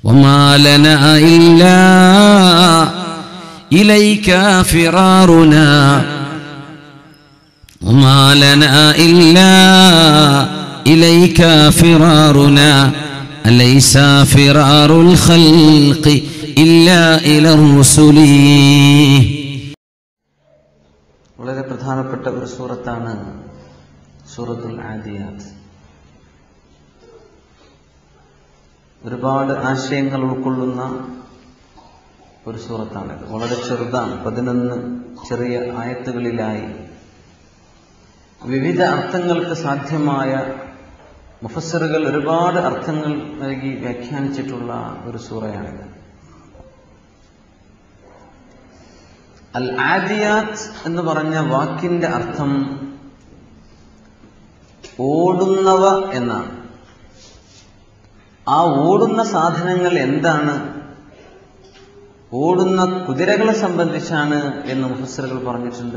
وما لنا إلا إليك فرارنا وما لنا إلا إليك فرارنا أليس فرار الخلق إلا إلى الرسل വളരെ പ്രധാനപ്പെട്ട ഒരു സൂറത്താണ് സൂറത്തുൽ ആദിയാത്ത് ഒരുപാട് ആശയങ്ങൾ ഉൾക്കൊള്ളുന്ന ഒരു സൂറത്താണിത് വളരെ ചെറുതാണ് പതിനൊന്ന് ചെറിയ ആയത്തുകളിലായി വിവിധ അർത്ഥങ്ങൾക്ക് സാധ്യമായ മുഫസറുകൾ ഒരുപാട് അർത്ഥങ്ങൾ നൽകി വ്യാഖ്യാനിച്ചിട്ടുള്ള ഒരു സൂറയാണിത് അൽ ആദിയാത്ത് എന്ന് പറഞ്ഞ വാക്കിന്റെ അർത്ഥം ഓടുന്നവ എന്നാണ് ആ ഓടുന്ന സാധനങ്ങൾ എന്താണ് ഓടുന്ന കുതിരകളെ സംബന്ധിച്ചാണ് എന്ന് മുഫസറുകൾ പറഞ്ഞിട്ടുണ്ട്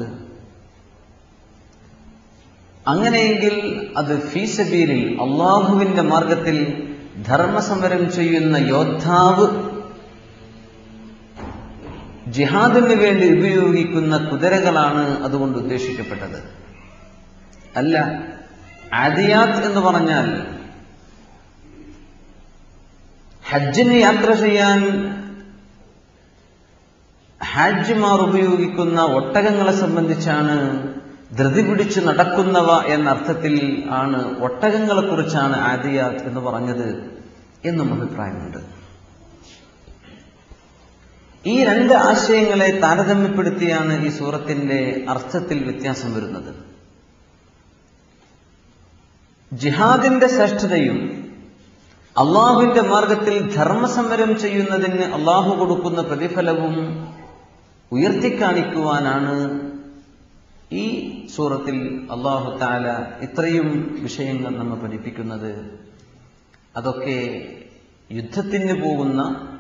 അങ്ങനെയെങ്കിൽ അത് ഫീസബീലിൽ അള്ളാഹുവിന്റെ മാർഗത്തിൽ ധർമ്മസമരം ചെയ്യുന്ന യോദ്ധാവ് ജിഹാദിന് വേണ്ടി ഉപയോഗിക്കുന്ന കുതിരകളാണ് അതുകൊണ്ട് ഉദ്ദേശിക്കപ്പെട്ടത് അല്ല ആദിയാത്ത് എന്ന് പറഞ്ഞാൽ ഹജ്ജിന് യാത്ര ചെയ്യാൻ ഹാജിമാർ ഉപയോഗിക്കുന്ന ഒട്ടകങ്ങളെ സംബന്ധിച്ചാണ് ധൃതി പിടിച്ചു നടക്കുന്നവ എന്ന അർത്ഥത്തിൽ ആണ് ഒട്ടകങ്ങളെ കുറിച്ചാണ് ആദിയാത്ത് എന്ന് പറഞ്ഞത് എന്നും അഭിപ്രായമുണ്ട് ഈ രണ്ട് ആശയങ്ങളെ താരതമ്യപ്പെടുത്തിയാണ് ഈ സൂറത്തിന്റെ അർത്ഥത്തിൽ വ്യത്യാസം വരുന്നത് ജിഹാദിന്റെ ശ്രേഷ്ഠതയും അള്ളാഹുവിന്റെ മാർഗത്തിൽ ധർമ്മസമരം ചെയ്യുന്നതിന് അള്ളാഹു കൊടുക്കുന്ന പ്രതിഫലവും ഉയർത്തിക്കാണിക്കുവാനാണ് ഈ സൂറത്തിൽ അള്ളാഹു താല ഇത്രയും വിഷയങ്ങൾ നമ്മെ പഠിപ്പിക്കുന്നത് അതൊക്കെ യുദ്ധത്തിന് പോകുന്ന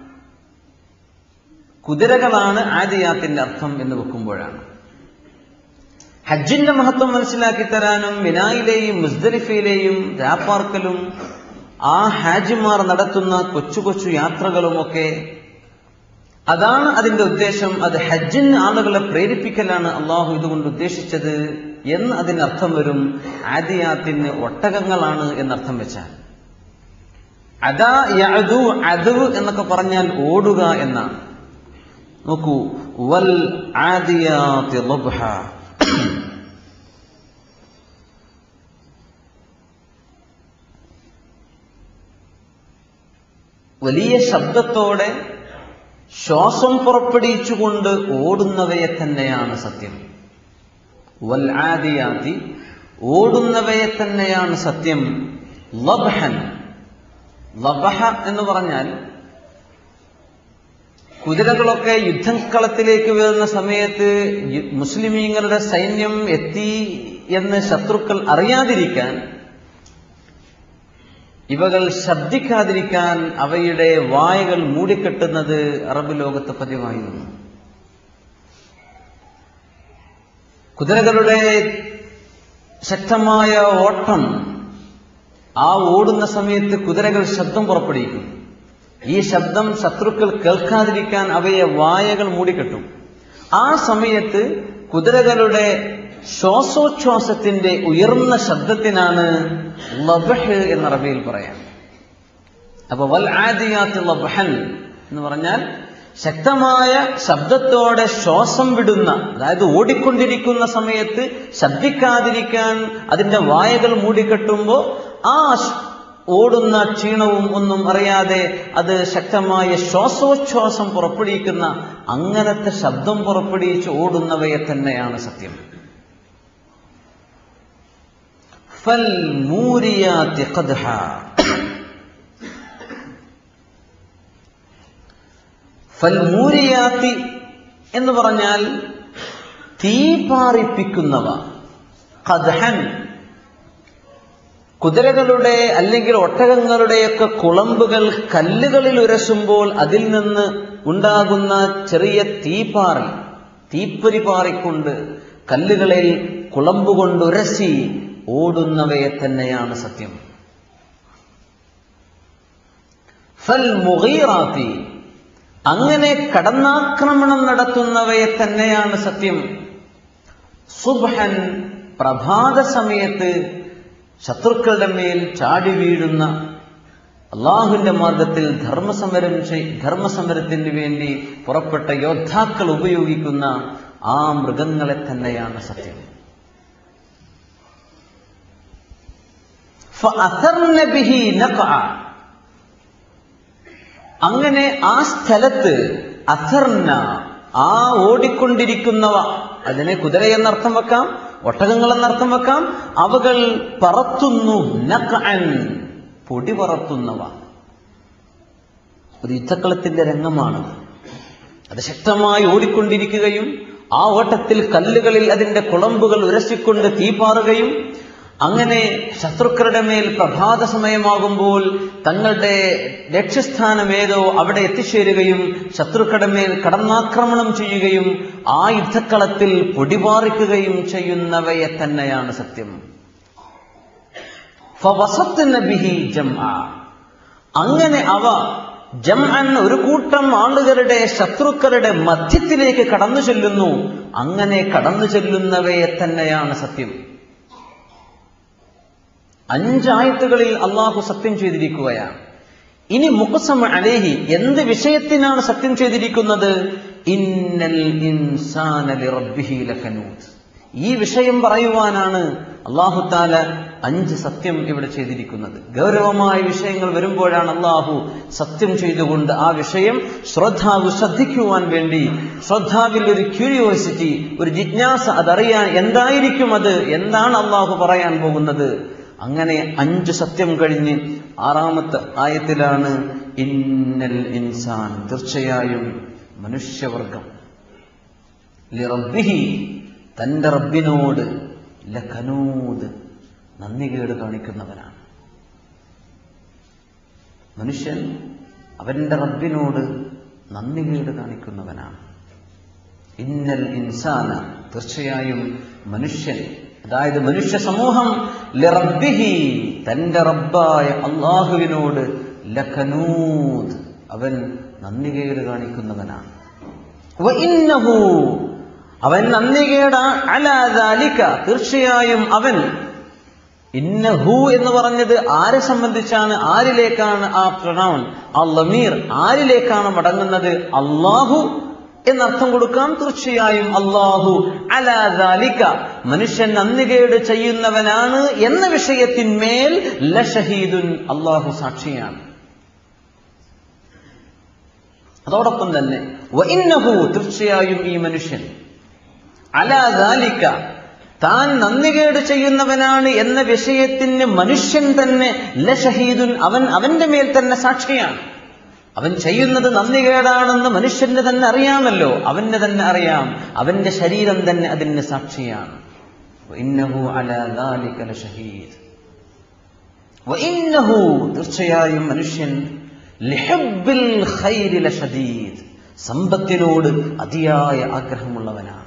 കുതിരകളാണ് ആദിയാത്തിന്റെ അർത്ഥം എന്ന് വെക്കുമ്പോഴാണ് ഹജ്ജിന്റെ മഹത്വം മനസ്സിലാക്കി തരാനും മിനായിലെയും മുസ്ദലിഫയിലെയും രാപ്പാർക്കലും ആ ഹാജിമാർ നടത്തുന്ന കൊച്ചു കൊച്ചു യാത്രകളുമൊക്കെ അതാണ് അതിന്റെ ഉദ്ദേശം അത് ഹജ്ജിന് ആളുകളെ പ്രേരിപ്പിക്കലാണ് അള്ളാഹു ഇതുകൊണ്ട് ഉദ്ദേശിച്ചത് എന്ന് അതിനർത്ഥം വരും ആദിയാത്തിന് ഒട്ടകങ്ങളാണ് എന്നർത്ഥം വെച്ചാൽ അതാ യഅദു അദവ് എന്നൊക്കെ പറഞ്ഞാൽ ഓടുക എന്നാണ് നോക്കൂ വൽ ആദിയാതി ളബ്ഹ വലിയ ശബ്ദത്തോടെ ശ്വാസം പുറപ്പെടുവിച്ചുകൊണ്ട് ഓടുന്നവയെ തന്നെയാണ് സത്യം വൽ ആദിയാതി ഓടുന്നവയെ തന്നെയാണ് സത്യം ലബ്ഹൻ ലബഹ എന്ന് പറഞ്ഞാൽ കുതിരകളൊക്കെ യുദ്ധക്കളത്തിലേക്ക് വരുന്ന സമയത്ത് യു- മുസ്ലിമീങ്ങളുടെ സൈന്യം എത്തി എന്ന് ശത്രുക്കൾ അറിയാതിരിക്കാൻ ഇവകൾ ശബ്ദിക്കാതിരിക്കാൻ അവയുടെ വായകൾ മൂടിക്കെട്ടുന്നത് അറബ് ലോകത്ത് പതിവായിരുന്നു കുതിരകളുടെ ശക്തമായ ഓട്ടം ആ ഓടുന്ന സമയത്ത് കുതിരകൾ ശബ്ദം പുറപ്പെടുവിക്കും ഈ ശബ്ദം ശത്രുക്കൾ കേൾക്കാതിരിക്കാൻ അവയെ വായകൾ മൂടിക്കെട്ടും ആ സമയത്ത് കുതിരകളുടെ ശ്വാസോച്ഛ്വാസത്തിന്റെ ഉയർന്ന ശബ്ദത്തിനാണ് ലബഹ് എന്ന അറബിയിൽ പറയാം അപ്പൊ വൽ ആദിയാത്ത് ലബഹൻ എന്ന് പറഞ്ഞാൽ ശക്തമായ ശബ്ദത്തോടെ ശ്വാസം വിടുന്ന അതായത് ഓടിക്കൊണ്ടിരിക്കുന്ന സമയത്ത് ശബ്ദിക്കാതിരിക്കാൻ അതിന്റെ വായകൾ മൂടിക്കെട്ടുമ്പോൾ ആ ശ്- ഓടുന്ന ക്ഷീണവും ഒന്നും അറിയാതെ അത് ശക്തമായ ശ്വാസോച്ഛ്വാസം പുറപ്പെടുവിക്കുന്ന അങ്ങനത്തെ ശബ്ദം പുറപ്പെടുവിച്ച് ഓടുന്നവയെ തന്നെയാണ് സത്യം ഫൽ മൂരിയാത്തി ഖദ്ഹ ഫൽമൂരിയാത്തി എന്ന് പറഞ്ഞാൽ തീ പാറിപ്പിക്കുന്നവ ഖദ്ഹൻ കുതിരകളുടെ അല്ലെങ്കിൽ ഒട്ടകങ്ങളുടെയൊക്കെ കുളമ്പുകൾ കല്ലുകളിൽ ഉരസുമ്പോൾ അതിൽ നിന്ന് ഉണ്ടാകുന്ന ചെറിയ തീപ്പാറി തീപ്പൊരി പാറിക്കൊണ്ട് കല്ലുകളിൽ കുളമ്പുകൊണ്ട് ഉരസി ഓടുന്നവയെ തന്നെയാണ് സത്യം ഫൽ മുഗീറാത്തി അങ്ങനെ കടന്നാക്രമണം നടത്തുന്നവയെ തന്നെയാണ് സത്യം സുബ്ഹൻ പ്രഭാത സമയത്ത് ശത്രുക്കളുടെ മേൽ ചാടി വീഴുന്ന അള്ളാഹുവിന്റെ മാർഗത്തിൽ ധർമ്മസമരം ചെയ്- ധർമ്മസമരത്തിന് വേണ്ടി പുറപ്പെട്ട യോദ്ധാക്കൾ ഉപയോഗിക്കുന്ന ആ മൃഗങ്ങളെ തന്നെയാണ് സത്യം فأثرن به نقعا. അങ്ങനെ ആ സ്ഥലത്ത് അഥർന ആ ഓടിക്കൊണ്ടിരിക്കുന്നവ അതിനെ കുതിര എന്നർത്ഥം വെക്കാം ഒട്ടകങ്ങൾ എന്നർത്ഥം വെക്കാം അവകൾ പറത്തുന്നു നഖഅൻ പൊടി പറത്തുന്നവ ഒരു യുദ്ധക്കളത്തിന്റെ രംഗമാണ് അത് ശക്തമായി ഓടിക്കൊണ്ടിരിക്കുകയും ആ ഓട്ടത്തിൽ കല്ലുകളിൽ അതിന്റെ കുളമ്പുകൾ ഉരസിക്കൊണ്ട് തീപാറുകയും അങ്ങനെ ശത്രുക്കളുടെ മേൽ പ്രഭാത സമയമാകുമ്പോൾ തങ്ങളുടെ ലക്ഷ്യസ്ഥാനം ഏതോ അവിടെ എത്തിച്ചേരുകയും ശത്രുക്കളുടെ മേൽ കടന്നാക്രമണം ചെയ്യുകയും ആ യുദ്ധക്കളത്തിൽ പൊടിപാറിക്കുകയും ചെയ്യുന്നവയെ തന്നെയാണ് സത്യം ഫവസത്ന ബിഹി ജംആ. അങ്ങനെ അവ ജംഅൻ ഒരു കൂട്ടം ആളുകളുടെ ശത്രുക്കളുടെ മധ്യത്തിലേക്ക് കടന്നു ചെല്ലുന്നു അങ്ങനെ കടന്നു ചെല്ലുന്നവയെ തന്നെയാണ് സത്യം അഞ്ചായത്തുകളിൽ അള്ളാഹു സത്യം ചെയ്തിരിക്കുകയാണ് ഇനി മുഖസം അലേഹി എന്ത് വിഷയത്തിനാണ് സത്യം ചെയ്തിരിക്കുന്നത് ഇന്നൽ ഇൻസാന ലിറബ്ബിഹി ലകനൂത് ഈ വിഷയം പറയുവാനാണ് അള്ളാഹു താല അഞ്ച് സത്യം ഇവിടെ ചെയ്തിരിക്കുന്നത് ഗൗരവമായ വിഷയങ്ങൾ വരുമ്പോഴാണ് അള്ളാഹു സത്യം ചെയ്തുകൊണ്ട് ആ വിഷയം ശ്രദ്ധാവ് ശ്രദ്ധിക്കുവാൻ വേണ്ടി ശ്രദ്ധാവിൽ ഒരു ക്യൂരിയോസിറ്റി ഒരു ജിജ്ഞാസ അതറിയാൻ എന്തായിരിക്കും അത് എന്താണ് അള്ളാഹു പറയാൻ പോകുന്നത് അങ്ങനെ അഞ്ച് സത്യം കഴിഞ്ഞ് ആറാമത്തെ ആയത്തിലാണ് ഇന്നൽ ഇൻസാൻ തീർച്ചയായും മനുഷ്യവർഗം ലിറബ്ബിഹി തന്റെ റബ്ബിനോട് ലഖനൂദ് നന്ദികേട് കാണിക്കുന്നവനാണ് മനുഷ്യൻ അവന്റെ റബ്ബിനോട് നന്ദികേട് കാണിക്കുന്നവനാണ് ഇന്നൽ ഇൻസാന തീർച്ചയായും മനുഷ്യൻ അതായത് മനുഷ്യ സമൂഹം ലിറബ്ബിഹി തന്റെ റബ്ബായ അള്ളാഹുവിനോട് ലഖനൂദ് അവൻ നന്ദികേട് കാണിക്കുന്നവനാണ് വഇന്നഹു അവൻ നന്ദികേട അലാദാലിക്ക തീർച്ചയായും അവൻ ഇന്നഹു എന്ന് പറഞ്ഞത് ആരെ സംബന്ധിച്ചാണ് ആരിലേക്കാണ് ആ പ്രണൗൺ ആ ലമീർ ആരിലേക്കാണ് മടങ്ങുന്നത് അള്ളാഹു എന്നർത്ഥം കൊടുക്കാം തീർച്ചയായും അള്ളാഹു അലാദാലിക്ക മനുഷ്യൻ നന്ദികേട് ചെയ്യുന്നവനാണ് എന്ന വിഷയത്തിന്മേൽ ലഷഹീദുൻ അള്ളാഹു സാക്ഷിയാണ് അതോടൊപ്പം തന്നെ വഇന്നഹു തീർച്ചയായും ഈ മനുഷ്യൻ അലാദാലിക്ക താൻ നന്ദികേട് ചെയ്യുന്നവനാണ് എന്ന വിഷയത്തിന് മനുഷ്യൻ തന്നെ ലഷഹീദുൻ അവൻ അവന്റെ മേൽ തന്നെ സാക്ഷിയാണ് അവൻ ചെയ്യുന്നത് നന്ദികേടാണെന്ന് മനുഷ്യന് തന്നെ അറിയാമല്ലോ അവന് തന്നെ അറിയാം അവന്റെ ശരീരം തന്നെ അതിന് സാക്ഷിയാണ് വഇന്നഹു അലാ ദാലിക ലഷഹീദ് വഇന്നഹു തീർച്ചയായും മനുഷ്യൻ ലിഹബ്ബിൽ ഖൈരി ലഷദീദ് സമ്പത്തിനോട് അതിയായ ആഗ്രഹമുള്ളവനാണ്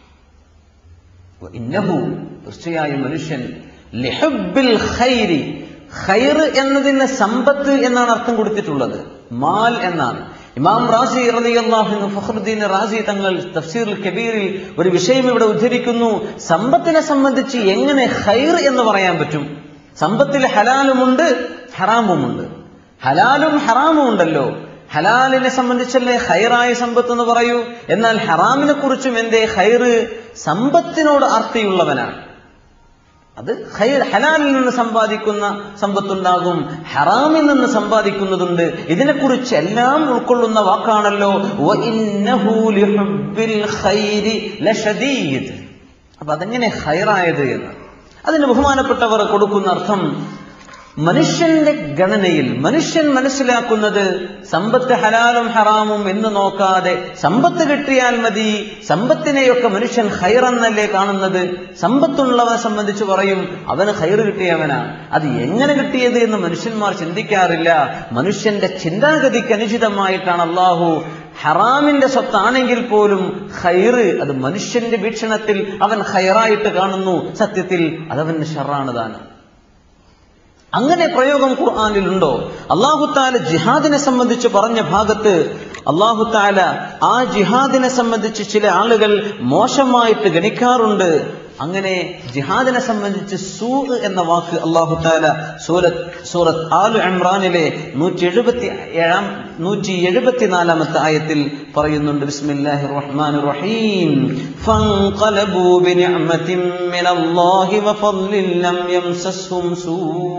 ഇന്നഹു തീർച്ചയായും മനുഷ്യൻ ലിഹബ്ബിൽ ഖൈരി ഖൈർ എന്നതിന് സമ്പത്ത് എന്നാണ് അർത്ഥം കൊടുത്തിട്ടുള്ളത് മാൽ എന്നാണ് ഇമാം റാസി റളിയല്ലാഹു ഫഖറുദ്ദീൻ റാസി തങ്ങൾ തഫ്സീറുൽ കബീറിൽ ഒരു വിഷയം ഇവിടെ ഉദ്ധരിക്കുന്നു സമ്പത്തിനെ സംബന്ധിച്ച് എങ്ങനെ ഖൈർ എന്ന് പറയാൻ പറ്റും സമ്പത്തിൽ ഹലാലുമുണ്ട് ഹറാമുമുണ്ട് ഹലാലും ഹറാമും ഉണ്ടല്ലോ ഹലാലിനെ സംബന്ധിച്ചല്ലേ ഹൈറായ സമ്പത്ത് എന്ന് പറയൂ എന്നാൽ ഹറാമിനെ കുറിച്ചും എന്തേ ഹൈറ് സമ്പത്തിനോട് ആർത്തിയുള്ളവനാണ് അത് ഹൈർ ഹലാലിൽ നിന്ന് സമ്പാദിക്കുന്ന സമ്പത്തുണ്ടാകും ഹറാമിൽ നിന്ന് സമ്പാദിക്കുന്നതുണ്ട് ഇതിനെക്കുറിച്ച് എല്ലാം ഉൾക്കൊള്ളുന്ന വാക്കാണല്ലോ വഇന്നഹു ലിഹുബ്ബിൽ ഖൈരി ലശദീദ് അപ്പൊ അതെങ്ങനെ ഹൈറായത് എന്ന് അതിന് ബഹുമാനപ്പെട്ടവർ കൊടുക്കുന്ന അർത്ഥം മനുഷ്യന്റെ ഗണനയിൽ മനുഷ്യൻ മനസ്സിലാക്കുന്നത് സമ്പത്ത് ഹലാലും ഹറാമും എന്ന് നോക്കാതെ സമ്പത്ത് കിട്ടിയാൽ മതി സമ്പത്തിനെയൊക്കെ മനുഷ്യൻ ഹൈറെന്നല്ലേ കാണുന്നത് സമ്പത്തുള്ളവനെ സംബന്ധിച്ച് പറയും അവന് ഹൈർ കിട്ടിയവനാണ് അത് എങ്ങനെ കിട്ടിയത് എന്ന് മനുഷ്യന്മാർ ചിന്തിക്കാറില്ല മനുഷ്യന്റെ ചിന്താഗതിക്ക് അനുചിതമായിട്ടാണ് അള്ളാഹു ഹറാമിന്റെ സ്വത്താണെങ്കിൽ പോലും ഹൈറ് അത് മനുഷ്യന്റെ വീക്ഷണത്തിൽ അവൻ ഹൈറായിട്ട് കാണുന്നു സത്യത്തിൽ അതവന് ഷറാണ് താനും അങ്ങനെ പ്രയോഗം ഖുർആാനിലുണ്ടോ അള്ളാഹുത്താല ജിഹാദിനെ സംബന്ധിച്ച് പറഞ്ഞ ഭാഗത്ത് അള്ളാഹുത്താല ആ ജിഹാദിനെ സംബന്ധിച്ച് ചില ആളുകൾ മോശമായിട്ട് ഗണിക്കാറുണ്ട് അങ്ങനെ ജിഹാദിനെ സംബന്ധിച്ച് സൂ എന്ന വാക്ക് അള്ളാഹു താല സൂറത്ത് സൂറത്ത് ആലു ഇമ്രാനിലെ നൂറ്റി എഴുപത്തി ഏഴാം നൂറ്റി എഴുപത്തിനാലാമത്തെ ആയത്തിൽ പറയുന്നുണ്ട് ബിസ്മില്ലാഹി റഹ്മാൻ റഹീം ഫൻഖലബൂ ബിനിഅമതിൻ മിനല്ലാഹി വഫദ്ലിൻ ലം യംസസ്ഹും സൂ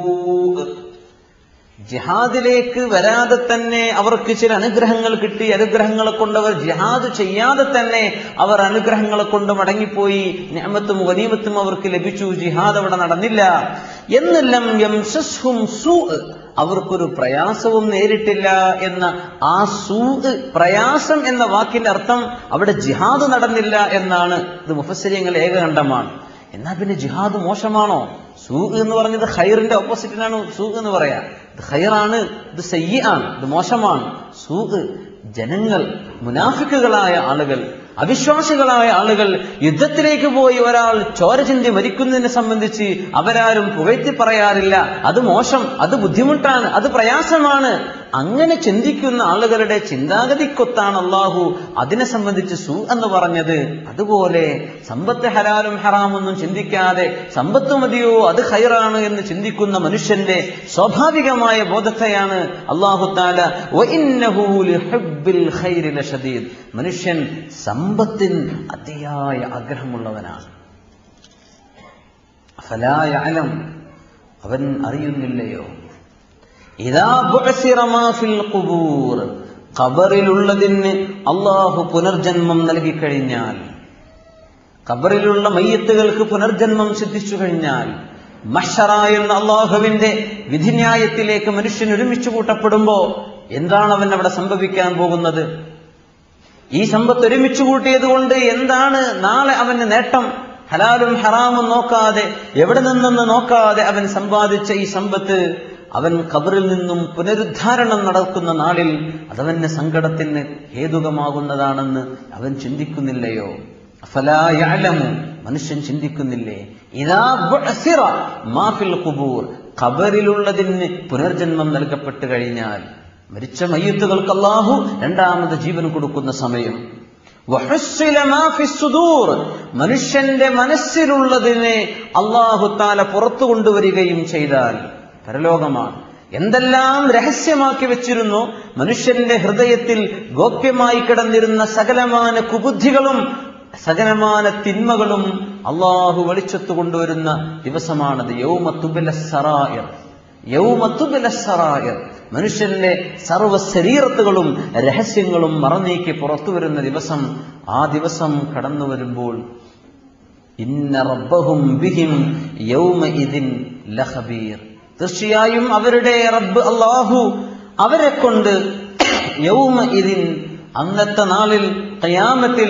ജിഹാദിലേക്ക് വരാതെ തന്നെ അവർക്ക് ചില അനുഗ്രഹങ്ങൾ കിട്ടി അനുഗ്രഹങ്ങളെ കൊണ്ട് അവർ ജിഹാദ് ചെയ്യാതെ തന്നെ അവർ അനുഗ്രഹങ്ങളെ കൊണ്ട് മടങ്ങിപ്പോയി ഞാമത്തും വനീമത്തും അവർക്ക് ലഭിച്ചു ജിഹാദ് അവിടെ നടന്നില്ല എന്നെല്ലാം യംസസ്ഹും സൂ അവർക്കൊരു പ്രയാസവും നേരിട്ടില്ല എന്ന ആ സൂ പ്രയാസം എന്ന വാക്കിന്റെ അർത്ഥം അവിടെ ജിഹാദ് നടന്നില്ല എന്നാണ് ഇത് മുഫസരിയങ്ങൾ ഏകകണ്ഠമാണ് എന്നാ പിന്നെ ജിഹാദ് മോശമാണോ സൂ എന്ന് പറഞ്ഞത് ഖൈറിന്റെ ഓപ്പോസിറ്റിനാണ് സൂ എന്ന് പറയാ ഇത് ഖൈറാണ് ഇത് സയ്യ ആണ് ഇത് മോശമാണ് സൂ ജനങ്ങൾ മുനാഫിക്കുകളായ ആളുകൾ അവിശ്വാസികളായ ആളുകൾ യുദ്ധത്തിലേക്ക് പോയി ഒരാൾ ചോര ചിന്തി മരിക്കുന്നതിനെ സംബന്ധിച്ച് അവരാരും പുകഴ്ത്തി പറയാറില്ല അത് മോശം അത് ബുദ്ധിമുട്ടാണ് അത് പ്രയാസമാണ് അങ്ങനെ ചിന്തിക്കുന്ന ആളുകളുടെ ചിന്താഗതിക്കൊത്താണ് അള്ളാഹു അതിനെ സംബന്ധിച്ച് സു എന്ന് പറഞ്ഞത് അതുപോലെ സമ്പത്ത് ഹലാലും ഹറാമൊന്നും ചിന്തിക്കാതെ സമ്പത്ത് മതിയോ അത് ഹൈറാണ് എന്ന് ചിന്തിക്കുന്ന മനുഷ്യന്റെ സ്വാഭാവികമായ ബോധത്തെയാണ് അള്ളാഹു താല മനുഷ്യൻ സമ്പത്തിന് അതിയായ ആഗ്രഹമുള്ളവനാണ് ഫലായാലം അവൻ അറിയുന്നില്ലയോ ഇതാ ഫിൽ ഖുബൂർ ഖബറിലുള്ളതിന് അള്ളാഹു പുനർജന്മം നൽകിക്കഴിഞ്ഞാൽ ഖബറിലുള്ള മയ്യത്തുകൾക്ക് പുനർജന്മം സിദ്ധിച്ചു കഴിഞ്ഞാൽ മഷറ എന്ന അള്ളാഹുവിന്റെ വിധിന്യായത്തിലേക്ക് മനുഷ്യൻ ഒരുമിച്ച് കൂട്ടപ്പെടുമ്പോ എന്താണ് അവൻ അവിടെ സംഭവിക്കാൻ പോകുന്നത് ഈ സമ്പത്ത് ഒരുമിച്ച് കൂട്ടിയത് കൊണ്ട് എന്താണ് നാളെ അവന് നേട്ടം ഹലാലും ഹറാമും നോക്കാതെ എവിടെ നിന്നെന്ന് നോക്കാതെ അവൻ സമ്പാദിച്ച ഈ സമ്പത്ത് അവൻ കബറിൽ നിന്നും പുനരുദ്ധാരണം നടക്കുന്ന നാളിൽ അതവന്റെ സങ്കടത്തിന് ഹേതുകമാകുന്നതാണെന്ന് അവൻ ചിന്തിക്കുന്നില്ലയോ അഫലായാലമു മനുഷ്യൻ ചിന്തിക്കുന്നില്ലേ ഇതാ ബുഅസിറ മാഫിൽ ഖുബൂർ ഖബറിലുള്ളതിന് പുനർജന്മം നൽകപ്പെട്ടു കഴിഞ്ഞാൽ മരിച്ച മയ്യത്തുകൾക്ക് അല്ലാഹു രണ്ടാമത് ജീവൻ കൊടുക്കുന്ന സമയം വഹുസ്സില മാ ഫിസ് സുദൂർ മനുഷ്യന്റെ മനസ്സിലുള്ളതിനെ അള്ളാഹു താല പുറത്തു കൊണ്ടുവരികയും ചെയ്താൽ പരലോകമാണ് എന്തെല്ലാം രഹസ്യമാക്കി വെച്ചിരുന്നു മനുഷ്യന്റെ ഹൃദയത്തിൽ ഗോപ്യമായി കിടന്നിരുന്ന സകലമാന കുബുദ്ധികളും സകലമാന തിന്മകളും അള്ളാഹു വെളിച്ചത്ത് കൊണ്ടുവരുന്ന ദിവസമാണത് യൗമത്തുബില സറായർ യൗമത്തുബില സറായർ മനുഷ്യന്റെ സർവ്വ ശരീരത്തുകളും രഹസ്യങ്ങളും മറന്നീക്കി പുറത്തു വരുന്ന ദിവസം ആ ദിവസം കടന്നു വരുമ്പോൾ ഇന്ന റബ്ബഹും ബിഹിം യൗമ ഇതിൻ ലഹബീർ തീർച്ചയായും അവരുടെ റബ്ബ് അള്ളാഹു അവരെ കൊണ്ട് യൗമ ഇതിൻ അന്നത്തെ നാളിൽ കയാമത്തിൽ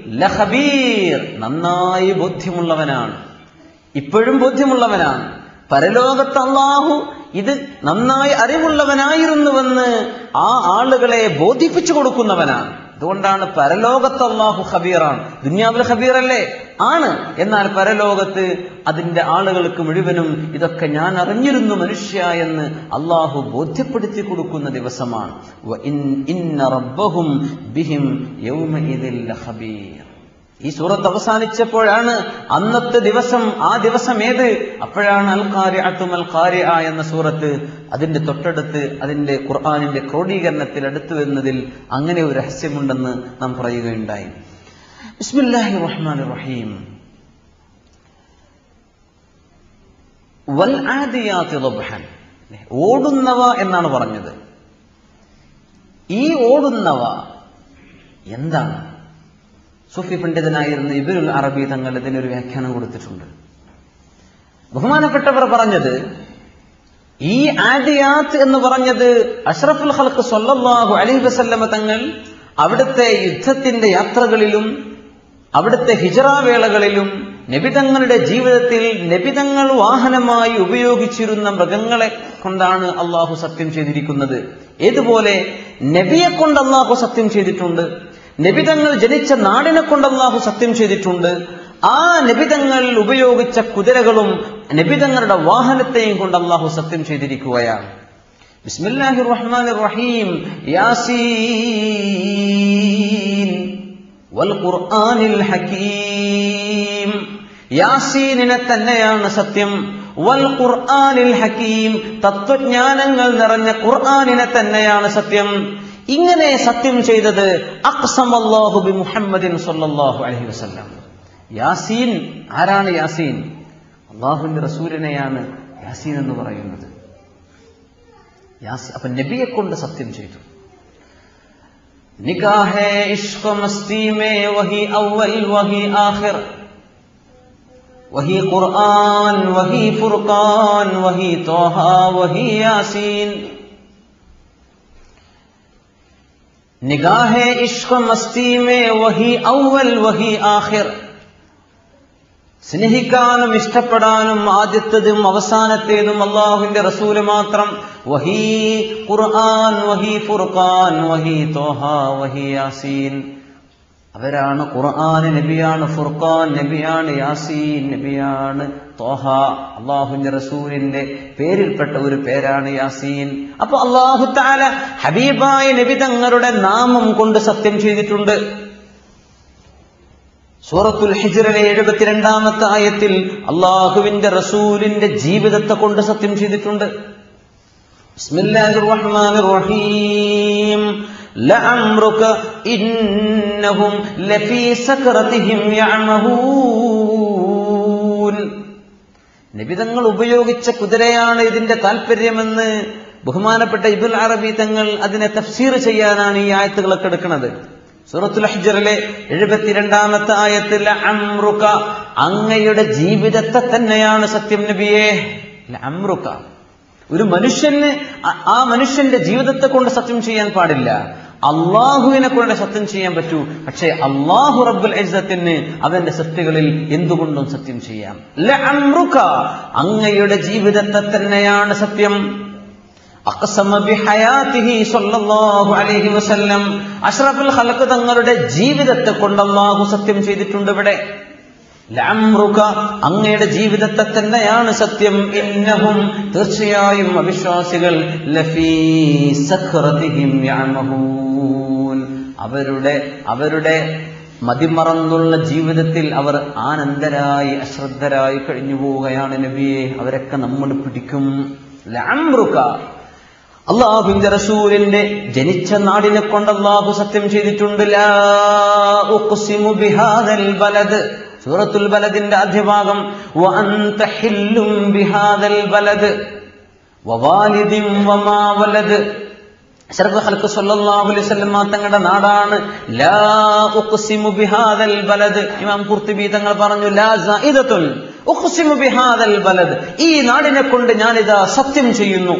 ലഹബീർ നന്നായി ബോധ്യമുള്ളവനാണ് ഇപ്പോഴും ബോധ്യമുള്ളവനാണ് പരലോകത്ത് അള്ളാഹു ഇത് നന്നായി അറിവുള്ളവനായിരുന്നുവെന്ന് ആ ആളുകളെ ബോധിപ്പിച്ചു കൊടുക്കുന്നവനാണ് അതുകൊണ്ടാണ് പരലോകത്ത് അള്ളാഹു ഖബീറാണ് ദുന്യാവിൽ ഖബീറല്ലേ ആണ് എന്നാൽ പരലോകത്ത് അതിന്റെ ആളുകൾക്ക് മുഴുവനും ഇതൊക്കെ ഞാൻ അറിഞ്ഞിരുന്നു മനുഷ്യ എന്ന് അള്ളാഹു ബോധ്യപ്പെടുത്തി കൊടുക്കുന്ന ദിവസമാണ് വ ഇൻ- ഇന്ന റബ്ബഹും ബിഹിം യൗമഇദിൽ ലഖബീർ ഈ സൂറത്ത് അവസാനിച്ചപ്പോഴാണ് അന്നത്തെ ദിവസം ആ ദിവസം ഏത് അപ്പോഴാണ് അൽ ഖാരിഅത്തും അൽ ഖാരിഅ എന്ന സൂറത്ത് അതിന്റെ തൊട്ടടുത്ത് അതിന്റെ ഖുർആാനിന്റെ ക്രോഡീകരണത്തിൽ അടുത്തു വരുന്നതിൽ അങ്ങനെ ഒരു രഹസ്യമുണ്ടെന്ന് നാം പറയുകയുണ്ടായി ബിസ്മില്ലാഹി റഹ്മാൻ റഹീം വൽ ആദിയാതി ളബ്ഹൻ ഓടുന്നവ എന്നാണ് പറഞ്ഞത് ഈ ഓടുന്നവ എന്താണ് സൂഫി പണ്ഡിതനായിരുന്ന ഇബിനുൽ അറബി തങ്ങൾ ഇതിനൊരു വ്യാഖ്യാനം കൊടുത്തിട്ടുണ്ട് ബഹുമാനപ്പെട്ടവർ പറഞ്ഞത് ഈ ആദിയാത്ത് എന്ന് പറഞ്ഞത് അഷ്റഫുൽ ഹൽക്ക് സല്ലല്ലാഹു അലൈഹി വസല്ലമ തങ്ങൾ അവിടുത്തെ യുദ്ധത്തിന്റെ യാത്രകളിലും അവിടുത്തെ ഹിജറ വേളകളിലും നബിതങ്ങളുടെ ജീവിതത്തിൽ നബിതങ്ങൾ വാഹനമായി ഉപയോഗിച്ചിരുന്ന മൃഗങ്ങളെ കൊണ്ടാണ് അള്ളാഹു സത്യം ചെയ്തിരിക്കുന്നത് ഏതുപോലെ നബിയെ കൊണ്ട് അള്ളാഹു സത്യം ചെയ്തിട്ടുണ്ട് നബിതങ്ങൾ ജനിച്ച നാടിനെ കൊണ്ട് അള്ളാഹു സത്യം ചെയ്തിട്ടുണ്ട് ആ നബിതങ്ങൾ ഉപയോഗിച്ച കുതിരകളും നബിതങ്ങളുടെ വാഹനത്തെയും കൊണ്ട് അള്ളാഹു സത്യം ചെയ്തിരിക്കുകയാണ് ബിസ്മില്ലാഹി റഹ്മാൻ റഹീം യാസീൻ വൽ ഖുർആനിൽ ഹകീം യാസീനിനെ തന്നെയാണ് സത്യം വൽ ഖുർആനിൽ ഹകീം തത്വജ്ഞാനങ്ങൾ നിറഞ്ഞ ഖുർആനിനെ തന്നെയാണ് സത്യം ഇങ്ങനെ സത്യം ചെയ്തത് അക്സമല്ലാഹു ബി മുഹമ്മദിൻ സല്ലല്ലാഹു അലൈഹി വസല്ലം യാസീൻ ആരാണ് യാസീൻ അള്ളാഹുവിന്റെ റസൂലിനെയാണ് യാസീൻ എന്ന് പറയുന്നത് യാസീൻ അപ്പൊ നബിയെ കൊണ്ട് സത്യം ചെയ്തു നിക്കാഹേ ഇഷ്ക മസ്തി മേ വഹി അവൽ വഹി ആഖിർ വഹി ഖുർആൻ വഹി ഫുർഖാൻ വഹി തോഹ വഹി യാസീൻ നിഗാഹെ ഇഷ്ക മസ്തി മേ വഹി ഔവൽ വഹി ആഖിർ സ്നേഹിക്കാനും ഇഷ്ടപ്പെടാനും ആദ്യത്തതും അവസാനത്തേതും അള്ളാഹുവിന്റെ റസൂല് മാത്രം വഹി ഖുർആൻ വഹി ഫുർഖാൻ വഹി തോഹ വഹി യാസീൻ അവരാണ് ഖുർആൻ നബിയാണ് ഫുർഖാൻ നബിയാണ് യാസീൻ നബിയാണ് തോഹ അള്ളാഹുവിന്റെ റസൂലിന്റെ പേരിൽപ്പെട്ട ഒരു പേരാണ് യാസീൻ അപ്പൊ അള്ളാഹു താല ഹബീബായ നബി തങ്ങളുടെ നാമം കൊണ്ട് സത്യം ചെയ്തിട്ടുണ്ട് സൂറത്തുൽ ഹിജ്റിലെ എഴുപത്തിരണ്ടാമത്തെ ആയത്തിൽ അള്ളാഹുവിന്റെ റസൂലിന്റെ ജീവിതത്തെ കൊണ്ട് സത്യം ചെയ്തിട്ടുണ്ട് ബിസ്മില്ലാഹിർ റഹ്മാനിർ റഹീം لعمرك إنهم لفي سكرتهم يعمهون നിബിതങ്ങൾ ഉപയോഗിച്ച കുതിരയാണ് ഇതിന്റെ താല്പര്യമെന്ന് ബഹുമാനപ്പെട്ട ഇബുൽ അറബി തങ്ങൾ അതിനെ തഫ്സീർ ചെയ്യാനാണ് ഈ ആയത്തുകളൊക്കെ എടുക്കുന്നത് സൂറത്തുൽ ഹജ്റിലെ എഴുപത്തിരണ്ടാമത്തെ ആയത്തിൽ അമ്രുക അങ്ങയുടെ ജീവിതത്തെ തന്നെയാണ് സത്യം നബിയെ അമ്രുക ഒരു മനുഷ്യന് ആ- ആ മനുഷ്യന്റെ ജീവിതത്തെ കൊണ്ട് സത്യം ചെയ്യാൻ പാടില്ല അള്ളാഹുവിനെ കൊണ്ട് സത്യം ചെയ്യാൻ പറ്റൂ പക്ഷേ അള്ളാഹു റബ്ബുൽ ഇസ്സത്തിന് അവന്റെ സൃഷ്ടികളിൽ എന്തുകൊണ്ടും സത്യം ചെയ്യാം ലഅംറുക അങ്ങയുടെ ജീവിതത്തെ തന്നെയാണ് സത്യം അഖ്സമ ബിഹയാതിഹി സ്വല്ലല്ലാഹു അലൈഹി വസല്ലം അഷ്റഫുൽ ഖൽഖ് തങ്ങളുടെ ജീവിതത്തെ കൊണ്ട് അള്ളാഹു സത്യം ചെയ്തിട്ടുണ്ട് ഇവിടെ ലഅംറുക അങ്ങയുടെ ജീവിതത്തെ തന്നെയാണ് സത്യം ഇന്നഹും തീർച്ചയായും അവിശ്വാസികൾ ലഫീ സഖറതിഹിം യഅമഹൂൻ അവരുടെ അവരുടെ മതിമറന്നുള്ള ജീവിതത്തിൽ അവർ ആനന്ദരായി അശ്രദ്ധരായി കഴിഞ്ഞു പോവുകയാണ് നബിയെ അവരൊക്കെ നമ്മൾ പിടിക്കും ലഅംറുക അള്ളാഹുവിന്റെ റസൂലിന്റെ ജനിച്ച നാടിനെ കൊണ്ട് അള്ളാഹു സത്യം ചെയ്തിട്ടുണ്ട് ലാ ഉഖ്സിമു ബിഹാദൽ ബലദ് സൂറത്തുൽ ബലദിന്റെ ആദ്യഭാഗം വഅൻത ഹില്ലും ബിഹാദൽ ബലദ് വവാലിദിൻ വമാ വലദ് അഷ്റഫ് ഖൽഖ് സല്ലല്ലാഹു അലൈഹി വസല്ലം തങ്ങളുടെ നാടാണ് ലാ ഉഖ്സിമു ബിഹാദൽ ബലദ് ഇമാം ഖുർത്തുബി തങ്ങൾ പറഞ്ഞു ലാ സഇദത്തുൻ ഉഖ്സിമു ബിഹാദൽ ബലദ് ഈ നാടിനെ കൊണ്ട് ഞാനിതാ സത്യം ചെയ്യുന്നു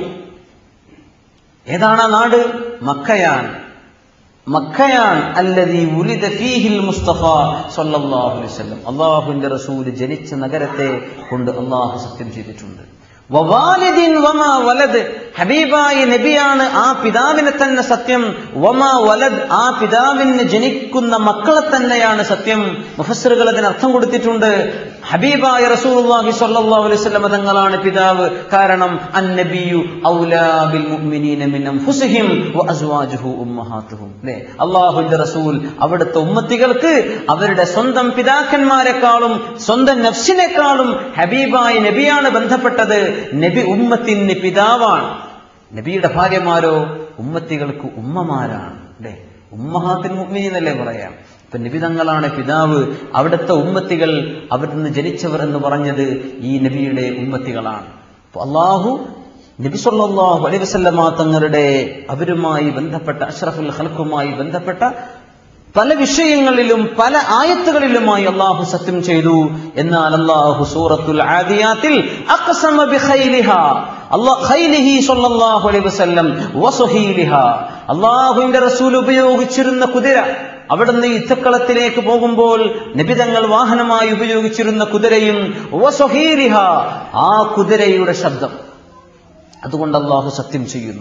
ഏതാണ് ആ നാട് മക്കയാണ് മക്കയാണ് അല്ലതി ഉലിദ ഫീഹിൽ മുസ്തഫ സല്ലല്ലാഹു അലൈഹി വസല്ലം അള്ളാഹുവിന്റെ റസൂൽ ജനിച്ച നഗരത്തെ കൊണ്ട് അള്ളാഹു സത്യം ചെയ്തിട്ടുണ്ട് വവാലിദിൻ വമാ വലദ് ഹബീബായ നബിയാണ് ആ പിതാവിനെ തന്നെ സത്യം വമാ വലദ് ആ പിതാവിന് ജനിക്കുന്ന മക്കളെ തന്നെയാണ് സത്യം മുഫസ്സിറുകൾ അതിന് അർത്ഥം കൊടുത്തിട്ടുണ്ട് ഹബീബായ റസൂലുള്ളാഹി സ്വല്ലല്ലാഹു അലൈഹി വസല്ലം തങ്ങളാണ് പിതാവ് കാരണം അന്നബിയു ഔലാ ബിൽ മുഅ്മിനീന മിൻ അൻഫുസിഹിം വഅസ്വാജുഹു ഉമ്മഹാത്തുഹും അല്ലേ അല്ലാഹുവിന്റെ റസൂൽ അവിടുത്തെ ഉമ്മത്തികൾക്ക് അവരുടെ സ്വന്തം പിതാക്കന്മാരെക്കാളും സ്വന്തം നഫ്സിനേക്കാളും ഹബീബായ നബിയാണ് ബന്ധപ്പെട്ടത് നബി ഉമ്മത്തിന് പിതാവാണ് നബിയുടെ ഭാര്യമാരോ ഉമ്മത്തികൾക്ക് ഉമ്മമാരാണ് അല്ലേ ഉമ്മഹാത്തിൽ മുഅ്മിനീൻ എന്നല്ലേ പറയാം ഇപ്പൊ നബി തങ്ങളാണ് പിതാവ് അവിടുത്തെ ഉമ്മത്തികൾ അവിടുന്ന് ജനിച്ചവർ എന്ന് പറഞ്ഞത് ഈ നബിയുടെ ഉമ്മത്തികളാണ് അപ്പൊ അള്ളാഹു നബി സല്ലല്ലാഹു അലൈഹി വസല്ലമ തങ്ങളുടെ അവരുമായി ബന്ധപ്പെട്ട അഷ്റഫുൽ ഖൽഖുമായി ബന്ധപ്പെട്ട പല വിഷയങ്ങളിലും പല ആയത്തുകളിലുമായി അള്ളാഹു സത്യം ചെയ്തു എന്നാൽ അള്ളാഹു സൂറത്തുൽ ആദിയാത്തിൽ അഖ്സമ ബിഖൈലിഹ അല്ലാഹ് ഖൈലിഹി സ്വല്ലല്ലാഹു അലൈഹി വസല്ലം വസുഹീലിഹ അള്ളാഹുവിന്റെ റസൂൽ ഉപയോഗിച്ചിരുന്ന കുതിര അവിടുന്ന് യുദ്ധക്കളത്തിലേക്ക് പോകുമ്പോൾ നിബിതങ്ങൾ വാഹനമായി ഉപയോഗിച്ചിരുന്ന കുതിരയും വസുഹീലിഹ ആ കുതിരയുടെ ശബ്ദം അതുകൊണ്ട് അള്ളാഹു സത്യം ചെയ്യുന്നു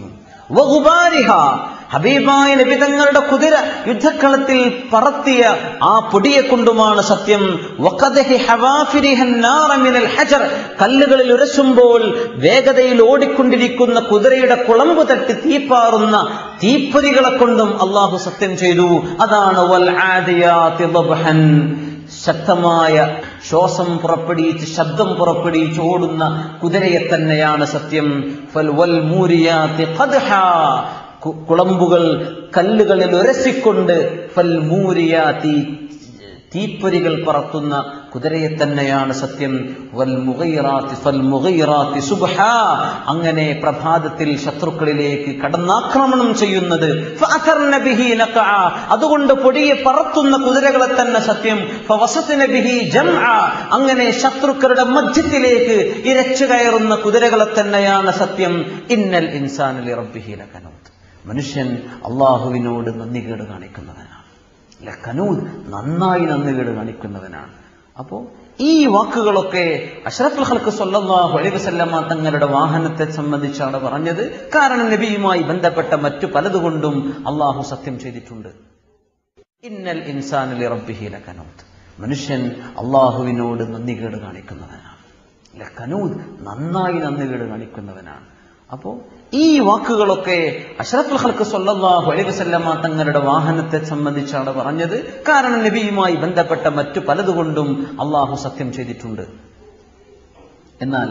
വഗുബാരിഹ ഹബീബായ നബിതങ്ങളുടെ കുതിര യുദ്ധക്കളത്തിൽ പറത്തിയ ആ പൊടിയെ കൊണ്ടുമാണ് സത്യം വഖദഹി ഹവാഫിരിഹ النار من الحجر കല്ലുകളിൽ ഉരസുമ്പോൾ വേഗതയിൽ ഓടിക്കൊണ്ടിരിക്കുന്ന കുതിരയുടെ കുളമ്പ് തട്ടി തീപ്പാറുന്ന തീപ്പൊരികളെ കൊണ്ടും അള്ളാഹു സത്യം ചെയ്തു അതാണ് വൽ ആദിയാതി ളബ്ഹൻ ശക്തമായ ശ്വാസം പുറപ്പെടുവിച്ച് ശബ്ദം പുറപ്പെടുവിച്ച് ഓടുന്ന കുതിരയെ തന്നെയാണ് സത്യം ഫൽ വൽ മൂരിയാതി ഖദ്ഹാ കു- കുളമ്പുകൾ കല്ലുകളിൽ ഉരസിക്കൊണ്ട് ഫൽ മൂരിയാതി തീപ്പൊരികൾ പറത്തുന്ന കുതിരയെ തന്നെയാണ് സത്യം വൽ മുഗൈറാത്തി ഫൽ മുഗൈറാത്തി സുബ്ഹാ അങ്ങനെ പ്രഭാതത്തിൽ ശത്രുക്കളിലേക്ക് കടന്നാക്രമണം ചെയ്യുന്നത് ഫഅഥർന ബിഹി നഖഅ. അതുകൊണ്ട് പൊടിയെ പറത്തുന്ന കുതിരകളെ തന്നെ സത്യം ഫവസത്ന ബിഹി ജംഅ. അങ്ങനെ ശത്രുക്കളുടെ മധ്യത്തിലേക്ക് ഇരച്ചു കയറുന്ന കുതിരകളെ തന്നെയാണ് സത്യം ഇന്നൽ ഇൻസാൻ ലി റബ്ബിഹി ലകനൂത് മനുഷ്യൻ അള്ളാഹുവിനോട് നന്ദികേട് കാണിക്കുന്നവനാണ് ലഖനൂദ് നന്നായി നന്ദികേട് കാണിക്കുന്നവനാണ് അപ്പോ ഈ വാക്കുകളൊക്കെ അഷ്റഫുൽ ഹൽക്ക് സല്ലല്ലാഹു അലൈഹി വസല്ലമ തങ്ങളുടെ വാഹനത്തെ സംബന്ധിച്ചാണ് പറഞ്ഞത് കാരണം നബിയുമായി ബന്ധപ്പെട്ട മറ്റു പലതുകൊണ്ടും അള്ളാഹു സത്യം ചെയ്തിട്ടുണ്ട് ഇന്നൽ ഇൻസാനിലെ റബ്ബിഹി ലഖനൂദ് മനുഷ്യൻ അള്ളാഹുവിനോട് നന്ദികേട് കാണിക്കുന്നവനാണ് ലഖനൂദ് നന്നായി നന്ദികേട് കാണിക്കുന്നവനാണ് അപ്പോ ഈ വാക്കുകളൊക്കെ അഷ്റഫുൽ ഹൽക്ക് സല്ലല്ലാഹു അലൈഹി വസല്ലമ തങ്ങളുടെ വാഹനത്തെ സംബന്ധിച്ചാണ് പറഞ്ഞത് കാരണം നബിയുമായി ബന്ധപ്പെട്ട മറ്റു പലതുകൊണ്ടും അള്ളാഹു സത്യം ചെയ്തിട്ടുണ്ട് എന്നാൽ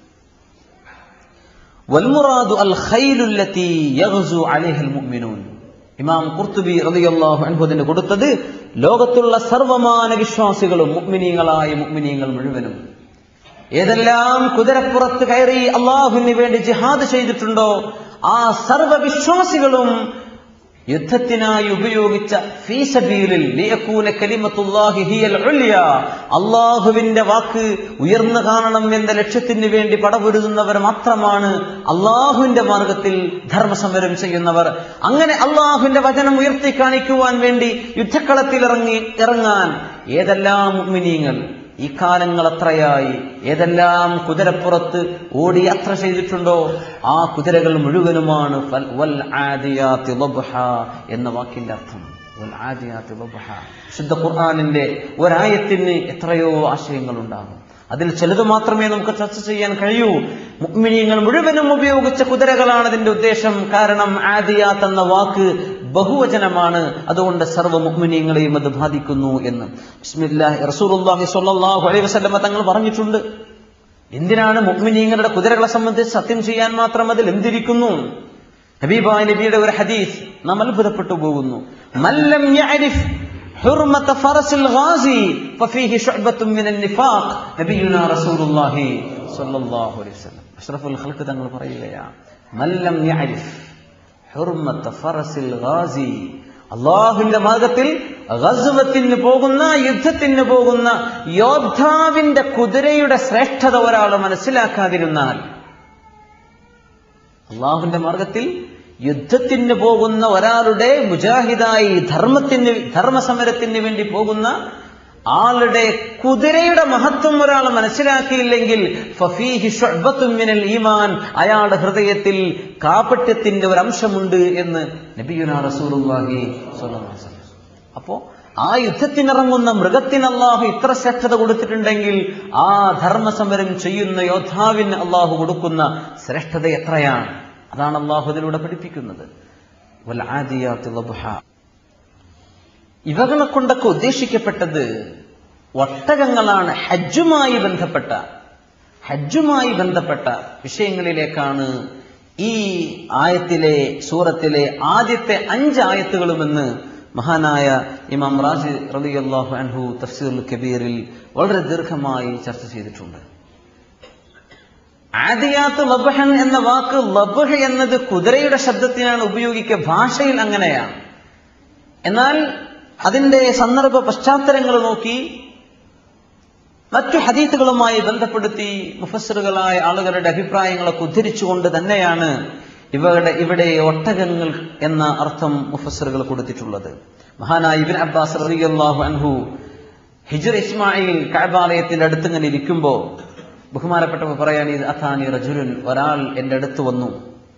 വൽമുറാദു അൽ ഖൈലുല്ലത്തി യഗ്സു അലൈഹിൽ മുഅ്മിനൂൻ ഇമാം ഖുർത്തുബി റളിയല്ലാഹു അൻഹു അതിന് കൊടുത്തത് ലോകത്തുള്ള സർവമാന വിശ്വാസികളും മുഅ്മിനീങ്ങളായ മുഅ്മിനീങ്ങൾ മുഴുവനും ഏതെല്ലാം കുതിരപ്പുറത്ത് കയറി അള്ളാഹുവിന് വേണ്ടി ജിഹാദ് ചെയ്തിട്ടുണ്ടോ ആ സർവ വിശ്വാസികളും യുദ്ധത്തിനായി ഉപയോഗിച്ച ഫീസബീലിൽ ലിയക്കൂന കലിമത്തുല്ലാഹി ഹിയൽ ഉല്യ അള്ളാഹുവിന്റെ വാക്ക് ഉയർന്നു കാണണം എന്ന ലക്ഷ്യത്തിന് വേണ്ടി പടപൊരുതുന്നവർ മാത്രമാണ് അള്ളാഹുവിന്റെ മാർഗത്തിൽ ധർമ്മസമരം ചെയ്യുന്നവർ അങ്ങനെ അള്ളാഹുവിന്റെ വചനം ഉയർത്തി കാണിക്കുവാൻ വേണ്ടി യുദ്ധക്കളത്തിൽ ഇറങ്ങി ഇറങ്ങാൻ ഏതെല്ലാം മുഅ്മിനീങ്ങൾ ഈ കാലങ്ങൾ അത്രയായി ഏതെല്ലാം കുതിരപ്പുറത്ത് ഓടി യാത്ര ചെയ്തിട്ടുണ്ടോ ആ കുതിരകൾ മുഴുവനുമാണ് ഫൽ- വൽ ആദിയാത്തി ളബ്ഹ എന്ന വാക്കിന്റെ അർത്ഥം വൽ ആദിയാത്തി ളബ്ഹ ശുദ്ധ ഖുർആനിന്റെ ഒരായത്തിന് എത്രയോ ആശയങ്ങൾ ഉണ്ടാകും അതിൽ ചിലത് മാത്രമേ നമുക്ക് ചർച്ച ചെയ്യാൻ കഴിയൂ മുഅ്മിനീങ്ങൾ മുഴുവനും ഉപയോഗിച്ച കുതിരകളാണ് അതിന്റെ ഉദ്ദേശം കാരണം ആദിയാത്ത് എന്ന വാക്ക് ബഹുവചനമാണ് അതുകൊണ്ട് സർവ്വ മുഅ്മിനീങ്ങളെയും അത് ബാധിക്കുന്നു എന്ന് ബിസ്മില്ലാഹി റസൂലുള്ളാഹി സ്വല്ലല്ലാഹു അലൈഹി വസല്ലമ തങ്ങൾ പറഞ്ഞിട്ടുണ്ട് എന്തിനാണ് മുഅ്മിനീങ്ങളുടെ കുതിരകളെ സംബന്ധിച്ച് സത്യം ചെയ്യാൻ മാത്രം അതിൽ എന്തിരിക്കുന്നു ഹബീബായ നബിയുടെ ഒരു ഹദീസ് നാം അത്ഭുതപ്പെട്ടു പോകുന്നു മല്ലം യഅരിഫ് حرمة فرس الغازي ففيه شعبة من النفاق نبينا رسول الله صلى الله عليه وسلم أشرف الخلق തങ്ങൾ പറയുകയാണ് മല്ലം യഅരിഫ് ഹുർമത്ത ഫറസിൽ ഗാസി അള്ളാഹുവിന്റെ മാർഗത്തിൽ ഗസ്വത്തിന് പോകുന്ന യുദ്ധത്തിന് പോകുന്ന യോദ്ധാവിന്റെ കുതിരയുടെ ശ്രേഷ്ഠത ഒരാൾ മനസ്സിലാക്കാതിരുന്നാൽ അള്ളാഹുവിന്റെ മാർഗത്തിൽ യുദ്ധത്തിന് പോകുന്ന ഒരാളുടെ മുജാഹിദായി ധർമ്മത്തിന് ധർമ്മസമരത്തിന് വേണ്ടി പോകുന്ന ആളുടെ കുതിരയുടെ മഹത്വം ഒരാൾ മനസ്സിലാക്കിയില്ലെങ്കിൽ ഫഫീഹി ശുഅ്ബത്തും മിനൽ ഈമാൻ അയാളുടെ ഹൃദയത്തിൽ കാപട്യത്തിന്റെ ഒരു അംശമുണ്ട് എന്ന് നബിയുന റസൂലുള്ളാഹി സ്വല്ലല്ലാഹു അലൈഹി വസല്ലം അപ്പോ ആ യുദ്ധത്തിനിറങ്ങുന്ന മൃഗത്തിന് അള്ളാഹു ഇത്ര ശ്രേഷ്ഠത കൊടുത്തിട്ടുണ്ടെങ്കിൽ ആ ധർമ്മസമരം ചെയ്യുന്ന യോദ്ധാവിന് അള്ളാഹു കൊടുക്കുന്ന ശ്രേഷ്ഠത എത്രയാണ് അതാണ് അള്ളാഹു അതിലൂടെ പഠിപ്പിക്കുന്നത് വൽ ആദിയാത്തി ളബ്ഹ. ഇവകളെ കൊണ്ടൊക്കെ ഉദ്ദേശിക്കപ്പെട്ടത് ഒട്ടകങ്ങളാണ് ഹജ്ജുമായി ബന്ധപ്പെട്ട ഹജ്ജുമായി ബന്ധപ്പെട്ട വിഷയങ്ങളിലേക്കാണ് ഈ ആയത്തിലെ സൂറത്തിലെ ആദ്യത്തെ അഞ്ച് ആയത്തുകളുമെന്ന് മഹാനായ ഇമാം റാജി റളിയല്ലാഹു അൻഹു തഫ്സീറുൽ കബീറിൽ വളരെ ദീർഘമായി ചർച്ച ചെയ്തിട്ടുണ്ട് ആദിയാത്ത് ലബ്ഹൻ എന്ന വാക്ക് ലബ്ഹ് എന്നത് കുതിരയുടെ ശബ്ദത്തിനാണ് ഉപയോഗിക്കുക ഭാഷയിൽ അങ്ങനെയാണ് എന്നാൽ അതിന്റെ സന്ദർഭ പശ്ചാത്തലങ്ങൾ നോക്കി മറ്റു ഹദീത്തുകളുമായി ബന്ധപ്പെടുത്തി മുഫസ്സറുകളായ ആളുകളുടെ അഭിപ്രായങ്ങളൊക്കെ ഉദ്ധരിച്ചുകൊണ്ട് തന്നെയാണ് ഇവരുടെ ഇവിടെ ഒട്ടകങ്ങൾ എന്ന അർത്ഥം മുഫസ്സറുകൾ കൊടുത്തിട്ടുള്ളത് മഹാനായ ഇബിൻ അബ്ബാസ് റളിയല്ലാഹു അൻഹു ഹിജർ ഇസ്മായിൽ കഅബാലയത്തിന്റെ അടുത്തിങ്ങനെ ഇരിക്കുമ്പോൾ ബഹുമാനപ്പെട്ടവർ പറയാൻ ഇത് അഥാനി റജുലുൻ ഒരാൾ എന്റെ അടുത്ത് വന്നു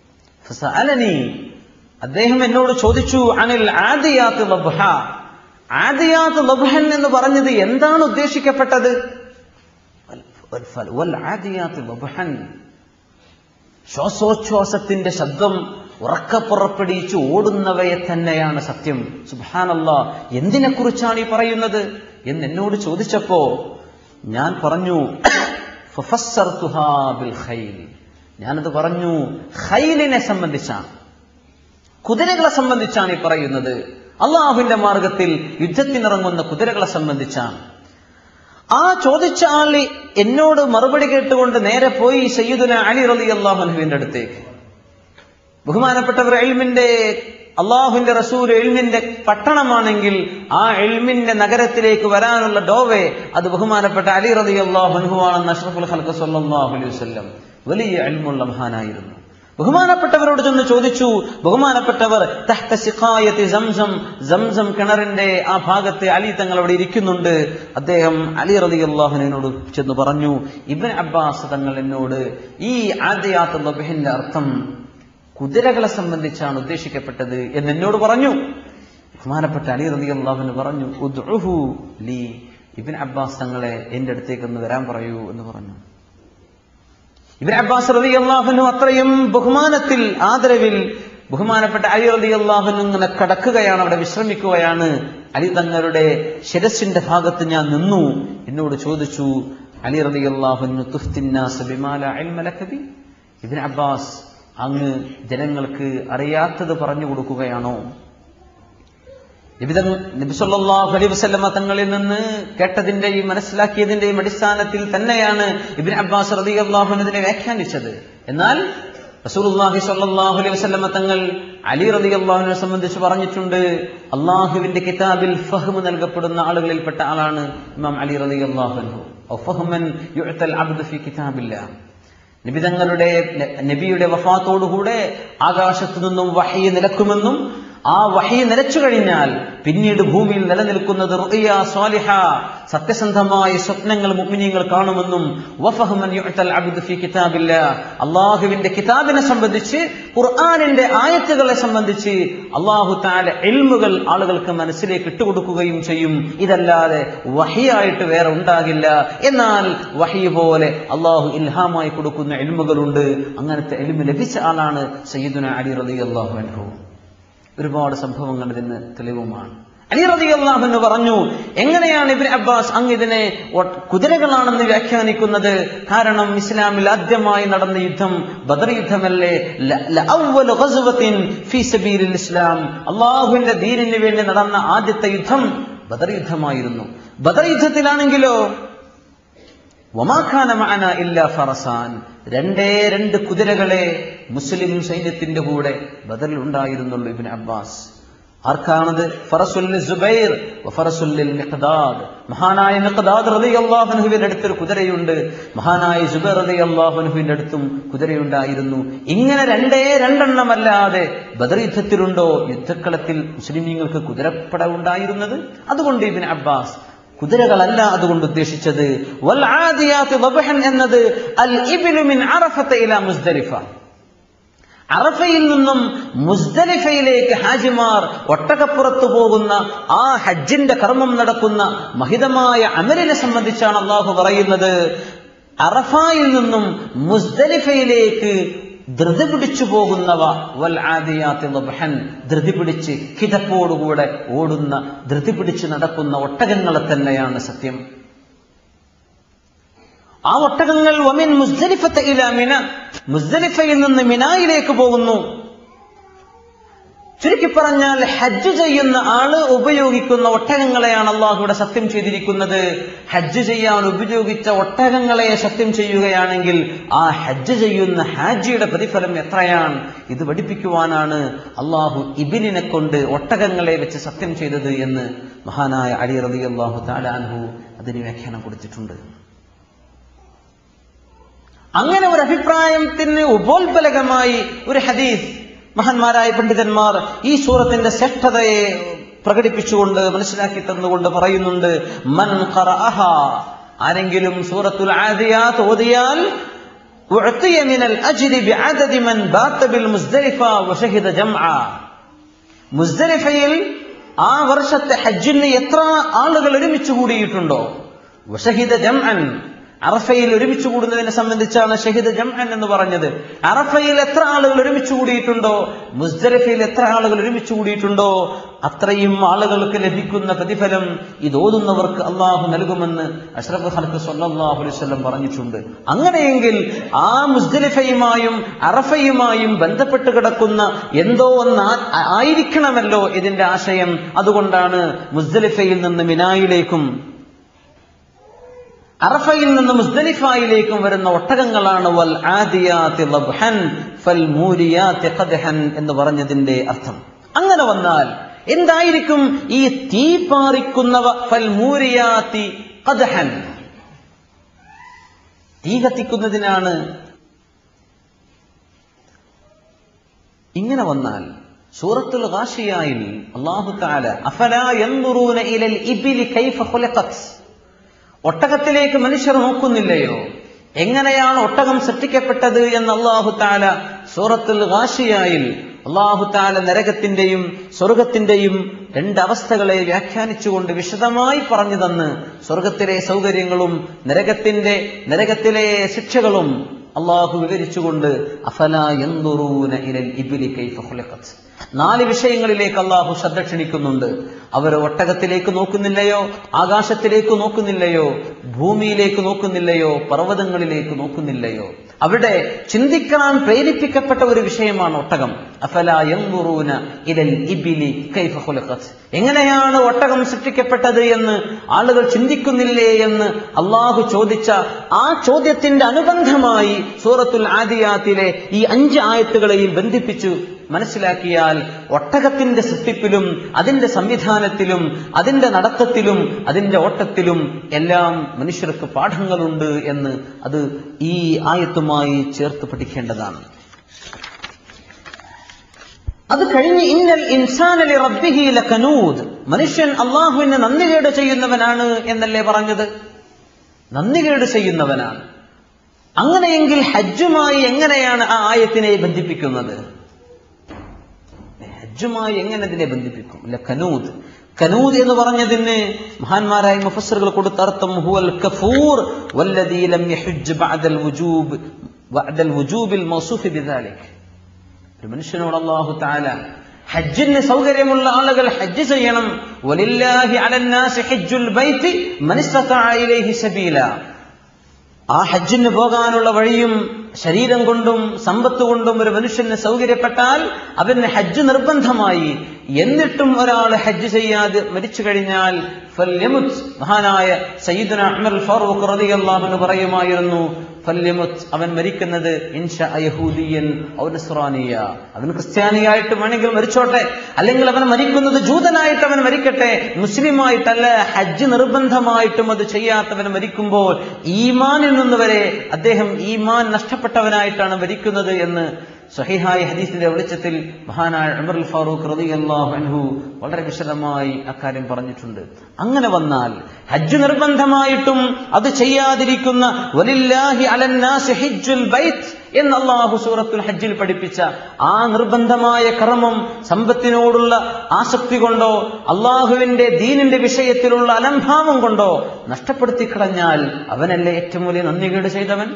ഫസഅലനി അദ്ദേഹം എന്നോട് ചോദിച്ചു അനിൽ ആദിയാത്ത് ലബ്ഹ ആദിയാത്ത് ലബ്ഹൻ എന്ന് പറഞ്ഞത് എന്താണ് ഉദ്ദേശിക്കപ്പെട്ടത് വൽ ഫൽ- വൽ ആദിയാത്ത് ലബ്ഹൻ ശ്വാസോച്ഛ്വാസത്തിന്റെ ശബ്ദം ഉറക്ക പുറപ്പെടുവിച്ച് ഓടുന്നവയെ തന്നെയാണ് സത്യം സുബാനല്ല എന്തിനെക്കുറിച്ചാണ് ഈ പറയുന്നത് എന്ന് എന്നോട് ചോദിച്ചപ്പോ ഞാൻ പറഞ്ഞു ഫഫസ്സർതുഹാ ബിൽ ഖൈൽ. ഞാനത് പറഞ്ഞു ഖൈലിനെ സംബന്ധിച്ചാണ് കുതിരകളെ സംബന്ധിച്ചാണ് ഈ പറയുന്നത് അള്ളാഹുവിന്റെ മാർഗത്തിൽ യുദ്ധത്തിനിറങ്ങുന്ന കുതിരകളെ സംബന്ധിച്ചാണ് ആ ചോദിച്ച ആള് എന്നോട് മറുപടി കേട്ടുകൊണ്ട് നേരെ പോയി സയ്യിദുന അലി റലി അള്ളാഹുനുവിന്റെ അടുത്തേക്ക് ബഹുമാനപ്പെട്ടവർ എൽമിന്റെ അള്ളാഹുവിന്റെ റസൂൽ എൽമിന്റെ പട്ടണമാണെങ്കിൽ ആ എൽമിന്റെ നഗരത്തിലേക്ക് വരാനുള്ള ഡോവെ അത് ബഹുമാനപ്പെട്ട അലി റലി അള്ളാഹുനുവാണെന്ന് അഷ്റഫുൽ ഖൽക്ക് സല്ലല്ലാഹു അലൈഹി വസല്ലം വലിയ എൽമുള്ള മഹാനായിരുന്നു ബഹുമാനപ്പെട്ടവരോട് ചെന്ന് ചോദിച്ചു ബഹുമാനപ്പെട്ടവർ തഹ്ത സിഖായത്തി സംസം സംസം കിണറിന്റെ ആ ഭാഗത്ത് അലി തങ്ങൾ അവിടെ ഇരിക്കുന്നുണ്ട് അദ്ദേഹം അലി റതി അള്ളാഹുവിനോട് ചെന്ന് പറഞ്ഞു ഇബൻ അബ്ബാസ് തങ്ങൾ എന്നോട് ഈ ആദ്യാത്ത് ലബഹിന്റെ അർത്ഥം കുതിരകളെ സംബന്ധിച്ചാണ് ഉദ്ദേശിക്കപ്പെട്ടത് എന്ന് എന്നോട് പറഞ്ഞു ബഹുമാനപ്പെട്ട അലി റതി അള്ളാഹുവിന് പറഞ്ഞു ഉദ്ഉഹു ലീ ഇബിൻ അബ്ബാസ് തങ്ങളെ എന്റെ അടുത്തേക്ക് ഒന്ന് വരാൻ പറയൂ എന്ന് പറഞ്ഞു ഇബിൻ അബ്ബാസ് റതി അള്ളാഹുനു അത്രയും ബഹുമാനത്തിൽ ആദരവിൽ ബഹുമാനപ്പെട്ട അലി റതി അള്ളാഹുനു ഇങ്ങനെ കടക്കുകയാണ് അവിടെ വിശ്രമിക്കുകയാണ് അലി തങ്ങളുടെ ശിരസിന്റെ ഭാഗത്ത് ഞാൻ നിന്നു എന്നോട് ചോദിച്ചു അലി റതി അള്ളാഹുനു ഇബിൻ അബ്ബാസ് അങ്ങ് ജനങ്ങൾക്ക് അറിയാത്തത് പറഞ്ഞു കൊടുക്കുകയാണോ നിബിതങ്ങൾ നബിസല്ലാഹു അലൈഹി വസല്ലമ തങ്ങളിൽ നിന്ന് കേട്ടതിന്റെയും മനസ്സിലാക്കിയതിന്റെയും അടിസ്ഥാനത്തിൽ തന്നെയാണ് ഇബിൻ അബ്ബാസ് റതി അള്ളാഹുനതിനെ വ്യാഖ്യാനിച്ചത് എന്നാൽ റസൂലുള്ളാഹി സ്വല്ലല്ലാഹു അലൈഹി വസല്ലമ തങ്ങൾ അലി റതി അള്ളാഹുവിനെ സംബന്ധിച്ച് പറഞ്ഞിട്ടുണ്ട് അള്ളാഹുവിന്റെ കിതാബിൽ ഫഹ്മ് നൽകപ്പെടുന്ന ആളുകളിൽപ്പെട്ട ആളാണ് ഇമാം അലി റതി അള്ളാഹുൻ നിബിതങ്ങളുടെ നബിയുടെ വഫാത്തോടുകൂടെ ആകാശത്തു നിന്നും വഹി നിലക്കുമെന്നും ആ വഹി നിലച്ചു കഴിഞ്ഞാൽ പിന്നീട് ഭൂമിയിൽ നിലനിൽക്കുന്നത് റുഇയ സ്വാലിഹ സത്യസന്ധമായ സ്വപ്നങ്ങൾ മുഅ്മിനീങ്ങൾ കാണുമെന്നും വഫഹ്മൻ യുഅ്തൽ അബ്ദു ഫീ കിതാബില്ല അള്ളാഹുവിന്റെ കിതാബിനെ സംബന്ധിച്ച് ഖുർആനിന്റെ ആയത്തുകളെ സംബന്ധിച്ച് അള്ളാഹു താല ഇൽമുകൾ ആളുകൾക്ക് മനസ്സിലേക്ക് ഇട്ടുകൊടുക്കുകയും ചെയ്യും ഇതല്ലാതെ വഹിയായിട്ട് വേറെ ഉണ്ടാകില്ല എന്നാൽ വഹി പോലെ അള്ളാഹു ഇൽഹാമായി കൊടുക്കുന്ന എൽമുകളുണ്ട് അങ്ങനത്തെ എൽമ് ലഭിച്ച ആളാണ് സയ്യിദുന അലി റലി അള്ളാഹു അൻഹു ഒരുപാട് സംഭവങ്ങൾ ഇതിന് തെളിവുമാണ് അലി റതി അള്ളാഹുന്ന് പറഞ്ഞു എങ്ങനെയാണ് ഇബിൻ അബ്ബാസ് അങ്ങ് ഇതിനെ ഒ- കുതിരകളാണെന്ന് വ്യാഖ്യാനിക്കുന്നത് കാരണം ഇസ്ലാമിൽ ആദ്യമായി നടന്ന യുദ്ധം ബദർ യുദ്ധമല്ലേ ല- ലഅവ്വലു ഗസ്വത്തിൻ ഫീ സബീലിൽ ഇസ്ലാം അള്ളാഹുവിന്റെ ദീനിന് വേണ്ടി നടന്ന ആദ്യത്തെ യുദ്ധം ബദർ യുദ്ധമായിരുന്നു ബദർ യുദ്ധത്തിലാണെങ്കിലോ വമാഖാന മഅന ഇല്ല ഫറസാൻ രണ്ടേ രണ്ട് കുതിരകളെ മുസ്ലിം സൈന്യത്തിന്റെ കൂടെ ബദറിൽ ഉണ്ടായിരുന്നുള്ളൂ ഇബിൻ അബ്ബാസ് ആർക്കാണത് ഫറസുല്ലിൽ സുബൈർ ഫറസുല്ലിൽ മിഖ്ദാദ് മഹാനായ മിഖ്ദാദ് റളിയല്ലാഹുവിന്റെ അടുത്തൊരു കുതിരയുണ്ട് മഹാനായ സുബൈർ റളിയല്ലാഹുവിന്റെ അടുത്തും കുതിരയുണ്ടായിരുന്നു ഇങ്ങനെ രണ്ടേ രണ്ടെണ്ണമല്ലാതെ ബദർ യുദ്ധത്തിലുണ്ടോ യുദ്ധക്കളത്തിൽ മുസ്ലിമീങ്ങൾക്ക് കുതിരപ്പട ഉണ്ടായിരുന്നത് അതുകൊണ്ട് ഇബിൻ അബ്ബാസ് കുതിരകളല്ല അതുകൊണ്ട് ഉദ്ദേശിച്ചത് വൽ ആദിയാത്ത് ദബ്ഹൻ എന്നത് അൽ ഇബ്നു മിൻ അറഫത ഇലാ മുസ്ദലിഫ അറഫയിൽ നിന്നും മുസ്ദലിഫയിലേക്ക് ഹാജിമാർ ഒട്ടകപ്പുറത്ത് പോകുന്ന ആ ഹജ്ജിന്റെ കർമ്മം നടക്കുന്ന മഹിതമായ അമലിനെ സംബന്ധിച്ചാണ് അള്ളാഹു പറയുന്നത് അറഫായിൽ നിന്നും മുസ്ദലിഫയിലേക്ക് ധൃതി പിടിച്ചു പോകുന്നവ വൽ ആദിയാത്തി ലബ്ഹൻ ധൃതി പിടിച്ച് കിതപ്പോടുകൂടെ ഓടുന്ന ധൃതി പിടിച്ച് നടക്കുന്ന ഒട്ടകങ്ങളെ തന്നെയാണ് സത്യം ആ ഒട്ടകങ്ങൾ വമിൻ മുസ്ദലിഫത്ത് ഇല മിന മുസ്ദലിഫയിൽ നിന്ന് മിനായിലേക്ക് പോകുന്നു ചുരുക്കി പറഞ്ഞാൽ ഹജ്ജ് ചെയ്യുന്ന ആള് ഉപയോഗിക്കുന്ന ഒട്ടകങ്ങളെയാണ് അള്ളാഹുവിടെ സത്യം ചെയ്തിരിക്കുന്നത് ഹജ്ജ് ചെയ്യാൻ ഉപയോഗിച്ച ഒട്ടകങ്ങളെ സത്യം ചെയ്യുകയാണെങ്കിൽ ആ ഹജ്ജ് ചെയ്യുന്ന ഹാജിയുടെ പ്രതിഫലം എത്രയാണ് ഇത് പഠിപ്പിക്കുവാനാണ് അള്ളാഹു ഇബിനിനെ കൊണ്ട് ഒട്ടകങ്ങളെ വെച്ച് സത്യം ചെയ്തത് എന്ന് മഹാനായ അലി റതി അള്ളാഹു താലാൻഹു അതിന് വ്യാഖ്യാനം കൊടുത്തിട്ടുണ്ട് അങ്ങനെ ഒരു അഭിപ്രായത്തിന് ഉപോത്ബലകമായി ഒരു ഹദീസ് മഹാന്മാരായ പണ്ഡിതന്മാർ ഈ സൂറത്തിന്റെ ശ്രേഷ്ഠതയെ പ്രകടിപ്പിച്ചുകൊണ്ട് മനസ്സിലാക്കി തന്നുകൊണ്ട് പറയുന്നുണ്ട് മൻ ഖറഅഹ ആരെങ്കിലും സൂറത്തുൽ ആദിയാത്ത് ഓതിയാൽ أعطي من الأجر بعدد من بات بالمزدلفة وشهد جمعا മുസ്ദലിഫയിൽ ആ വർഷത്തെ ഹജ്ജിന് എത്ര ആളുകൾ ഒരുമിച്ച് കൂടിയിട്ടുണ്ടോ വഷഹിദ ജംഅൻ അറഫയിൽ ഒരുമിച്ച് കൂടുന്നതിനെ സംബന്ധിച്ചാണ് ഷഹിദ് ജംഅൻ എന്ന് പറഞ്ഞത് അറഫയിൽ എത്ര ആളുകൾ ഒരുമിച്ച് കൂടിയിട്ടുണ്ടോ മുസ്ദലിഫയിൽ എത്ര ആളുകൾ ഒരുമിച്ച് കൂടിയിട്ടുണ്ടോ അത്രയും ആളുകൾക്ക് ലഭിക്കുന്ന പ്രതിഫലം ഇത് ഓതുന്നവർക്ക് അള്ളാഹു നൽകുമെന്ന് അഷ്റഫ് ഹൽക്ക് സല്ലാഹു അലൈവല്ലം പറഞ്ഞിട്ടുണ്ട് അങ്ങനെയെങ്കിൽ ആ മുസ്ദലിഫയുമായും അറഫയുമായും ബന്ധപ്പെട്ട് കിടക്കുന്ന എന്തോ ഒന്ന് ആ- ആയിരിക്കണമല്ലോ ഇതിന്റെ ആശയം അതുകൊണ്ടാണ് മുസ്ദലിഫയിൽ നിന്ന് മിനായിലേക്കും അറഫയിൽ നിന്ന് മുസ്ദലിഫായിലേക്കും വരുന്ന ഒട്ടകങ്ങളാണ് വൽ ആദിയാതി ലബ്ഹൻ ഫൽ മൂരിയാതി ഖദ്ഹൻ എന്ന് പറഞ്ഞതിന്റെ അർത്ഥം അങ്ങനെ വന്നാൽ എന്തായിരിക്കും ഈ തീ പാറിക്കുന്നവ ഫൽ മൂരിയാതി ഖദ്ഹൻ തീ കത്തിക്കുന്നതിനാണ് ഇങ്ങനെ വന്നാൽ സൂറത്തുൽ ഗാഷിയായിൽ അല്ലാഹു തആല അഫലാ യൻദുറൂന ഇലൽ ഇബ്ലി കൈഫ ഖുലിഖത് ഒട്ടകത്തിലേക്ക് മനുഷ്യർ നോക്കുന്നില്ലയോ എങ്ങനെയാണ് ഒട്ടകം സൃഷ്ടിക്കപ്പെട്ടത് എന്ന് അള്ളാഹു താല സൂറത്തുൽ ഗാഷിയായിൽ അള്ളാഹു താല നരകത്തിന്റെയും സ്വർഗത്തിന്റെയും രണ്ട് അവസ്ഥകളെ വ്യാഖ്യാനിച്ചുകൊണ്ട് വിശദമായി പറഞ്ഞു തന്ന് സ്വർഗത്തിലെ സൗകര്യങ്ങളും നരകത്തിന്റെ നരകത്തിലെ ശിക്ഷകളും അള്ളാഹു വിവരിച്ചുകൊണ്ട് അഫലാ യൻദുറൂന ഇലൽ ഇബ്ലി കൈഫ ഖുലിഖത് നാല് വിഷയങ്ങളിലേക്ക് അള്ളാഹു ശ്രദ്ധ ക്ഷണിക്കുന്നുണ്ട് അവർ ഒട്ടകത്തിലേക്ക് നോക്കുന്നില്ലയോ ആകാശത്തിലേക്ക് നോക്കുന്നില്ലയോ ഭൂമിയിലേക്ക് നോക്കുന്നില്ലയോ പർവ്വതങ്ങളിലേക്ക് നോക്കുന്നില്ലയോ അവിടെ ചിന്തിക്കാൻ പ്രേരിപ്പിക്കപ്പെട്ട ഒരു വിഷയമാണ് ഒട്ടകം അഫല യൻദുറൂന ഇലൽ ഇബിലി കൈഫ ഖുലിഖത് എങ്ങനെയാണ് ഒട്ടകം സൃഷ്ടിക്കപ്പെട്ടത് എന്ന് ആളുകൾ ചിന്തിക്കുന്നില്ലേ എന്ന് അള്ളാഹു ചോദിച്ച ആ ചോദ്യത്തിന്റെ അനുബന്ധമായി സൂറത്തുൽ ആദിയാത്തിലെ ഈ അഞ്ച് ആയത്തുകളെയും ബന്ധിപ്പിച്ചു മനസ്സിലാക്കിയാൽ ഒട്ടകത്തിന്റെ സൃഷ്ടിപ്പിലും അതിന്റെ സംവിധാനത്തിലും അതിന്റെ നടത്തത്തിലും അതിന്റെ ഓട്ടത്തിലും എല്ലാം മനുഷ്യർക്ക് പാഠങ്ങളുണ്ട് എന്ന് അത് ഈ ആയത്തുമായി ചേർത്ത് പഠിക്കേണ്ടതാണ് അത് കഴിഞ്ഞ് ഇന്നൽ ഇൻസാനലി റബ്ബിഹി ലകനൂദ് മനുഷ്യൻ അള്ളാഹുവിന് നന്ദികേട് ചെയ്യുന്നവനാണ് എന്നല്ലേ പറഞ്ഞത് നന്ദികേട് ചെയ്യുന്നവനാണ് അങ്ങനെയെങ്കിൽ ഹജ്ജുമായി എങ്ങനെയാണ് ആ ആയത്തിനെ ബന്ധിപ്പിക്കുന്നത് ഹജ്ജുമായി എങ്ങനെ ഇതിനെ ബന്ധിപ്പിക്കും അല്ല കനൂദ് കനൂദ് എന്ന് പറഞ്ഞതിന് മഹാന്മാരായ മുഫസ്സറുകൾ കൊടുത്ത അർത്ഥം ഹുവൽ കഫൂർ വല്ലദീ ലം യഹുജ്ജ് ബഅദൽ വുജൂബ് ബഅദൽ വുജൂബിൽ മൗസൂഫ് ബിദാലിക് ഒരു മനുഷ്യനോട് അല്ലാഹു തആല ഹജ്ജിന് സൗകര്യമുള്ള ആളുകൾ ഹജ്ജ് ചെയ്യണം വലില്ലാഹി അലന്നാസി ഹജ്ജുൽ ബൈത്തി മൻ ഇസ്തതഅ ഇലൈഹി സബീല ആ ഹജ്ജിന് പോകാനുള്ള വഴിയും ശരീരം കൊണ്ടും സമ്പത്ത് കൊണ്ടും ഒരു മനുഷ്യന് സൗകര്യപ്പെട്ടാൽ അവന് ഹജ്ജ് നിർബന്ധമായി എന്നിട്ടും ഒരാൾ ഹജ്ജ് ചെയ്യാതെ മരിച്ചു കഴിഞ്ഞാൽ ഫല്യമുത് മഹാനായ സയ്യിദുന അഹ്മൽ ഫാറൂഖ് റളിയല്ലാഹു അൻഹു പറയുമായിരുന്നു ഫല്യമുത് അവൻ മരിക്കുന്നത് ഇൻഷ യഹൂദിയൻ ഔ നസ്രാനിയ അവൻ ക്രിസ്ത്യാനിയായിട്ട് വേണമെങ്കിൽ മരിച്ചോട്ടെ അല്ലെങ്കിൽ അവൻ മരിക്കുന്നത് ജൂതനായിട്ട് അവൻ മരിക്കട്ടെ മുസ്ലിമായിട്ടല്ല ഹജ്ജ് നിർബന്ധമായിട്ടും അത് ചെയ്യാത്തവൻ മരിക്കുമ്പോൾ ഈമാനിൽ നിന്ന് വരെ അദ്ദേഹം ഈമാൻ നഷ്ടപ്പെട്ടവനായിട്ടാണ് മരിക്കുന്നത് എന്ന് സഹിഹായ ഹദീസിന്റെ വെളിച്ചത്തിൽ മഹാനായ ഉമർ അൽ ഫാറൂഖ് റളിയല്ലാഹു അൻഹു വളരെ വിശദമായി അക്കാര്യം പറഞ്ഞിട്ടുണ്ട് അങ്ങനെ വന്നാൽ ഹജ്ജ് നിർബന്ധമായിട്ടും അത് ചെയ്യാതിരിക്കുന്ന വലില്ലാഹി അലന്നാസി ഹിജ്ജുൽ ബൈത്ത് എന്ന് അള്ളാഹു സൂറത്തുൽ ഹജ്ജിൽ പഠിപ്പിച്ച ആ നിർബന്ധമായ കർമ്മം സമ്പത്തിനോടുള്ള ആസക്തി കൊണ്ടോ അള്ളാഹുവിന്റെ ദീനിന്റെ വിഷയത്തിലുള്ള അലംഭാവം കൊണ്ടോ നഷ്ടപ്പെടുത്തി കളഞ്ഞാൽ അവനല്ലേ ഏറ്റവും വലിയ നന്ദികേട് ചെയ്തവൻ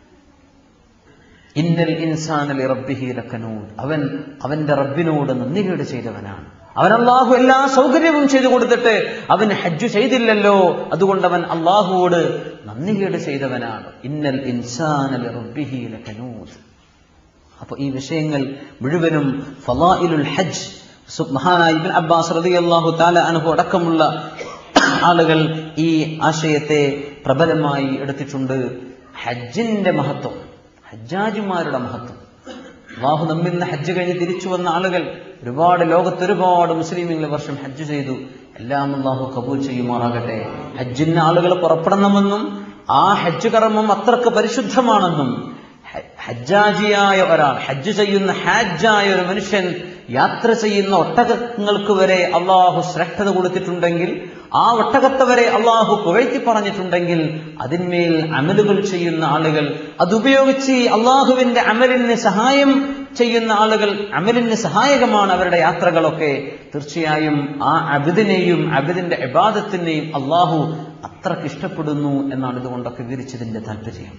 ഇന്നൽ ഇൻസാനലി റബ്ബിഹി ലക്കനൂദ് അവൻ അവന്റെ റബ്ബിനോട് നന്ദികേട് ചെയ്തവനാണ് അവൻ അള്ളാഹു എല്ലാ സൗകര്യവും ചെയ്തു കൊടുത്തിട്ട് അവൻ ഹജ്ജ് ചെയ്തില്ലല്ലോ അതുകൊണ്ട് അവൻ അള്ളാഹുവോട് നന്ദികേട് ചെയ്തവനാണ് ഇന്നൽ ഇൻസാനലി റബ്ബിഹി ലക്കനൂദ് അപ്പൊ ഈ വിഷയങ്ങൾ മുഴുവനും ഫലായിലുൽ ഹജ്ജ് സു- മഹാനായ ഇബ്ൻ അബ്ബാസ് റളിയല്ലാഹു തആല അൻഹു അടക്കമുള്ള ആളുകൾ ഈ ആശയത്തെ പ്രബലമായി എടുത്തിട്ടുണ്ട് ഹജ്ജിന്റെ മഹത്വം ഹജ്ജാജിമാരുടെ മഹത്വം അള്ളാഹു നമ്മിൽ നിന്ന് ഹജ്ജ് കഴിഞ്ഞ് തിരിച്ചു വന്ന ആളുകൾ ഒരുപാട് ലോകത്ത് ഒരുപാട് മുസ്ലിമീങ്ങൾ ഈ വർഷം ഹജ്ജ് ചെയ്തു എല്ലാം അള്ളാഹു കബൂൽ ചെയ്യുമാറാകട്ടെ ഹജ്ജിന് ആളുകൾ പുറപ്പെടണമെന്നും ആ ഹജ്ജ് കർമ്മം അത്രക്ക് പരിശുദ്ധമാണെന്നും ഹ- ഹജ്ജാജിയായ ഒരാൾ ഹജ്ജ് ചെയ്യുന്ന ഹാജായ ഒരു മനുഷ്യൻ യാത്ര ചെയ്യുന്ന ഒട്ടകങ്ങൾക്ക് വരെ അള്ളാഹു ശ്രേഷ്ഠത കൊടുത്തിട്ടുണ്ടെങ്കിൽ ആ ഒട്ടകത്തെ വരെ അള്ളാഹു പുകഴ്ത്തി പറഞ്ഞിട്ടുണ്ടെങ്കിൽ അതിന്മേൽ അമലുകൾ ചെയ്യുന്ന ആളുകൾ അതുപയോഗിച്ച് അള്ളാഹുവിന്റെ അമലിന് സഹായം ചെയ്യുന്ന ആളുകൾ അമലിന് സഹായകമാണ് അവരുടെ യാത്രകളൊക്കെ തീർച്ചയായും ആ അബിദിനെയും അബിദിന്റെ ഇബാദത്തിനെയും അള്ളാഹു അത്രക്ക് ഇഷ്ടപ്പെടുന്നു എന്നാണ് ഇതുകൊണ്ടൊക്കെ വിവരിച്ചതിന്റെ താല്പര്യം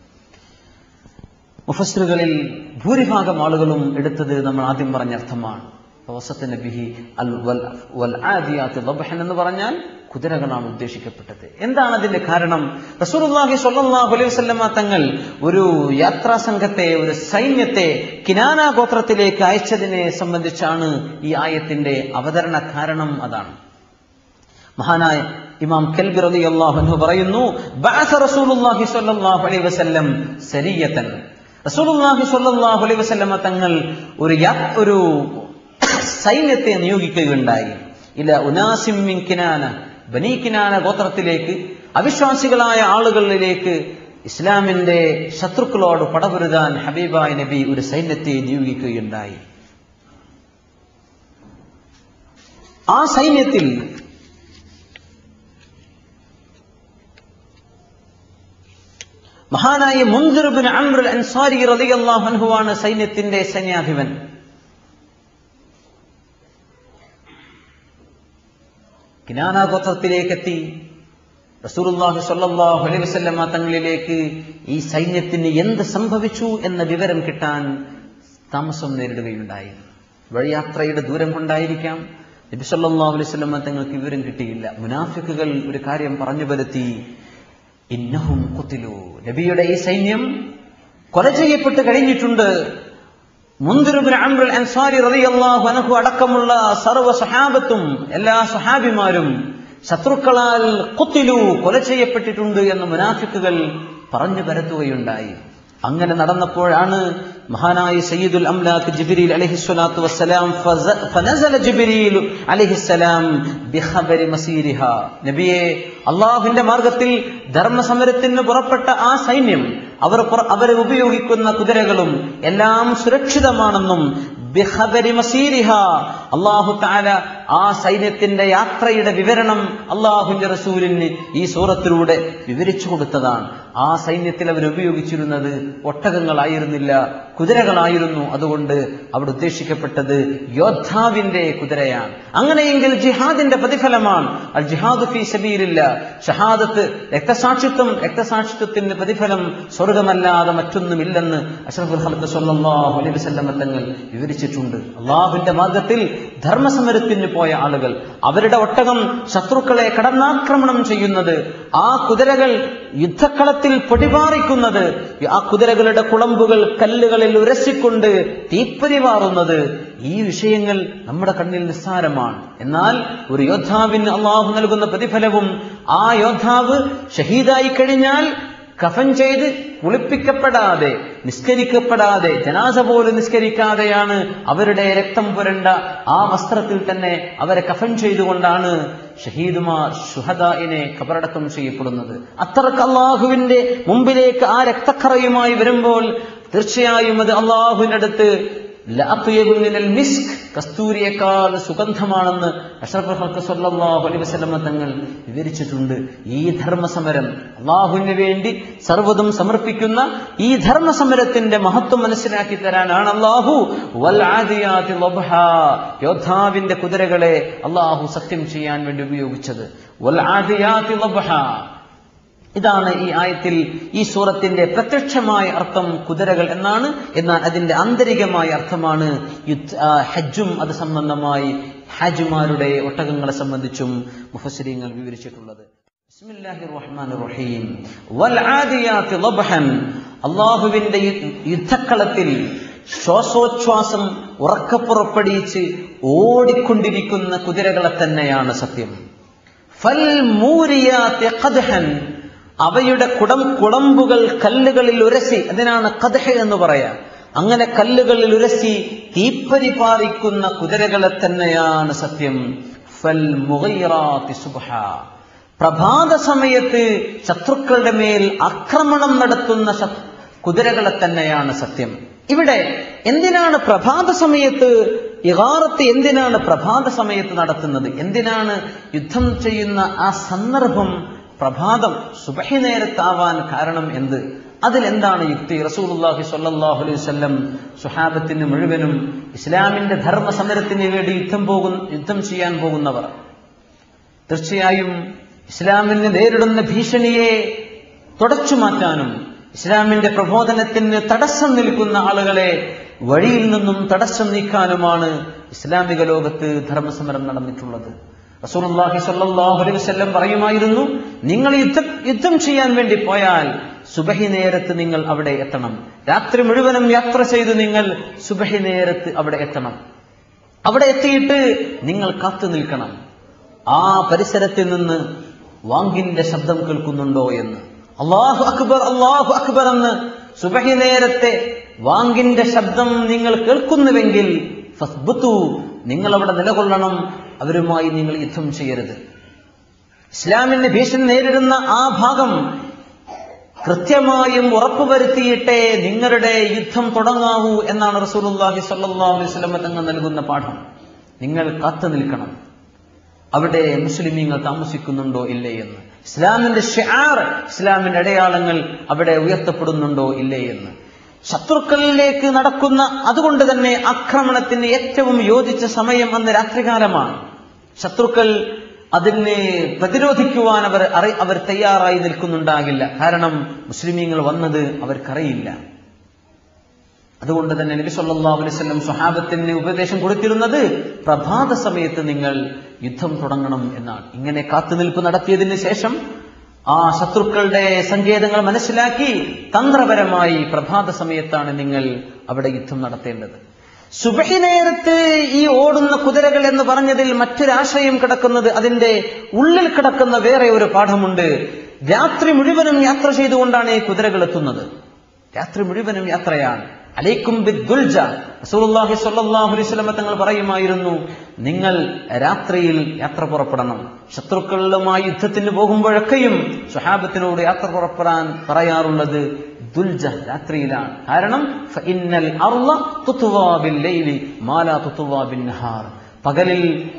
മുഫസ്റുകളിൽ ഭൂരിഭാഗം ആളുകളും എടുത്തത് നമ്മൾ ആദ്യം പറഞ്ഞ അർത്ഥമാണ് വസത്തിന് ബിഹി അൽ വൽ വൽ ആദിയാത്ത് ദബ്ഹൻ എന്ന് പറഞ്ഞാൽ കുതിരകളാണ് ഉദ്ദേശിക്കപ്പെട്ടത് എന്താണ് അതിന്റെ കാരണം റസൂലുള്ളാഹി സ്വല്ലല്ലാഹു അലൈഹി വസല്ലമ തങ്ങൾ ഒരു യാത്രാ സംഘത്തെ ഒരു സൈന്യത്തെ കിനാന ഗോത്രത്തിലേക്ക് അയച്ചതിനെ സംബന്ധിച്ചാണ് ഈ ആയത്തിന്റെ അവതരണ കാരണം അതാണ് മഹാനായ ഇമാം കൽബി റളിയല്ലാഹു അൻഹു പറയുന്നു ബഅസ റസൂലുള്ളാഹി സ്വല്ലല്ലാഹു അലൈഹി വസല്ലം സരിയതൻ റസൂലുള്ളാഹി സ്വല്ലല്ലാഹു അലൈഹി വസല്ലമ തങ്ങൾ ഒരു യാ- ഒരു സൈന്യത്തെ നിയോഗിക്കുകയുണ്ടായി ഇല ഉനാസിം മിൻ കിനാന ബനി കിനാന ഗോത്രത്തിലേക്ക് അവിശ്വാസികളായ ആളുകളിലേക്ക് ഇസ്ലാമിന്റെ ശത്രുക്കളോട് പടപൊരുതാൻ ഹബീബായ നബി ഒരു സൈന്യത്തെ നിയോഗിക്കുകയുണ്ടായി ആ സൈന്യത്തിൽ മഹാനായ മുൻദിർബിൻ അംറുൽ അൻസാരി റളിയല്ലാഹു അൻഹുവാണ് സൈന്യത്തിന്റെ സൈന്യാധിപൻ കിനാന ഗോത്രത്തിലേക്ക് എത്തി റസൂലുള്ളാഹി സ്വല്ലല്ലാഹു അലൈഹി വസല്ലമ തങ്ങളിലേക്ക് ഈ സൈന്യത്തിന് എന്ത് സംഭവിച്ചു എന്ന വിവരം കിട്ടാൻ താമസം നേരിടുകയുണ്ടായി വഴിയാത്രയുടെ ദൂരം കൊണ്ടായിരിക്കാം നബി സല്ലല്ലാഹു അലൈഹി വസല്ലമ തങ്ങൾക്ക് വിവരം കിട്ടിയില്ല മുനാഫിക്കുകൾ ഒരു കാര്യം പറഞ്ഞു വരുത്തി ഇന്നഹും കുത്തിലു നബിയുടെ ഈ സൈന്യം കൊല ചെയ്യപ്പെട്ട് കഴിഞ്ഞിട്ടുണ്ട് മുന്തിരുബിൻ അംറുൽ അൻസാരി റളിയല്ലാഹു അൻഹു അടക്കമുള്ള സർവ്വ സഹാബത്തും എല്ലാ സഹാബിമാരും ശത്രുക്കളാൽ കുത്തിലു കൊല ചെയ്യപ്പെട്ടിട്ടുണ്ട് എന്ന് മുനാഫിക്കുകൾ പറഞ്ഞു പരത്തുകയുണ്ടായി അങ്ങനെ നടന്നപ്പോഴാണ് മഹാനായ സയ്യിദുൽ അംലാഖ് ജിബ്രീൽ അലൈഹിസ്സലാത്തു വസ്സലാം ഫസ- ഫനസല ജിബ്രീൽ അലൈഹിസ്സലാം ബിഖബരി മസീരിഹ നബിയെ അള്ളാഹുവിന്റെ മാർഗത്തിൽ ധർമ്മസമരത്തിന് പുറപ്പെട്ട ആ സൈന്യം അവർ പുറ- അവർ ഉപയോഗിക്കുന്ന കുതിരകളും എല്ലാം സുരക്ഷിതമാണെന്നും ബിഖബരി മസീരിഹ അള്ളാഹു താല ആ സൈന്യത്തിന്റെ യാത്രയുടെ വിവരണം അള്ളാഹുവിന്റെ റസൂലിന് ഈ സൂറത്തിലൂടെ വിവരിച്ചു കൊടുത്തതാണ് ആ സൈന്യത്തിൽ അവർ ഉപയോഗിച്ചിരുന്നത് ഒട്ടകങ്ങളായിരുന്നില്ല കുതിരകളായിരുന്നു അതുകൊണ്ട് അവിടെ ഉദ്ദേശിക്കപ്പെട്ടത് യോദ്ധാവിന്റെ കുതിരയാണ് അങ്ങനെയെങ്കിൽ ജിഹാദിന്റെ പ്രതിഫലമാണ് അൽ ജിഹാദ് ഫീ സബീലില്ല ഷഹാദത്ത് രക്തസാക്ഷിത്വം രക്തസാക്ഷിത്വത്തിന്റെ പ്രതിഫലം സ്വർഗമല്ലാതെ മറ്റൊന്നുമില്ലെന്ന് അഷ്റഫുൽ ഹൽക്ക് സല്ലല്ലാഹു അലൈഹി വസല്ലമ തങ്ങൾ വിവരിച്ചിട്ടുണ്ട് അള്ളാഹുവിന്റെ മാർഗത്തിൽ ധർമ്മസമരത്തിന് പോയ ആളുകൾ അവരുടെ ഒട്ടകം ശത്രുക്കളെ കടന്നാക്രമണം ചെയ്യുന്നത് ആ കുതിരകൾ യുദ്ധക്കളത്തിൽ പൊടിപാറിക്കുന്നത് ആ കുതിരകളുടെ കുളമ്പുകൾ കല്ലുകളിൽ ഉരസിക്കൊണ്ട് തീപ്പരി മാറുന്നത് ഈ വിഷയങ്ങൾ നമ്മുടെ കണ്ണിൽ നിസ്സാരമാണ് എന്നാൽ ഒരു യോദ്ധാവിന് അള്ളാഹു നൽകുന്ന പ്രതിഫലവും ആ യോദ്ധാവ് ഷഹീദായി കഴിഞ്ഞാൽ കഫൻ ചെയ്ത് കുളിപ്പിക്കപ്പെടാതെ നിസ്കരിക്കപ്പെടാതെ ജനാസ പോലും നിസ്കരിക്കാതെയാണ് അവരുടെ രക്തം പുരണ്ട ആ വസ്ത്രത്തിൽ തന്നെ അവരെ കഫൻ ചെയ്തുകൊണ്ടാണ് ഷഹീദുമാർ ഷുഹദായിനെ കബറടക്കം ചെയ്യപ്പെടുന്നത് അത്രക്ക് അള്ളാഹുവിന്റെ മുമ്പിലേക്ക് ആ രക്തക്കറയുമായി വരുമ്പോൾ തീർച്ചയായും അത് അള്ളാഹുവിന്റെ അടുത്ത് ലഅത്യബു മിനൽ മിസ്ക് കസ്തൂരിയേക്കാൾ സുഗന്ധമാണെന്ന് അഷ്റഫുൽ ഖൽഖ് സല്ലല്ലാഹു അലൈഹി വസല്ലമ തങ്ങൾ വിവരിച്ചിട്ടുണ്ട് ഈ ധർമ്മസമരം അള്ളാഹുവിന് വേണ്ടി സർവ്വതും സമർപ്പിക്കുന്ന ഈ ധർമ്മസമരത്തിന്റെ മഹത്വം മനസ്സിലാക്കി തരാനാണ് അള്ളാഹു വൽ ആദിയാതി ലബ്ഹ യോദ്ധാവിന്റെ കുതിരകളെ അള്ളാഹു സത്യം ചെയ്യാൻ വേണ്ടി ഉപയോഗിച്ചത് വൽ ആദിയാതി ലബ്ഹ ഇതാണ് ഈ ആയത്തിൽ ഈ സൂറത്തിന്റെ പ്രത്യക്ഷമായ അർത്ഥം കുതിരകൾ എന്നാണ് എന്നാൽ അതിന്റെ ആന്തരികമായ അർത്ഥമാണ് യുദ്ധ ആ, ഹജ്ജും അത് സംബന്ധമായി ഹാജുമാരുടെ ഒട്ടകങ്ങളെ സംബന്ധിച്ചും മുഫസ്സിരിങ്ങൾ വിവരിച്ചിട്ടുള്ളത് ബിസ്മില്ലാഹിർ റഹ്മാനിർ റഹീം വൽ ആദിയാതി ലബ്ഹൻ അള്ളാഹുവിന്റെ യു- യുദ്ധക്കളത്തിൽ ശ്വാസോച്ഛ്വാസം ഉറക്കപ്പുറപ്പെടിയിച്ച് ഓടിക്കൊണ്ടിരിക്കുന്ന കുതിരകളെ തന്നെയാണ് സത്യം ഫൽ മൂരിയാത്തി ഖദ്ഹൻ അവയുടെ കുടം കുളമ്പുകൾ കല്ലുകളിൽ ഉരസി അതിനാണ് കഥഹ എന്ന് പറയാ അങ്ങനെ കല്ലുകളിൽ ഉരസി തീപ്പരി പാറിക്കുന്ന കുതിരകളെ തന്നെയാണ് സത്യം ഫൽ മുഗൈറാത്തി സുബ്ഹ പ്രഭാത സമയത്ത് ശത്രുക്കളുടെ മേൽ ആക്രമണം നടത്തുന്ന ശ- കുതിരകളെ തന്നെയാണ് സത്യം ഇവിടെ എന്തിനാണ് പ്രഭാത സമയത്ത് ഇഹാറത്ത് എന്തിനാണ് പ്രഭാത സമയത്ത് നടത്തുന്നത് എന്തിനാണ് യുദ്ധം ചെയ്യുന്ന ആ സന്ദർഭം പ്രഭാതം സുബഹി നേരത്താവാൻ കാരണം എന്ത് അതിലെന്താണ് യുക്തി റസൂലുള്ളാഹി സ്വല്ലല്ലാഹു അലൈഹി വസല്ലം സുഹാബത്തിന് മുഴുവനും ഇസ്ലാമിന്റെ ധർമ്മ സമരത്തിന് വേണ്ടി യുദ്ധം പോകുന്ന യുദ്ധം ചെയ്യാൻ പോകുന്നവർ തീർച്ചയായും ഇസ്ലാമിന് നേരിടുന്ന ഭീഷണിയെ തുടച്ചു മാറ്റാനും ഇസ്ലാമിന്റെ പ്രബോധനത്തിന് തടസ്സം നിൽക്കുന്ന ആളുകളെ വഴിയിൽ നിന്നും തടസ്സം നീക്കാനുമാണ് ഇസ്ലാമിക ലോകത്ത് ധർമ്മസമരം നടന്നിട്ടുള്ളത് റസൂലുള്ളാഹി സ്വല്ലല്ലാഹു അലൈഹി വസല്ലം പറയുമായിരുന്നു നിങ്ങൾ യുദ്ധം യുദ്ധം ചെയ്യാൻ വേണ്ടി പോയാൽ സുബഹി നേരത്ത് നിങ്ങൾ അവിടെ എത്തണം രാത്രി മുഴുവനും യാത്ര ചെയ്ത് നിങ്ങൾ സുബഹി നേരത്ത് അവിടെ എത്തണം അവിടെ എത്തിയിട്ട് നിങ്ങൾ കാത്തു നിൽക്കണം ആ പരിസരത്തിൽ നിന്ന് വാങ്കിന്റെ ശബ്ദം കേൾക്കുന്നുണ്ടോ എന്ന് അള്ളാഹു അക്ബർ അള്ളാഹു അക്ബർ എന്ന് സുബഹി നേരത്തെ വാങ്കിന്റെ ശബ്ദം നിങ്ങൾ കേൾക്കുന്നുവെങ്കിൽ ഫസ്ബുത്തു നിങ്ങൾ അവിടെ നിലകൊള്ളണം അവരുമായി നിങ്ങൾ യുദ്ധം ചെയ്യരുത് ഇസ്ലാമിന്റെ ഭീഷണി നേരിടുന്ന ആ ഭാഗം കൃത്യമായും ഉറപ്പുവരുത്തിയിട്ടേ നിങ്ങളുടെ യുദ്ധം തുടങ്ങാവൂ എന്നാണ് റസൂലുള്ളാഹി സ്വല്ലല്ലാഹു അലൈഹി വസല്ലം തങ്ങൾ നൽകുന്ന പാഠം നിങ്ങൾ കാത്തു നിൽക്കണം അവിടെ മുസ്ലിമീങ്ങൾ താമസിക്കുന്നുണ്ടോ ഇല്ലേ എന്ന് ഇസ്ലാമിന്റെ ഷിആർ ഇസ്ലാമിന്റെ അടയാളങ്ങൾ അവിടെ ഉയർത്തപ്പെടുന്നുണ്ടോ ഇല്ലേ എന്ന് ശത്രുക്കളിലേക്ക് നടക്കുന്ന അതുകൊണ്ട് തന്നെ ആക്രമണത്തിന് ഏറ്റവും യോജിച്ച സമയം അന്ന് രാത്രികാലമാണ് ശത്രുക്കൾ അതിനെ പ്രതിരോധിക്കുവാൻ അവർ അറി അവർ തയ്യാറായി നിൽക്കുന്നുണ്ടാകില്ല കാരണം മുസ്ലിമീങ്ങൾ വന്നത് അവർക്കറിയില്ല അതുകൊണ്ട് തന്നെ നബി സല്ലല്ലാഹു അലൈഹി വസല്ലം സ്വഹാബത്തിന് ഉപദേശം കൊടുത്തിരുന്നത് പ്രഭാത സമയത്ത് നിങ്ങൾ യുദ്ധം തുടങ്ങണം എന്നാണ് ഇങ്ങനെ കാത്തുനിൽപ്പ് നടത്തിയതിന് ശേഷം ആ ശത്രുക്കളുടെ സങ്കേതങ്ങൾ മനസ്സിലാക്കി തന്ത്രപരമായി പ്രഭാത സമയത്താണ് നിങ്ങൾ അവിടെ യുദ്ധം നടത്തേണ്ടത് സുബഹി നേരത്ത് ഈ ഓടുന്ന കുതിരകൾ എന്ന് പറഞ്ഞതിൽ മറ്റൊരാശയം കിടക്കുന്നത് അതിന്റെ ഉള്ളിൽ കിടക്കുന്ന വേറെ ഒരു പാഠമുണ്ട് രാത്രി മുഴുവനും യാത്ര ചെയ്തുകൊണ്ടാണ് ഈ കുതിരകൾ എത്തുന്നത് രാത്രി മുഴുവനും യാത്രയാണ് അലൈക്കും ബിദ്ദുൽജ റസൂലുള്ളാഹി സ്വല്ലല്ലാഹു അലൈഹി വസല്ലം തങ്ങൾ പറയുമായിരുന്നു നിങ്ങൾ രാത്രിയിൽ യാത്ര പുറപ്പെടണം ശത്രുക്കളുമായി യുദ്ധത്തിന് പോകുമ്പോഴൊക്കെയും സ്വഹാബത്തിനോട് യാത്ര പുറപ്പെടാൻ പറയാറുള്ളത് ദുൽജ രാത്രിയിലാണ് കാരണം ഫഇന്നൽ അർള തുത്വാ ബിൽ ലൈലി മാലാ തുത്വാ ബിൻ നഹാർ പകലിൽ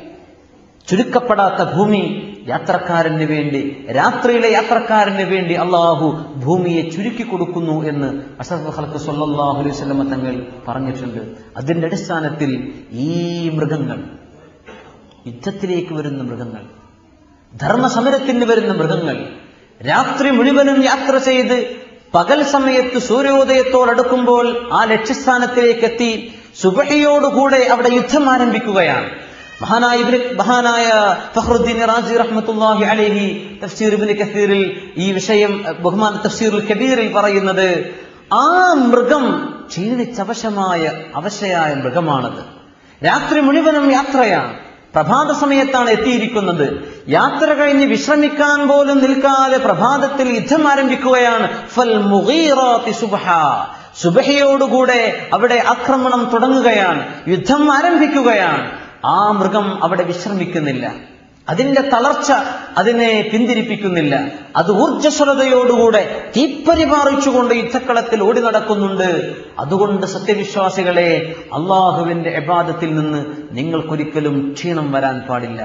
ചുരുക്കപ്പെടാത്ത ഭൂമി യാത്രക്കാരന് വേണ്ടി രാത്രിയിലെ യാത്രക്കാരന് വേണ്ടി അള്ളാഹു ഭൂമിയെ ചുരുക്കി കൊടുക്കുന്നു എന്ന് അഷറഫ് ഹൽക്ക് സല്ലാഹു അലൈഹി സ്വലമ തങ്ങൾ പറഞ്ഞിട്ടുണ്ട് അതിന്റെ അടിസ്ഥാനത്തിൽ ഈ മൃഗങ്ങൾ യുദ്ധത്തിലേക്ക് വരുന്ന മൃഗങ്ങൾ ധർമ്മസമരത്തിന് വരുന്ന മൃഗങ്ങൾ രാത്രി മുഴുവനും യാത്ര ചെയ്ത് പകൽ സമയത്ത് സൂര്യോദയത്തോടടുക്കുമ്പോൾ ആ ലക്ഷ്യസ്ഥാനത്തിലേക്ക് എത്തി സുബഹയോടുകൂടെ അവിടെ യുദ്ധം ആരംഭിക്കുകയാണ് മഹാനായ ഇബ്നു മഹാനായ ഫഖ്റുദ്ദീൻ റാജി റഹ്മത്തുള്ളാഹി അലൈഹി തഫ്സീർ ഇബ്നു കസീറിൽ ഈ വിഷയം ബഹുമാന തഫ്സീറുൽ കബീറിൽ പറയുന്നത് ആ മൃഗം ക്ഷീണിച്ചവശമായ അവശയായ മൃഗമാണത് രാത്രി മുഴുവനും യാത്രയാണ് പ്രഭാത സമയത്താണ് എത്തിയിരിക്കുന്നത് യാത്ര കഴിഞ്ഞ് വിശ്രമിക്കാൻ പോലും നിൽക്കാതെ പ്രഭാതത്തിൽ യുദ്ധം ആരംഭിക്കുകയാണ് ഫൽ മുഗീറാത്തി സുബ്ഹ സുബഹയോടുകൂടെ അവിടെ ആക്രമണം തുടങ്ങുകയാണ് യുദ്ധം ആരംഭിക്കുകയാണ് ആ മൃഗം അവിടെ വിശ്രമിക്കുന്നില്ല അതിന്റെ തളർച്ച അതിനെ പിന്തിരിപ്പിക്കുന്നില്ല അത് ഊർജ്ജസ്വലതയോടുകൂടെ തീപ്പരി പാറിച്ചുകൊണ്ട് യുദ്ധക്കളത്തിൽ ഓടി നടക്കുന്നുണ്ട് അതുകൊണ്ട് സത്യവിശ്വാസികളെ അള്ളാഹുവിന്റെ എബാദത്തിൽ നിന്ന് നിങ്ങൾക്കൊരിക്കലും ക്ഷീണം വരാൻ പാടില്ല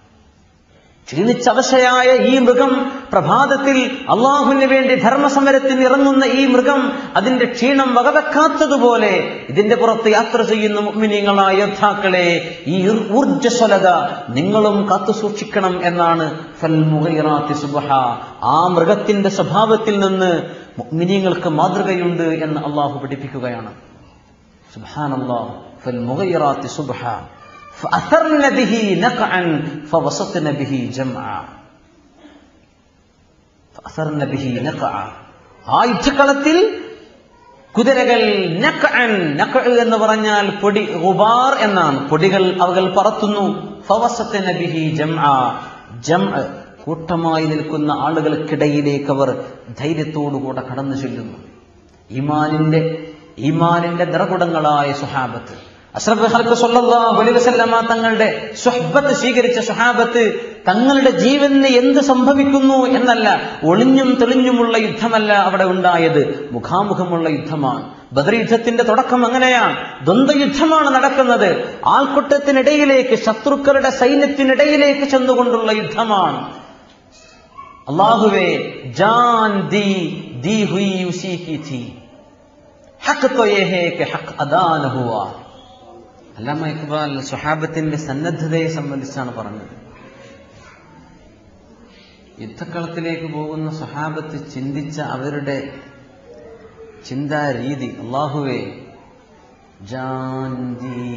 ക്ഷീണിച്ചവശയായ ഈ മൃഗം പ്രഭാതത്തിൽ അള്ളാഹുവിന് വേണ്ടി ധർമ്മസമരത്തിന് ഇറങ്ങുന്ന ഈ മൃഗം അതിന്റെ ക്ഷീണം വകവെക്കാത്തതുപോലെ ഇതിന്റെ പുറത്ത് യാത്ര ചെയ്യുന്ന മുഗ്മിനിങ്ങളായ യോദ്ധാക്കളെ ഈ ഊർജ്ജസ്വലത നിങ്ങളും കാത്തു സൂക്ഷിക്കണം എന്നാണ് ഫൽ മുഗൈറാത്തി സുബഹ ആ മൃഗത്തിന്റെ സ്വഭാവത്തിൽ നിന്ന് മുഗ്മിനിങ്ങൾക്ക് മാതൃകയുണ്ട് എന്ന് അള്ളാഹു പഠിപ്പിക്കുകയാണ് സുബാനല്ലാഹ് ഫൽ മുഗൈറാത്തി സുബഹ فأثرن به نقعا فوسطن به جمعا فأثرن به نقعا ആ യുദ്ധക്കളത്തിൽ കുതിരകൾ നക്അൻ നക്അ എന്ന് പറഞ്ഞാൽ പൊടി ഗുബാർ എന്നാണ് പൊടികൾ അവകൾ പറത്തുന്നു ഫവസത്തിന ബിഹി ജംആ ജംഅ കൂട്ടമായി നിൽക്കുന്ന ആളുകൾക്കിടയിലേക്ക് അവർ ധൈര്യത്തോടുകൂടെ കടന്നു ചെല്ലുന്നു ഈമാനിന്റെ ഈമാനിന്റെ നിറകുടങ്ങളായ സുഹാബത്ത് അഷ്റഫ് ഹൽക്ക് സല്ലല്ലാഹു അലൈഹി വസല്ലമ തങ്ങളുടെ സ്വഹബത്ത് സ്വീകരിച്ച സ്വഹാബത്ത് തങ്ങളുടെ ജീവന് എന്ത് സംഭവിക്കുന്നു എന്നല്ല ഒളിഞ്ഞും തെളിഞ്ഞുമുള്ള യുദ്ധമല്ല അവിടെ ഉണ്ടായത് മുഖാമുഖമുള്ള യുദ്ധമാണ് ബദർ യുദ്ധത്തിന്റെ തുടക്കം അങ്ങനെയാണ് ദ്വന്ദ്വയുദ്ധമാണ് നടക്കുന്നത് ആൾക്കൂട്ടത്തിനിടയിലേക്ക് ശത്രുക്കളുടെ സൈന്യത്തിനിടയിലേക്ക് ചെന്നുകൊണ്ടുള്ള യുദ്ധമാണ് അള്ളാഹുവേ ജാൻ ദി ദി ഹുയി ഉസി കി थी ഹക്ക് तो ये है कि हक अदा न हुआ അല്ലാമ ഇക്ബാൽ സ്വഹാബത്തിന്റെ സന്നദ്ധതയെ സംബന്ധിച്ചാണ് പറഞ്ഞത് യുദ്ധക്കളത്തിലേക്ക് പോകുന്ന സ്വഹാബത്ത് ചിന്തിച്ച അവരുടെ ചിന്താ രീതി അള്ളാഹുവേ ജാൻ ദി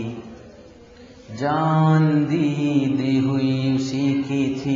ജാൻ ദി ദി ഹുയി ഉസി की थी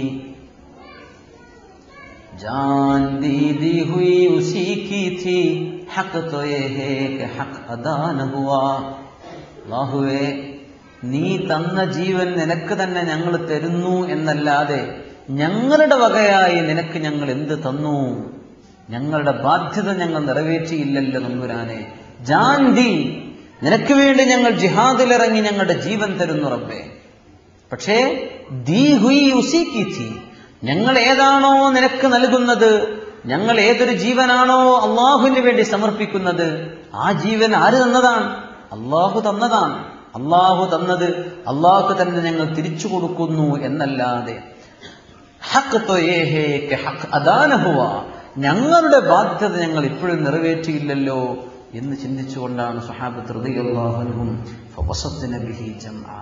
जान दी दी हुई उसी की थी हक तो ये है कि हक अदा न हुआ അള്ളാഹുവേ നീ തന്ന ജീവൻ നിനക്ക് തന്നെ ഞങ്ങൾ തരുന്നു എന്നല്ലാതെ ഞങ്ങളുടെ വകയായി നിനക്ക് ഞങ്ങൾ എന്ത് തന്നു ഞങ്ങളുടെ ബാധ്യത ഞങ്ങൾ നിറവേറ്റിയില്ലല്ലോ നമ്പുരാനെ ജാൻതി നിനക്ക് വേണ്ടി ഞങ്ങൾ ജിഹാദിലിറങ്ങി ഞങ്ങളുടെ ജീവൻ തരുന്നു റബ്ബേ പക്ഷേ ദീ ഹുയി ഉസീക്കി थी ഞങ്ങൾ ഏതാണോ നിനക്ക് നൽകുന്നത് ഞങ്ങൾ ഏതൊരു ജീവനാണോ അള്ളാഹുവിന് വേണ്ടി സമർപ്പിക്കുന്നത് ആ ജീവൻ ആര് തന്നതാണ് അള്ളാഹു തന്നതാണ് അള്ളാഹു തന്നത് അള്ളാഹു തന്നെ ഞങ്ങൾ തിരിച്ചു കൊടുക്കുന്നു എന്നല്ലാതെ ഹക്ക് तो ये है कि हक अदा न हुआ ഞങ്ങളുടെ ബാധ്യത ഞങ്ങൾ ഇപ്പോഴും നിറവേറ്റിയില്ലല്ലോ എന്ന് ചിന്തിച്ചുകൊണ്ടാണ് സുഹാബത്ത് റളിയല്ലാഹുഅൻഹും ഫവസത്ന ബിഹി ജംആ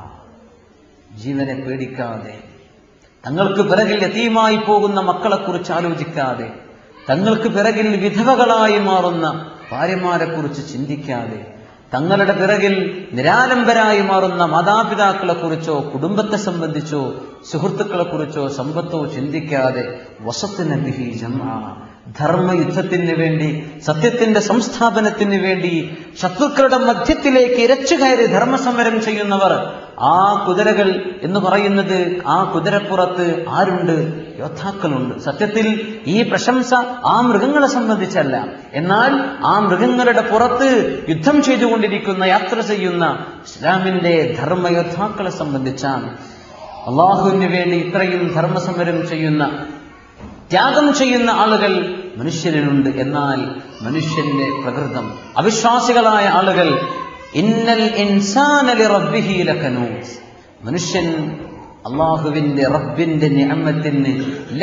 ജീവനെ പേടിക്കാതെ തങ്ങൾക്ക് പിറകിൽ യതീമായി പോകുന്ന മക്കളെക്കുറിച്ച് ആലോചിക്കാതെ തങ്ങൾക്ക് പിറകിൽ വിധവകളായി മാറുന്ന ഭാര്യമാരെക്കുറിച്ച് ചിന്തിക്കാതെ തങ്ങളുടെ പിറകിൽ നിരാലംബരായി മാറുന്ന മാതാപിതാക്കളെക്കുറിച്ചോ കുടുംബത്തെ സംബന്ധിച്ചോ സുഹൃത്തുക്കളെക്കുറിച്ചോ സമ്പത്തോ ചിന്തിക്കാതെ വസത്തിന് ബിഹി ജംആ ധർമ്മയുദ്ധത്തിന് വേണ്ടി സത്യത്തിന്റെ സംസ്ഥാപനത്തിന് വേണ്ടി ശത്രുക്കളുടെ മധ്യത്തിലേക്ക് ഇരച്ചു കയറി ധർമ്മസമരം ചെയ്യുന്നവർ ആ കുതിരകൾ എന്ന് പറയുന്നത് ആ കുതിരപ്പുറത്ത് ആരുണ്ട് യോദ്ധാക്കളുണ്ട് സത്യത്തിൽ ഈ പ്രശംസ ആ മൃഗങ്ങളെ സംബന്ധിച്ചല്ല എന്നാൽ ആ മൃഗങ്ങളുടെ പുറത്ത് യുദ്ധം ചെയ്തുകൊണ്ടിരിക്കുന്ന യാത്ര ചെയ്യുന്ന ഇസ്ലാമിന്റെ ധർമ്മയോദ്ധാക്കളെ സംബന്ധിച്ചാണ് അള്ളാഹുവിന് വേണ്ടി ഇത്രയും ധർമ്മസമരം ചെയ്യുന്ന ത്യാഗം ചെയ്യുന്ന ആളുകൾ മനുഷ്യരിലുണ്ട് എന്നാൽ മനുഷ്യന്റെ പ്രകൃതം അവിശ്വാസികളായ ആളുകൾ ഇന്നൽ ഇൻസാനലി റബ്ബിഹി ലഖനൂസ് മനുഷ്യൻ അള്ളാഹുവിന്റെ റബ്ബിന്റെ നിഅമത്തിന്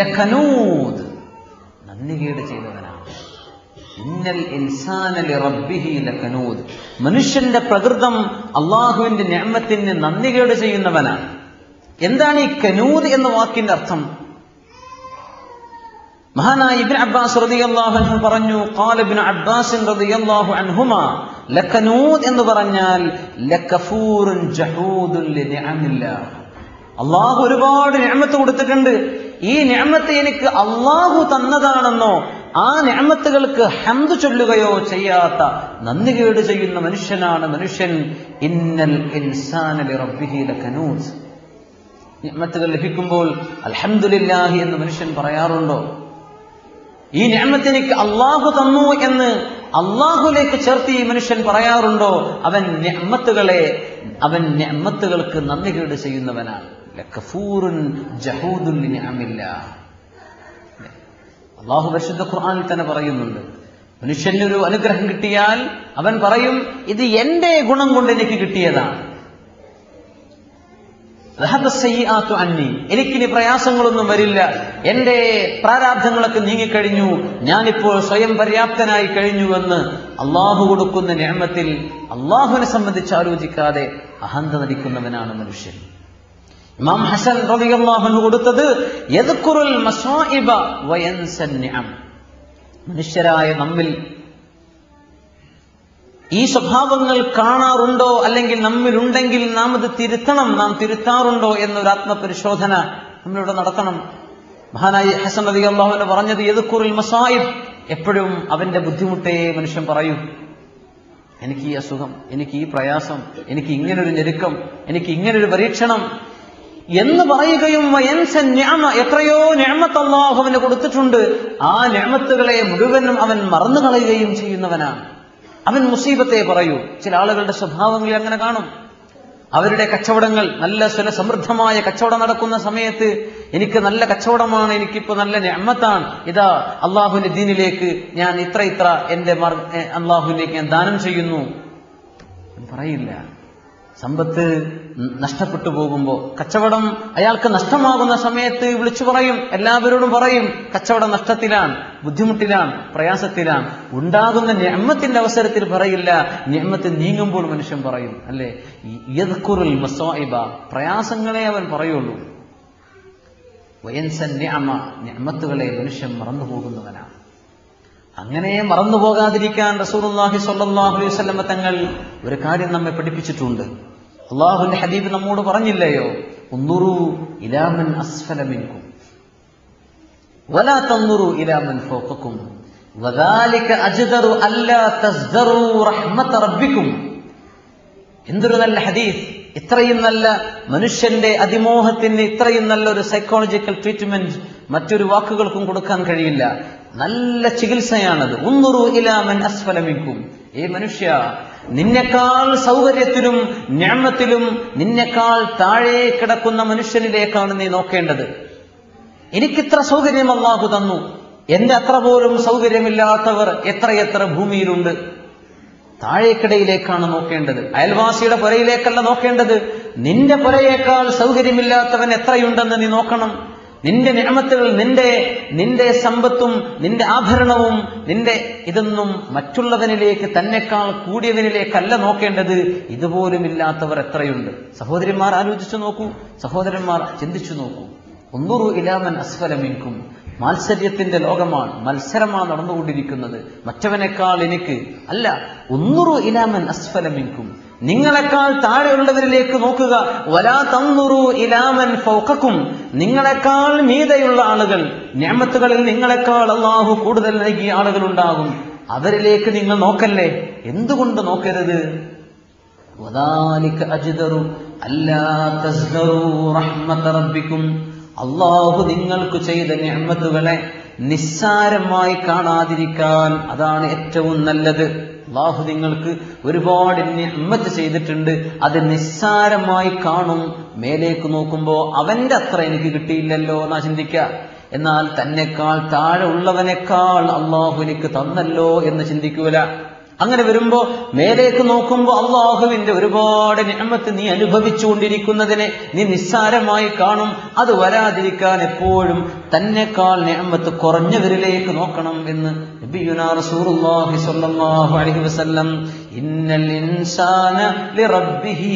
ലഖനൂദ് നന്ദികേട് ചെയ്തവനാണ് ഇന്നൽ ഇൻസാനലി റബ്ബിഹി ലഖനൂദ് മനുഷ്യന്റെ പ്രകൃതം അള്ളാഹുവിന്റെ നിഅമത്തിന് നന്ദികേട് ചെയ്യുന്നവനാണ് എന്താണ് ഈ കനൂദ് എന്ന വാക്കിന്റെ അർത്ഥം മഹാനായ ഇബ്ൻ അബ്ബാസ് റളിയല്ലാഹു അൻഹു പറഞ്ഞു ഖാല ഇബ്നു അബ്ബാസ് റളിയല്ലാഹു അൻഹുമാ ലകനൂദ് എന്ന് പറഞ്ഞാൽ ലകഫൂറുൻ ജഹൂദുൻ ലിനിഅമില്ലാഹ് അള്ളാഹു ഒരുപാട് നിഅമത്ത് കൊടുത്തിട്ടുണ്ട് ഈ നിഅമത്ത് എനിക്ക് അള്ളാഹു തന്നതാണെന്നോ ആ നിഅമത്തുകൾക്ക് ഹംദ് ചൊല്ലുകയോ ചെയ്യാത്ത നന്ദികേട് ചെയ്യുന്ന മനുഷ്യനാണ് മനുഷ്യൻ ഇന്നൽ ഇൻസാന ലിറബ്ബിഹി ലകനൂദ് നിഅമത്തുകൾ ലഭിക്കുമ്പോൾ അൽഹംദുലില്ലാഹി എന്ന് മനുഷ്യൻ പറയാറുണ്ടോ ഈ ഞാമത്ത് എനിക്ക് അള്ളാഹു തന്നു എന്ന് അള്ളാഹുലേക്ക് ചേർത്ത് ഈ മനുഷ്യൻ പറയാറുണ്ടോ അവൻ ഞമ്മത്തുകളെ അവൻ ഞമ്മത്തുകൾക്ക് നന്ദികേട് ചെയ്യുന്നവനാണ് ലക്കഫൂറുൻ ജഹൂദുൽ നിഅമില്ല അള്ളാഹു പരിശുദ്ധ ഖുർആനിൽ തന്നെ പറയുന്നുണ്ട് മനുഷ്യനൊരു അനുഗ്രഹം കിട്ടിയാൽ അവൻ പറയും ഇത് എന്റെ ഗുണം കൊണ്ട് എനിക്ക് കിട്ടിയതാണ് റഹബസ്സയ്യാത്തു അന്നി എനിക്കിനി പ്രയാസങ്ങളൊന്നും വരില്ല എന്റെ പ്രാരാബ്ധങ്ങളൊക്കെ നീങ്ങിക്കഴിഞ്ഞു ഞാനിപ്പോൾ സ്വയം പര്യാപ്തനായി കഴിഞ്ഞുവെന്ന് അള്ളാഹു കൊടുക്കുന്ന നിയമത്തിൽ അള്ളാഹുവിനെ സംബന്ധിച്ച് ആലോചിക്കാതെ അഹന്ത നടിക്കുന്നവനാണ് മനുഷ്യൻ ഇമാം ഹസൻ റളിയല്ലാഹു കൊടുത്തത് യദ്കുറുൽ മസായിബ വയൻസൻ നിഅം മനുഷ്യരായ നമ്മിൽ ഈ സ്വഭാവങ്ങൾ കാണാറുണ്ടോ അല്ലെങ്കിൽ നമ്മിലുണ്ടെങ്കിൽ നാം അത് തിരുത്തണം നാം തിരുത്താറുണ്ടോ എന്നൊരു ആത്മപരിശോധന നമ്മളിവിടെ നടത്തണം മഹാനായി ഹസൻ അലി അള്ളാഹുവിന് പറഞ്ഞത് യദുക്കുറിൽ മസായിബ് എപ്പോഴും അവന്റെ ബുദ്ധിമുട്ടേ മനുഷ്യൻ പറയൂ എനിക്ക് ഈ അസുഖം എനിക്ക് ഈ പ്രയാസം എനിക്ക് ഇങ്ങനൊരു ഞെരുക്കം എനിക്ക് ഇങ്ങനൊരു പരീക്ഷണം എന്ന് പറയുകയും വയൻസൻ ഞാമ എത്രയോ ഞാമത്ത് അള്ളാഹുവിന് കൊടുത്തിട്ടുണ്ട് ആ ഞാമത്തുകളെ മുഴുവനും അവൻ മറന്നു കളയുകയും ചെയ്യുന്നവനാണ് അവൻ മുസീബത്തെ പറയൂ ചില ആളുകളുടെ സ്വഭാവങ്ങളിൽ അങ്ങനെ കാണും അവരുടെ കച്ചവടങ്ങൾ നല്ല സ്വല സമൃദ്ധമായ കച്ചവടം നടക്കുന്ന സമയത്ത് എനിക്ക് നല്ല കച്ചവടമാണ് എനിക്കിപ്പോ നല്ല ഞമ്മത്താണ് ഇതാ അള്ളാഹുവിന്റെ ദീനിലേക്ക് ഞാൻ ഇത്ര ഇത്ര എന്റെ മാർഗ ഏ, അള്ളാഹുവിലേക്ക് ഞാൻ ദാനം ചെയ്യുന്നു അവൻ പറയില്ല സമ്പത്ത് ന- നഷ്ടപ്പെട്ടു പോകുമ്പോ കച്ചവടം അയാൾക്ക് നഷ്ടമാകുന്ന സമയത്ത് വിളിച്ചു പറയും എല്ലാവരോടും പറയും കച്ചവടം നഷ്ടത്തിലാണ് ബുദ്ധിമുട്ടിലാണ് പ്രയാസത്തിലാണ് ഉണ്ടാകുന്ന ഞമ്മത്തിന്റെ അവസരത്തിൽ പറയില്ല ഞമ്മത്ത് നീങ്ങുമ്പോൾ മനുഷ്യൻ പറയും അല്ലെ യദ്കുറുൽ മസ്വാഇബ പ്രയാസങ്ങളെ അവൻ പറയുള്ളൂ വയൻസൻ നിഅമ നിഅമത്തുകളെ മനുഷ്യൻ മറന്നു പോകുന്നവനാണ് അങ്ങനെ മറന്നു പോകാതിരിക്കാൻ റസൂലുള്ളാഹി സ്വല്ലല്ലാഹു അലൈഹി വസല്ലമ തങ്ങൾ ഒരു കാര്യം നമ്മെ പഠിപ്പിച്ചിട്ടുണ്ട് അള്ളാഹുവിന്റെ ഹബീബ് നമ്മോട് പറഞ്ഞില്ലയോ ഉന്നുറു ഇലാമൻ അസ്ഫല മിൻകും വലാ തന്നുറു ഇലാമൻ ഫൗഖക്കും വദാലിക അജ്ദറു അല്ലാ തസ്ദറു റഹ്മത റബ്ബിക്കും എന്തൊരു നല്ല ഹദീസ് ഇത്രയും നല്ല മനുഷ്യന്റെ അതിമോഹത്തിന് ഇത്രയും നല്ല ഒരു സൈക്കോളജിക്കൽ ട്രീറ്റ്മെന്റ് മറ്റൊരു വാക്കുകൾക്കും കൊടുക്കാൻ കഴിയില്ല നല്ല ചികിത്സയാണത് ഉന്നുറു ഇലാമൻ അസ്ഫലമിക്കും ഏ മനുഷ്യ നിന്നെക്കാൾ സൗകര്യത്തിലും ഞാമത്തിലും നിന്നെക്കാൾ താഴെ കിടക്കുന്ന മനുഷ്യനിലേക്കാണ് നീ നോക്കേണ്ടത് എനിക്കിത്ര സൗകര്യം അള്ളാഹു തന്നു എന്റെ അത്ര പോലും സൗകര്യമില്ലാത്തവർ എത്രയെത്ര ഭൂമിയിലുണ്ട് താഴേക്കിടയിലേക്കാണ് നോക്കേണ്ടത് അയൽവാസിയുടെ പുരയിലേക്കല്ല നോക്കേണ്ടത് നിന്റെ പുരയേക്കാൾ സൗകര്യമില്ലാത്തവൻ എത്രയുണ്ടെന്ന് നീ നോക്കണം നിന്റെ നിയമത്തുകൾ നിന്റെ നിന്റെ സമ്പത്തും നിന്റെ ആഭരണവും നിന്റെ ഇതൊന്നും മറ്റുള്ളവനിലേക്ക് തന്നെക്കാൾ കൂടിയവനിലേക്കല്ല നോക്കേണ്ടത് ഇതുപോലും ഇല്ലാത്തവർ എത്രയുണ്ട് സഹോദരിമാർ ആലോചിച്ചു നോക്കൂ സഹോദരന്മാർ ചിന്തിച്ചു നോക്കൂ ഒന്നുറു ഇലാമൻ അസ്ഫലമിൻകും മാത്സര്യത്തിന്റെ ലോകമാണ് മത്സരമാണ് നടന്നുകൊണ്ടിരിക്കുന്നത് മറ്റവനേക്കാൾ എനിക്ക് അല്ല ഒന്നുറു ഇലാമൻ അസ്ഫലമിൻകും നിങ്ങളെക്കാൾ താഴെയുള്ളവരിലേക്ക് നോക്കുക വലാ തന്നുറു ഇലാമൻ ഫൗക്കക്കും നിങ്ങളെക്കാൾ മീതയുള്ള ആളുകൾ ഞാമത്തുകളിൽ നിങ്ങളെക്കാൾ അള്ളാഹു കൂടുതൽ നൽകിയ ആളുകൾ ഉണ്ടാകും അവരിലേക്ക് നിങ്ങൾ നോക്കല്ലേ എന്തുകൊണ്ട് നോക്കരുത് وذلك أجدر ألا تزدروا رحمة ربكم അള്ളാഹു നിങ്ങൾക്ക് ചെയ്ത ഞാമത്തുകളെ നിസ്സാരമായി കാണാതിരിക്കാൻ അതാണ് ഏറ്റവും നല്ലത് അള്ളാഹു നിങ്ങൾക്ക് ഒരുപാട് നിമ്മത്ത് ചെയ്തിട്ടുണ്ട് അത് നിസ്സാരമായി കാണും മേലേക്ക് നോക്കുമ്പോ അവന്റെ അത്ര എനിക്ക് കിട്ടിയില്ലല്ലോ എന്നാ ചിന്തിക്കുക എന്നാൽ തന്നെക്കാൾ താഴെ ഉള്ളവനേക്കാൾ അള്ളാഹു എനിക്ക് തന്നല്ലോ എന്ന് ചിന്തിക്കൂല അങ്ങനെ വരുമ്പോ മേലേക്ക് നോക്കുമ്പോ അള്ളാഹുവിന്റെ ഒരുപാട് നിയമത്ത് നീ അനുഭവിച്ചുകൊണ്ടിരിക്കുന്നതിനെ നീ നിസ്സാരമായി കാണും അത് വരാതിരിക്കാൻ എപ്പോഴും തന്നെക്കാൾ നിയമത്ത് കുറഞ്ഞവരിലേക്ക് നോക്കണം എന്ന് നബിയുനാ റസൂലുള്ളാഹി സ്വല്ലല്ലാഹു അലൈഹി വസല്ലം ഇന്നൽ ഇൻസാന ലിറബ്ബിഹി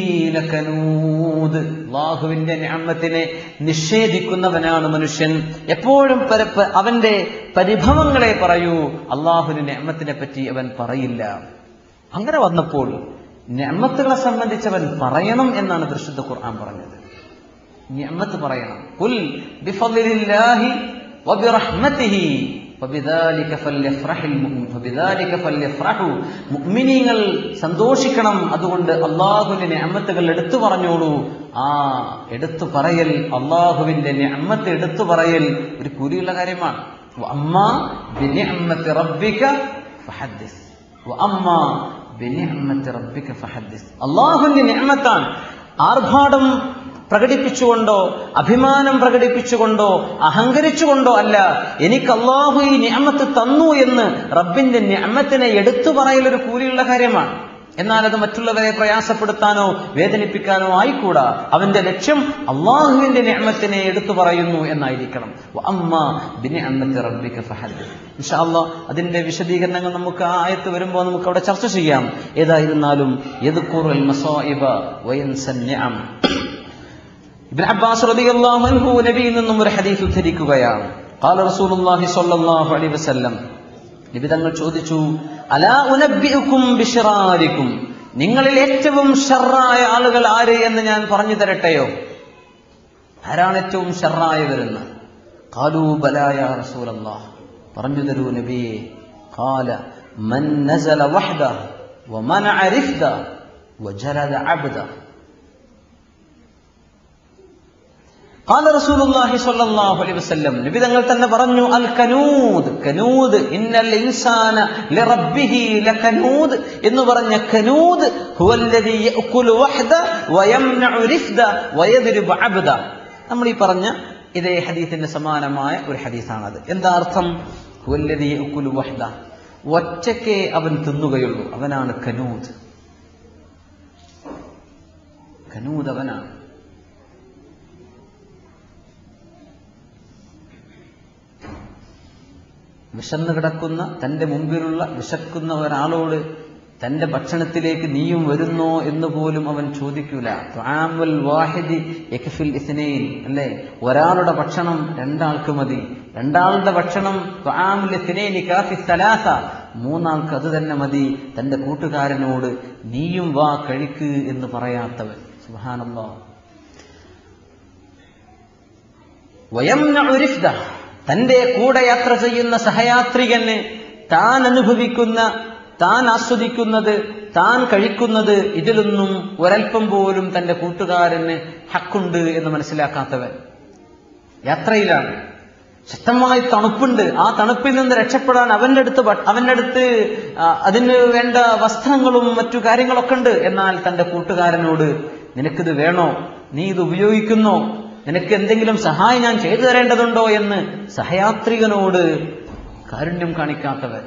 ലകനൂദ് അള്ളാഹുവിന്റെ നിയമത്തിനെ നിഷേധിക്കുന്നവനാണ് മനുഷ്യൻ എപ്പോഴും പരപ്പ് അവന്റെ പരിഭവങ്ങളെ പറയൂ അള്ളാഹുവിന്റെ നിയമത്തിനെ പറ്റി അവൻ പറയില്ല അങ്ങനെ വന്നപ്പോൾ ഞമ്മത്തുകളെ സംബന്ധിച്ചവൻ പറയണം എന്നാണ് പരിശുദ്ധ ഖുർആൻ പറഞ്ഞത് ഞമ്മത്ത് പറയണം കുൽ ബിഫളില്ലാഹി വബിറഹ്മതിഹി فبذلك فليفرح المؤمن فبذلك فليفرحوا മുഅ്മിനീങ്ങൾ സന്തോഷിക്കണം അതുകൊണ്ട് അള്ളാഹുവിന്റെ നിഅമത്തുകൾ എടുത്തു പറഞ്ഞോളൂ ആ എടുത്തു പറയൽ അള്ളാഹുവിന്റെ നിഅമത്ത് എടുത്തു പറയൽ ഒരു കൂലിയുള്ള കാര്യമാണ് വഅമ്മ ബിനിഅമത്തി റബ്ബിക ഫഹദ്ദിസ് വഅമ്മ ബിനിഅമത്തി റബ്ബിക ഫഹദ്ദിസ് അള്ളാഹുവിന്റെ നിഅമത്താണ് ആർഭാടം പ്രകടിപ്പിച്ചുകൊണ്ടോ അഭിമാനം പ്രകടിപ്പിച്ചുകൊണ്ടോ അഹങ്കരിച്ചുകൊണ്ടോ അല്ല എനിക്ക് അള്ളാഹു ഈ നിയമത്ത് തന്നു എന്ന് റബ്ബിന്റെ നിയമത്തിനെ എടുത്തു പറയലൊരു കൂലിയുള്ള കാര്യമാണ് എന്നാൽ അത് മറ്റുള്ളവരെ പ്രയാസപ്പെടുത്താനോ വേദനിപ്പിക്കാനോ ആയിക്കൂടാ അവന്റെ ലക്ഷ്യം അള്ളാഹുവിന്റെ നിയമത്തിനെ എടുത്തു പറയുന്നു എന്നായിരിക്കണം അമ്മ ബിനിഅമ്മത്തി റബ്ബിക ഫഹദ് ഇൻഷാ അല്ലാഹ് അതിന്റെ വിശദീകരണങ്ങൾ നമുക്ക് ആ ആയത്ത് വരുമ്പോൾ നമുക്ക് അവിടെ ചർച്ച ചെയ്യാം ഏതായിരുന്നാലും യദ്കുറുൽ മസായിബ വയൻസൻ നിഅം ഇബ്ൻ അബ്ബാസ് റളിയല്ലാഹു അൻഹു നബിയിൽ നിന്നും ഒരു ഹദീസ് ഉദ്ധരിക്കുകയാണ് قال رسول الله صلى الله عليه وسلم നബി തങ്ങൾ ചോദിച്ചു അലാ ഉനബ്ബിഉക്കും ബിശറാരിക്കും നിങ്ങളിൽ ഏറ്റവും ഷർറായ ആളുകൾ ആര് എന്ന് ഞാൻ പറഞ്ഞു തരട്ടെയോ ആരാണ് ഏറ്റവും ഷർറായവരെന്ന് ഖാലൂ ബലാ യാ റസൂലല്ലാഹ് പറഞ്ഞു തരൂ നബിയെ ഖാല മൻ നസല വഹദ വമനഅ റിഫ്ദ വജലദ അബ്ദ قال رسول الله صلى الله عليه وسلم നബി തങ്ങൾ തന്നെ പറഞ്ഞു അൽ കനൂദ് കനൂദ് ഇന്നൽ ഇൻസാന ലിറബ്ബിഹി ലകനൂദ് എന്ന് പറഞ്ഞ കനൂദ് ഹുവല്ലദി യഅകുലു വഹദ വയംനഉ റിഫ്ദ വയദ്രിബു അബ്ദ നമ്മൾ ഈ പറഞ്ഞ ഇതേ ഹദീത്തിന്റെ സമാനമായ ഒരു ഹദീസാണത് എന്താ അർത്ഥം ഹുവല്ലദീ യഅ്കുലു വഹ്ദ ഒറ്റയ്ക്കേ അവൻ തിന്നുകയുള്ളൂ അവനാണ് കനൂദ് കനൂദ് അവനാണ് വിശന്നു കിടക്കുന്ന തന്റെ മുമ്പിലുള്ള വിശക്കുന്ന ഒരാളോട് തന്റെ ഭക്ഷണത്തിലേക്ക് നീയും വരുന്നോ എന്ന് പോലും അവൻ ചോദിക്കൂല ത്വാമുൽ വാഹിദി യക്ഫിൽ ഇസ്നൈൻ അല്ലേ ഒരാളുടെ ഭക്ഷണം രണ്ടാൾക്ക് മതി രണ്ടാളുടെ ഭക്ഷണം ത്വാമുൽ ഇസ്നൈനി കാഫി സലാസ മൂന്നാൾക്ക് അത് തന്നെ മതി തന്റെ കൂട്ടുകാരനോട് നീയും വാ കഴിക്ക് എന്ന് പറയാത്തവൻ സുബ്ഹാനല്ലാഹ് വയംനഉ റിഫ്ദ തന്റെ കൂടെ യാത്ര ചെയ്യുന്ന സഹയാത്രികന് താൻ അനുഭവിക്കുന്ന താൻ ആസ്വദിക്കുന്നത് താൻ കഴിക്കുന്നത് ഇതിലൊന്നും ഒരൽപ്പം പോലും തന്റെ കൂട്ടുകാരന് ഹക്കുണ്ട് എന്ന് മനസ്സിലാക്കാത്തവൻ യാത്രയിലാണ് ശക്തമായ തണുപ്പുണ്ട് ആ തണുപ്പിൽ നിന്ന് രക്ഷപ്പെടാൻ അവന്റെ അടുത്ത് ഭ- അവന്റെ അടുത്ത് ആ, അതിന് വേണ്ട വസ്ത്രങ്ങളും മറ്റു കാര്യങ്ങളൊക്കെ ഉണ്ട് എന്നാൽ തന്റെ കൂട്ടുകാരനോട് നിനക്കിത് വേണോ നീ ഇത് ഉപയോഗിക്കുന്നോ നിനക്ക് എന്തെങ്കിലും സഹായം ഞാൻ ചെയ്തു തരേണ്ടതുണ്ടോ എന്ന് സഹയാത്രികനോട് കാരുണ്യം കാണിക്കാത്തവൻ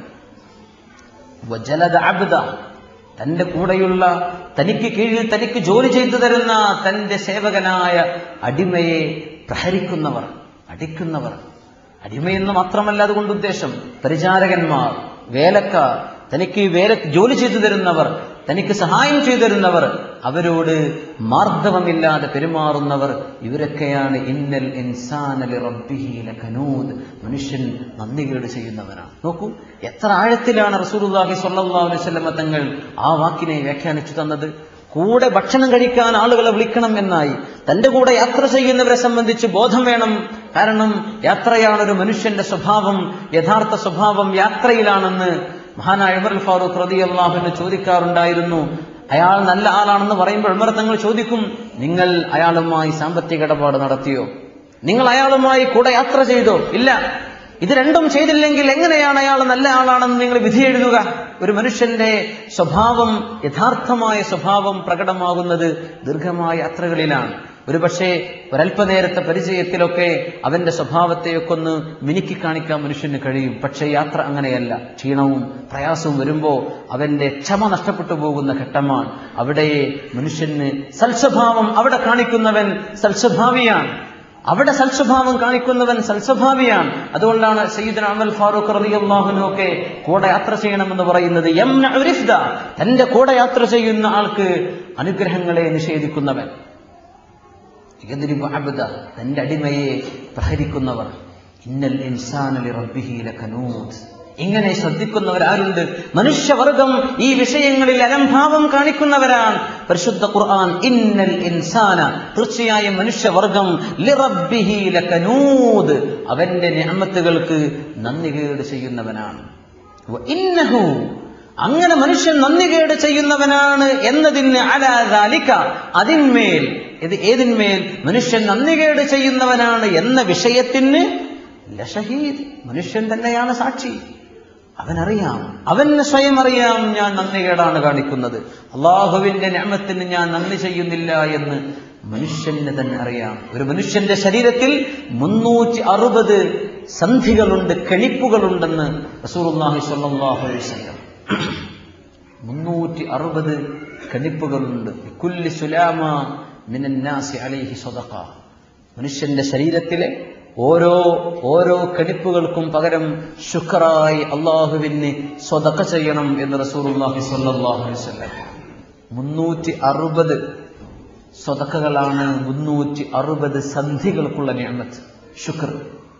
വജലദ അബ്ദ തന്റെ കൂടെയുള്ള തനിക്ക് കീഴിൽ തനിക്ക് ജോലി ചെയ്തു തരുന്ന തന്റെ സേവകനായ അടിമയെ പ്രഹരിക്കുന്നവർ അടിക്കുന്നവർ അടിമയെന്ന് മാത്രമല്ല അതുകൊണ്ട് ഉദ്ദേശം പരിചാരകന്മാർ വേലക്കാർ തനിക്ക് വേല ജോലി ചെയ്തു തരുന്നവർ തനിക്ക് സഹായം ചെയ്തു തരുന്നവർ അവരോട് മാർദ്ദവമില്ലാതെ പെരുമാറുന്നവർ ഇവരൊക്കെയാണ് ഇന്നൽ ഇൻസാനലി റബ്ബിഹി ലകനൂദ് മനുഷ്യൻ നന്ദികേട് ചെയ്യുന്നവനാണ് നോക്കൂ എത്ര ആഴത്തിലാണ് റസൂലുള്ളാഹി സ്വല്ലല്ലാഹു അലൈഹി വസല്ലമ തങ്ങൾ ആ വാക്കിനെ വ്യാഖ്യാനിച്ചു തന്നത് കൂടെ ഭക്ഷണം കഴിക്കാൻ ആളുകളെ വിളിക്കണം എന്നായി തന്റെ കൂടെ യാത്ര ചെയ്യുന്നവരെ സംബന്ധിച്ച് ബോധം വേണം കാരണം യാത്രയാണ് ഒരു മനുഷ്യന്റെ സ്വഭാവം യഥാർത്ഥ സ്വഭാവം യാത്രയിലാണെന്ന് മഹാനായ ഉമർ അൽ ഫാറൂഖ് റതി അള്ളാഹുവിന് ചോദിക്കാറുണ്ടായിരുന്നു അയാൾ നല്ല ആളാണെന്ന് പറയുമ്പോൾ ഉമർ തങ്ങൾ ചോദിക്കും നിങ്ങൾ അയാളുമായി സാമ്പത്തിക ഇടപാട് നടത്തിയോ നിങ്ങൾ അയാളുമായി കൂടെ യാത്ര ചെയ്തോ ഇല്ല ഇത് രണ്ടും ചെയ്തില്ലെങ്കിൽ എങ്ങനെയാണ് അയാൾ നല്ല ആളാണെന്ന് നിങ്ങൾ വിധി എഴുതുക ഒരു മനുഷ്യന്റെ സ്വഭാവം യഥാർത്ഥമായ സ്വഭാവം പ്രകടമാകുന്നത് ദീർഘമായ യാത്രകളിലാണ് ഒരു പക്ഷേ ഒരല്പനേരത്തെ പരിചയത്തിലൊക്കെ അവന്റെ സ്വഭാവത്തെയൊക്കെ ഒന്ന് മിനുക്കി കാണിക്കാൻ മനുഷ്യന് കഴിയും പക്ഷേ യാത്ര അങ്ങനെയല്ല ക്ഷീണവും പ്രയാസവും വരുമ്പോ അവന്റെ ക്ഷമ നഷ്ടപ്പെട്ടു പോകുന്ന ഘട്ടമാണ് അവിടെ മനുഷ്യന് സൽസ്വഭാവം അവിടെ കാണിക്കുന്നവൻ സൽസ്വഭാവിയാണ് അവിടെ സൽസ്വഭാവം കാണിക്കുന്നവൻ സൽസ്വഭാവിയാണ് അതുകൊണ്ടാണ് സയ്യിദ് അമൽ ഫാറൂഖ് റളിയല്ലാഹുവിനു ഒക്കെ കൂടെ യാത്ര ചെയ്യണമെന്ന് പറയുന്നത് യംനഉ റിഫ്ദ. തന്റെ കൂടെ യാത്ര ചെയ്യുന്ന ആൾക്ക് അനുഗ്രഹങ്ങളെ നിഷേധിക്കുന്നവൻ യദ്രിബു അബ്ദ. തന്റെ അടിമയെ പ്രഹരിക്കുന്നവർ ഇന്നൽ ഇൻസാനലി റബ്ബിഹി ലകനൂദ് ഇങ്ങനെ ശ്രദ്ധിക്കുന്നവർ ആരുണ്ട് മനുഷ്യവർഗം ഈ വിഷയങ്ങളിൽ അലംഭാവം കാണിക്കുന്നവരാണ് പരിശുദ്ധ ഖുർആൻ ഇന്നൽ ഇൻസാന തീർച്ചയായും മനുഷ്യവർഗം ലിറബ്ബിഹി ലകനൂദ് അവന്റെ നിഅമത്തുകൾക്ക് നന്ദികേട് ചെയ്യുന്നവനാണ് വ ഇന്നഹു അങ്ങനെ മനുഷ്യൻ നന്ദികേട് ചെയ്യുന്നവനാണ് എന്നതിന് അലാലിക്ക അതിന്മേൽ ഇത് ഏതിന്മേൽ മനുഷ്യൻ നന്ദികേട് ചെയ്യുന്നവനാണ് എന്ന വിഷയത്തിന് ലഷഹീദ് മനുഷ്യൻ തന്നെയാണ് സാക്ഷി അവനറിയാം അവന് സ്വയം അറിയാം ഞാൻ നന്ദികേടാണ് കാണിക്കുന്നത് അള്ളാഹുവിന്റെ ഞാമത്തിന് ഞാൻ നന്ദി ചെയ്യുന്നില്ല എന്ന് മനുഷ്യന് തന്നെ അറിയാം ഒരു മനുഷ്യന്റെ ശരീരത്തിൽ മുന്നൂറ്റി അറുപത് സന്ധികളുണ്ട് കെണിപ്പുകളുണ്ടെന്ന് റസൂലുള്ളാഹി സ്വല്ലല്ലാഹു അലൈഹി വസല്ലം മുന്നൂറ്റി അറുപത് കണിപ്പുകളുണ്ട് കുല്ലി സുലാമ മിനന്നാസി അലൈഹി സ്വതക്ക മനുഷ്യന്റെ ശരീരത്തിലെ ഓരോ ഓരോ കണിപ്പുകൾക്കും പകരം ശുക്രായി അള്ളാഹുവിന് സ്വതക്ക ചെയ്യണം എന്ന് റസൂലുള്ളാഹി സ്വല്ലല്ലാഹു അലൈഹി വസല്ലം മുന്നൂറ്റി അറുപത് സ്വതക്കകളാണ് മുന്നൂറ്റി അറുപത് സന്ധികൾക്കുള്ള നിയമത്ത് ശുക്ർ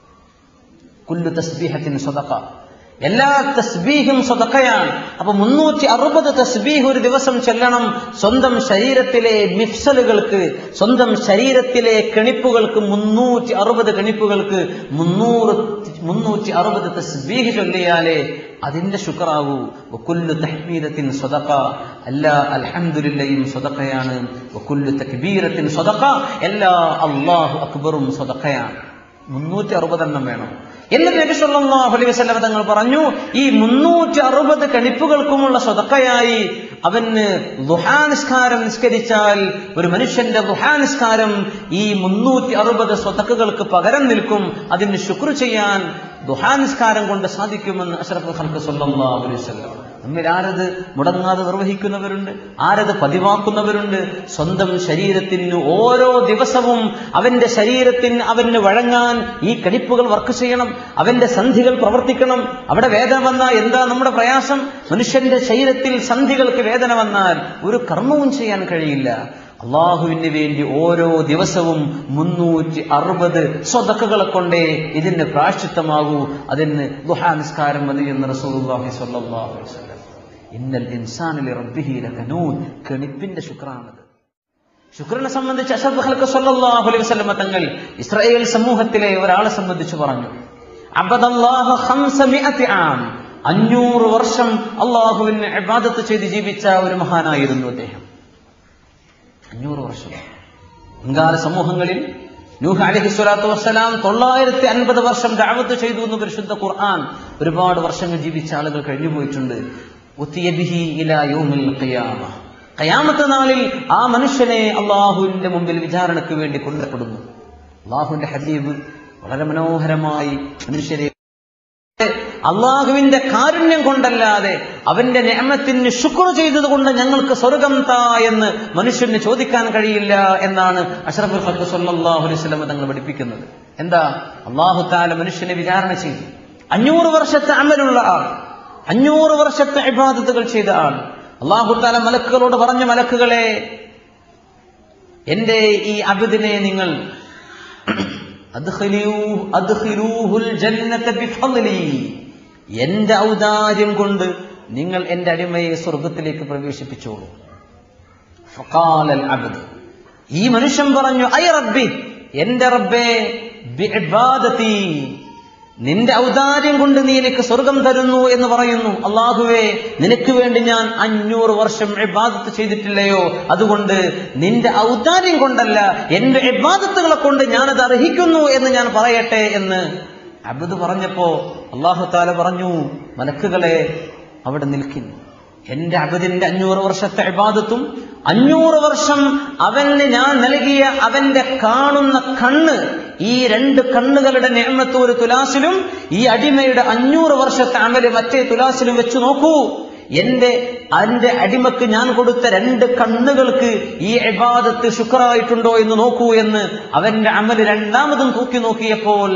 കുല്ലു തസ്ബീഹത്തിന് സ്വതക്ക എല്ലാ തസ്ബീഹും സ്വതക്കയാണ് അപ്പൊ മുന്നൂറ്റി അറുപത് തസ്ബീഹ് ഒരു ദിവസം ചെല്ലണം സ്വന്തം ശരീരത്തിലെ മിഫ്സലുകൾക്ക് സ്വന്തം ശരീരത്തിലെ കണിപ്പുകൾക്ക് മുന്നൂറ്റി അറുപത് കണിപ്പുകൾക്ക് മുന്നൂറ് മുന്നൂറ്റി അറുപത് തസ്ബീഹ് ചൊല്ലിയാലേ അതിന്റെ ശുക്രാവൂ വക്കുല്ലു തഹ്മീദത്തിൻ സ്വതക്ക എല്ലാ അൽഹംദുലില്ലയും സ്വതക്കയാണ് വക്കുല്ലു തക്ബീരത്തിൻ സ്വതക്ക എല്ലാ അള്ളാഹു അക്ബറും സ്വതക്കയാണ് മുന്നൂറ്റി അറുപതെണ്ണം വേണം എന്നിട്ട് നബി സല്ലല്ലാഹു അലൈഹി വസല്ലം തങ്ങൾ പറഞ്ഞു ഈ മുന്നൂറ്റി അറുപത് കണിപ്പുകൾക്കുമുള്ള സ്വതക്കയായി അവന് ദുഹാനിസ്കാരം നിസ്കരിച്ചാൽ ഒരു മനുഷ്യന്റെ ദുഹാനിസ്കാരം ഈ മുന്നൂറ്റി അറുപത് സ്വതക്കുകൾക്ക് പകരം നിൽക്കും അതിന് ശുക്ർ ചെയ്യാൻ ദുഹാനിസ്കാരം കൊണ്ട് സാധിക്കുമെന്ന് അഷറഫ് ഖൽക്ക് സല്ലല്ലാഹു അലൈഹി വസല്ലം നമ്മിൽ ആരത് മുടങ്ങാതെ നിർവഹിക്കുന്നവരുണ്ട് ആരത് പതിവാക്കുന്നവരുണ്ട് സ്വന്തം ശരീരത്തിന് ഓരോ ദിവസവും അവന്റെ ശരീരത്തിന് അവന് വഴങ്ങാൻ ഈ കടിപ്പുകൾ വർക്ക് ചെയ്യണം അവന്റെ സന്ധികൾ പ്രവർത്തിക്കണം അവിടെ വേദന വന്നാൽ എന്താ നമ്മുടെ പ്രയാസം മനുഷ്യന്റെ ശരീരത്തിൽ സന്ധികൾക്ക് വേദന വന്നാൽ ഒരു കർമ്മവും ചെയ്യാൻ കഴിയില്ല അള്ളാഹുവിന് വേണ്ടി ഓരോ ദിവസവും മുന്നൂറ്റി അറുപത് സ്വതക്കുകളെ കൊണ്ടേ ഇതിന് പ്രാശ്ചിത്തമാകൂ അതിന് ദുഹാനിസ്കാരം മതി എന്ന് റസൂലുള്ളാഹി സ്വല്ലല്ലാഹു അലൈഹി വസല്ലം ഇന്നൽ ഇൻസാനിലെ റബ്ബിഹി ലകനൂൻ കെണിപ്പിന്റെ ശുക്രാണത് ശുക്രനെ സംബന്ധിച്ച് അഷദ് ഖൽക്ക് സല്ലല്ലാഹു അലൈഹി വസല്ലം തങ്ങൾ ഇസ്രായേൽ സമൂഹത്തിലെ ഒരാളെ സംബന്ധിച്ച് പറഞ്ഞു അബദല്ലാഹ ഖംസമിഅതി ആം അഞ്ഞൂറ് വർഷം അള്ളാഹുവിന് ഇബാദത്ത് ചെയ്ത് ജീവിച്ച ഒരു മഹാനായിരുന്നു അദ്ദേഹം അഞ്ഞൂറ് വർഷം മുൻകാല സമൂഹങ്ങളിൽ നൂഹ് അലഹി സ്വലാത്തു വസ്സലാം തൊള്ളായിരത്തി അൻപത് വർഷം ദാവത്ത് ചെയ്തു എന്ന് പരിശുദ്ധ ഖുർആൻ ഒരുപാട് വർഷങ്ങൾ ജീവിച്ച ആളുകൾ കഴിഞ്ഞു പോയിട്ടുണ്ട് ഉത്തിയബിഹി ഇലാ യൗമിൽ ഖിയാമ ഖിയാമത്ത് നാളിൽ ആ മനുഷ്യനെ അള്ളാഹുവിന്റെ മുമ്പിൽ വിചാരണയ്ക്ക് വേണ്ടി കൊണ്ടുവരപ്പെടുന്നു അള്ളാഹുവിന്റെ ഹബീബ് വളരെ മനോഹരമായി മനുഷ്യരെ അള്ളാഹുവിന്റെ കാരുണ്യം കൊണ്ടല്ലാതെ അവന്റെ നിയമത്തിന് ശുക്ർ ചെയ്തത് കൊണ്ട് ഞങ്ങൾക്ക് സ്വർഗം താ എന്ന് മനുഷ്യന് ചോദിക്കാൻ കഴിയില്ല എന്നാണ് അഷറഫുൽ ഫത്ത് സല്ലാഹു അലൈഹി സ്വലം തങ്ങൾ പഠിപ്പിക്കുന്നത് എന്താ അള്ളാഹു താല മനുഷ്യനെ വിചാരണ ചെയ്തു അഞ്ഞൂറ് വർഷത്തെ അമലുള്ള ആൾ അഞ്ഞൂറ് വർഷത്തെ ഇബാദത്തുകൾ ചെയ്ത ആൾ അള്ളാഹു താല മലക്കുകളോട് പറഞ്ഞ മലക്കുകളെ എന്റെ ഈ അബിദിനെ നിങ്ങൾ അദ്ഖിലൂ- അദ്ഖിലൂഹുൽ ജന്നത ബിഫദ്ലി. എന്റെ ഔദാര്യം കൊണ്ട് നിങ്ങൾ എന്റെ അടിമയെ സ്വർഗത്തിലേക്ക് പ്രവേശിപ്പിച്ചോളൂ ഫഖാലൽ അബ്ദ് ഈ മനുഷ്യൻ പറഞ്ഞു ഐ റബ്ബി എന്റെ റബ്ബേ ബിഇബാദതി നിന്റെ ഔദാര്യം കൊണ്ട് നീ എനിക്ക് സ്വർഗം തരുന്നു എന്ന് പറയുന്നു അള്ളാഹുവേ നിനക്ക് വേണ്ടി ഞാൻ അഞ്ഞൂറ് വർഷം ഇബാദത്ത് ചെയ്തിട്ടില്ലയോ അതുകൊണ്ട് നിന്റെ ഔദാര്യം കൊണ്ടല്ല എന്റെ ഇബാദത്തുകളെ കൊണ്ട് ഞാനത് അർഹിക്കുന്നു എന്ന് ഞാൻ പറയട്ടെ എന്ന് അബദ് പറഞ്ഞപ്പോ അള്ളാഹു താല പറഞ്ഞു മലക്കുകളെ അവിടെ നിൽക്കുന്നു എന്റെ അബദിന്റെ അഞ്ഞൂറ് വർഷത്തെ ഇബാദത്തും അഞ്ഞൂറ് വർഷം അവന് ഞാൻ നൽകിയ അവന്റെ കാണുന്ന കണ്ണ് ഈ രണ്ട് കണ്ണുകളുടെ നിയമത്ത് ഒരു തുലാസിലും ഈ അടിമയുടെ അഞ്ഞൂറ് വർഷത്തെ അമല് മറ്റേ തുലാസിലും വെച്ച് നോക്കൂ എന്റെ അതിന്റെ അടിമക്ക് ഞാൻ കൊടുത്ത രണ്ട് കണ്ണുകൾക്ക് ഈ ഇബാദത്ത് ശുക്രായിട്ടുണ്ടോ എന്ന് നോക്കൂ എന്ന് അവന്റെ അമല് രണ്ടാമതും തൂക്കി നോക്കിയപ്പോൾ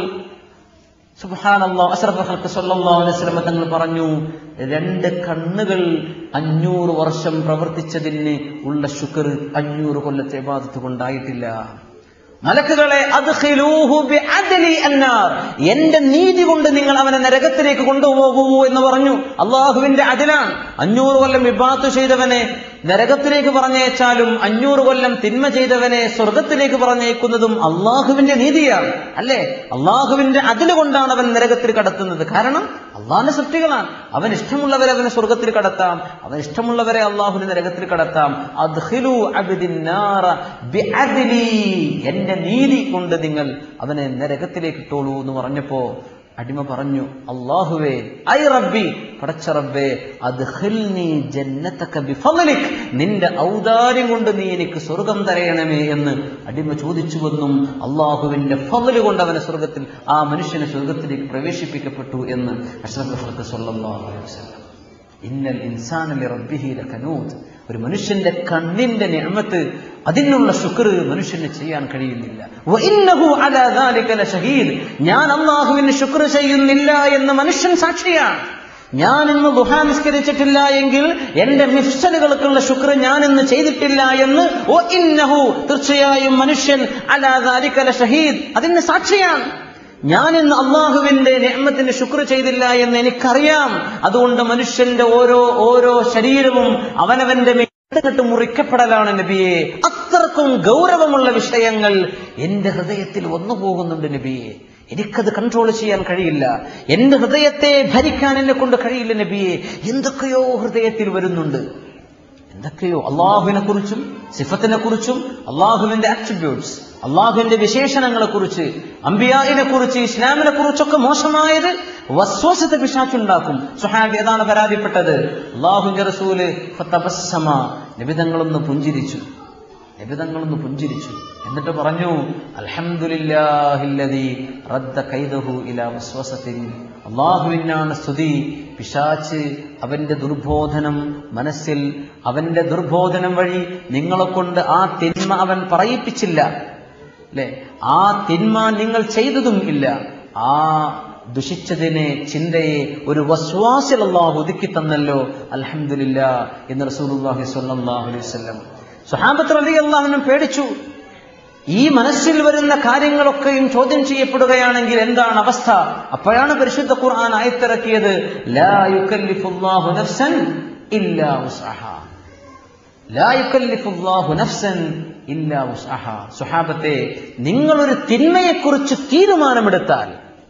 സുബ്ഹാനല്ലാഹ് അഷ്റഫുൽ ഖൽഖ് സല്ലല്ലാഹു അലൈഹി വസല്ലം തങ്ങൾ പറഞ്ഞു രണ്ട് കണ്ണുകൾ അഞ്ഞൂറ് വർഷം പ്രവർത്തിച്ചതിന് ഉള്ള ശുക്ർ അഞ്ഞൂറ് കൊല്ലത്തെ ഇബാദത്ത് കൊണ്ടായിട്ടില്ല മലക്കുകളെ അദ്ഖിലൂഹു ബിഅദ്ലി അന്നാർ എന്റെ നീതി കൊണ്ട് നിങ്ങൾ അവനെ നരകത്തിലേക്ക് കൊണ്ടുപോകൂ എന്ന് പറഞ്ഞു അള്ളാഹുവിന്റെ അതിലാണ് അഞ്ഞൂറ് കൊല്ലം വിഭാത്ത് ചെയ്തവനെ നരകത്തിലേക്ക് പറഞ്ഞയച്ചാലും അഞ്ഞൂറ് കൊല്ലം തിന്മ ചെയ്തവനെ സ്വർഗത്തിലേക്ക് പറഞ്ഞേക്കുന്നതും അള്ളാഹുവിന്റെ നീതിയാണ് അല്ലേ അള്ളാഹുവിന്റെ അതില് കൊണ്ടാണ് അവൻ നരകത്തിൽ കടത്തുന്നത് കാരണം അള്ളാഹിന്റെ സൃഷ്ടികളാണ് അവൻ ഇഷ്ടമുള്ളവരെ അവനെ സ്വർഗത്തിൽ കടത്താം അവൻ ഇഷ്ടമുള്ളവരെ അള്ളാഹുവിന്റെ നരകത്തിൽ കടത്താം അദ്ഖിലു അബ്ദിന്നാറ ബിഅദ്ലി എന്റെ നീതി കൊണ്ട് നിങ്ങൾ അവനെ നരകത്തിലേക്ക് ഇട്ടോളൂ എന്ന് പറഞ്ഞപ്പോ അടിമ പറഞ്ഞു അള്ളാഹുവേ ഐ റബ്ബി പടച്ച റബ്ബേ അദ്ഖിൽനി ജന്നതക ബിഫളലിക് നിന്റെ ഔദാര്യം കൊണ്ട് നീ എനിക്ക് സ്വർഗം തരയണമേ എന്ന് അടിമ ചോദിച്ചുവെന്നും അള്ളാഹുവിന്റെ ഫضല് കൊണ്ട് അവനെ സ്വർഗത്തിൽ ആ മനുഷ്യനെ സ്വർഗത്തിലേക്ക് പ്രവേശിപ്പിക്കപ്പെട്ടു എന്ന് അഷ്റഫ് ഖൽഖ് സ്വല്ലല്ലാഹു അലൈഹി വസല്ലം ഇന്നൽ ഇൻസാനലി റബ്ബിഹി ലകനൂത് ഒരു മനുഷ്യന്റെ കണ്ണിന്റെ നിഅമത്ത് അതിനുള്ള ശുക്ർ മനുഷ്യന് ചെയ്യാൻ കഴിയുന്നില്ല വഇന്നഹു അലാ ദാലിക ലശഹീദ് ഞാൻ അല്ലാഹുവിന് ശുക്ർ ചെയ്യുന്നില്ല എന്ന് മനുഷ്യൻ സാക്ഷിയാണ് ഞാൻ ഇന്ന് ദുഹാ നിസ്കരിച്ചിട്ടില്ല എങ്കിൽ എന്റെ മിഫ്സലുകൾക്കുള്ള ശുക്ർ ഞാൻ ഇന്ന് ചെയ്തിട്ടില്ല എന്ന് ഓ ഇന്നഹു തീർച്ചയായും മനുഷ്യൻ അലാ ദാലിക ലശഹീദ് അതിന് സാക്ഷിയാണ് ഞാൻ ഇന്ന് അള്ളാഹുവിന്റെ നിയമത്തിന് ശുക്ർ ചെയ്തില്ല എന്ന് എനിക്കറിയാം അതുകൊണ്ട് മനുഷ്യന്റെ ഓരോ ഓരോ ശരീരവും അവനവന്റെ മേട്ട് മുറിക്കപ്പെടലാണ് നബിയെ അത്രക്കും ഗൗരവമുള്ള വിഷയങ്ങൾ എന്റെ ഹൃദയത്തിൽ വന്നു പോകുന്നുണ്ട് നബിയെ എനിക്കത് കൺട്രോൾ ചെയ്യാൻ കഴിയില്ല എന്റെ ഹൃദയത്തെ ഭരിക്കാൻ എന്നെ കൊണ്ട് കഴിയില്ല നബിയെ എന്തൊക്കെയോ ഹൃദയത്തിൽ വരുന്നുണ്ട് എന്തൊക്കെയോ അള്ളാഹുവിനെ കുറിച്ചും സിഫത്തിനെ കുറിച്ചും അള്ളാഹുവിന്റെ ആട്രിബ്യൂട്ട്സ് അള്ളാഹുവിന്റെ വിശേഷണങ്ങളെ കുറിച്ച് അമ്പിയായിനെ കുറിച്ച് ഇസ്ലാമിനെ കുറിച്ചൊക്കെ മോശമായത് വസ്വസത്തെ പിശാച്ചുണ്ടാക്കും സുഹാബി അതാണ് പരാതിപ്പെട്ടത് അള്ളാഹുന്റെ റസൂല് ഫതബസ്സമ നിബിതങ്ങളൊന്ന് പുഞ്ചിരിച്ചു നിബിതങ്ങളൊന്ന് പുഞ്ചിരിച്ചു എന്നിട്ട് പറഞ്ഞു അൽഹംദുലില്ലാഹില്ലദീ റദ്ദ കൈദഹു ഇലാ വസ്വസത്തിൻ അള്ളാഹുവിനാണ് സ്തുതി പിശാച്ച് അവന്റെ ദുർബോധനം മനസ്സിൽ അവന്റെ ദുർബോധനം വഴി നിങ്ങളെ കൊണ്ട് ആ തിന്മ അവൻ പറയിപ്പിച്ചില്ല അല്ലെ ആ തിന്മ നിങ്ങൾ ചെയ്തതും ഇല്ല ആ ദുഷിച്ചതിനെ ചിന്തയെ ഒരു വസ്വാസിൽ അള്ളാഹു ഒതുക്കി തന്നല്ലോ അൽഹംദുലില്ല എന്ന് റസൂലുള്ളാഹി സ്വല്ലല്ലാഹു അലൈഹി വസല്ലം സുഹാബത്ത് റലി അള്ളാഹുനും പേടിച്ചു ഈ മനസ്സിൽ വരുന്ന കാര്യങ്ങളൊക്കെയും ചോദ്യം ചെയ്യപ്പെടുകയാണെങ്കിൽ എന്താണ് അവസ്ഥ അപ്പോഴാണ് പരിശുദ്ധ ഖുർആൻ ആയത്തിറക്കിയത് ലാ യുകല്ലിഫുല്ലാഹു നഫ്സൻ ഇല്ലാ വുസ്അഹാ ലാ യുകല്ലിഫുല്ലാഹു നഫ്സൻ ഇല്ലാ വുസ്അഹാ സുഹാബത്തെ നിങ്ങളൊരു തിന്മയെക്കുറിച്ച് തീരുമാനമെടുത്താൽ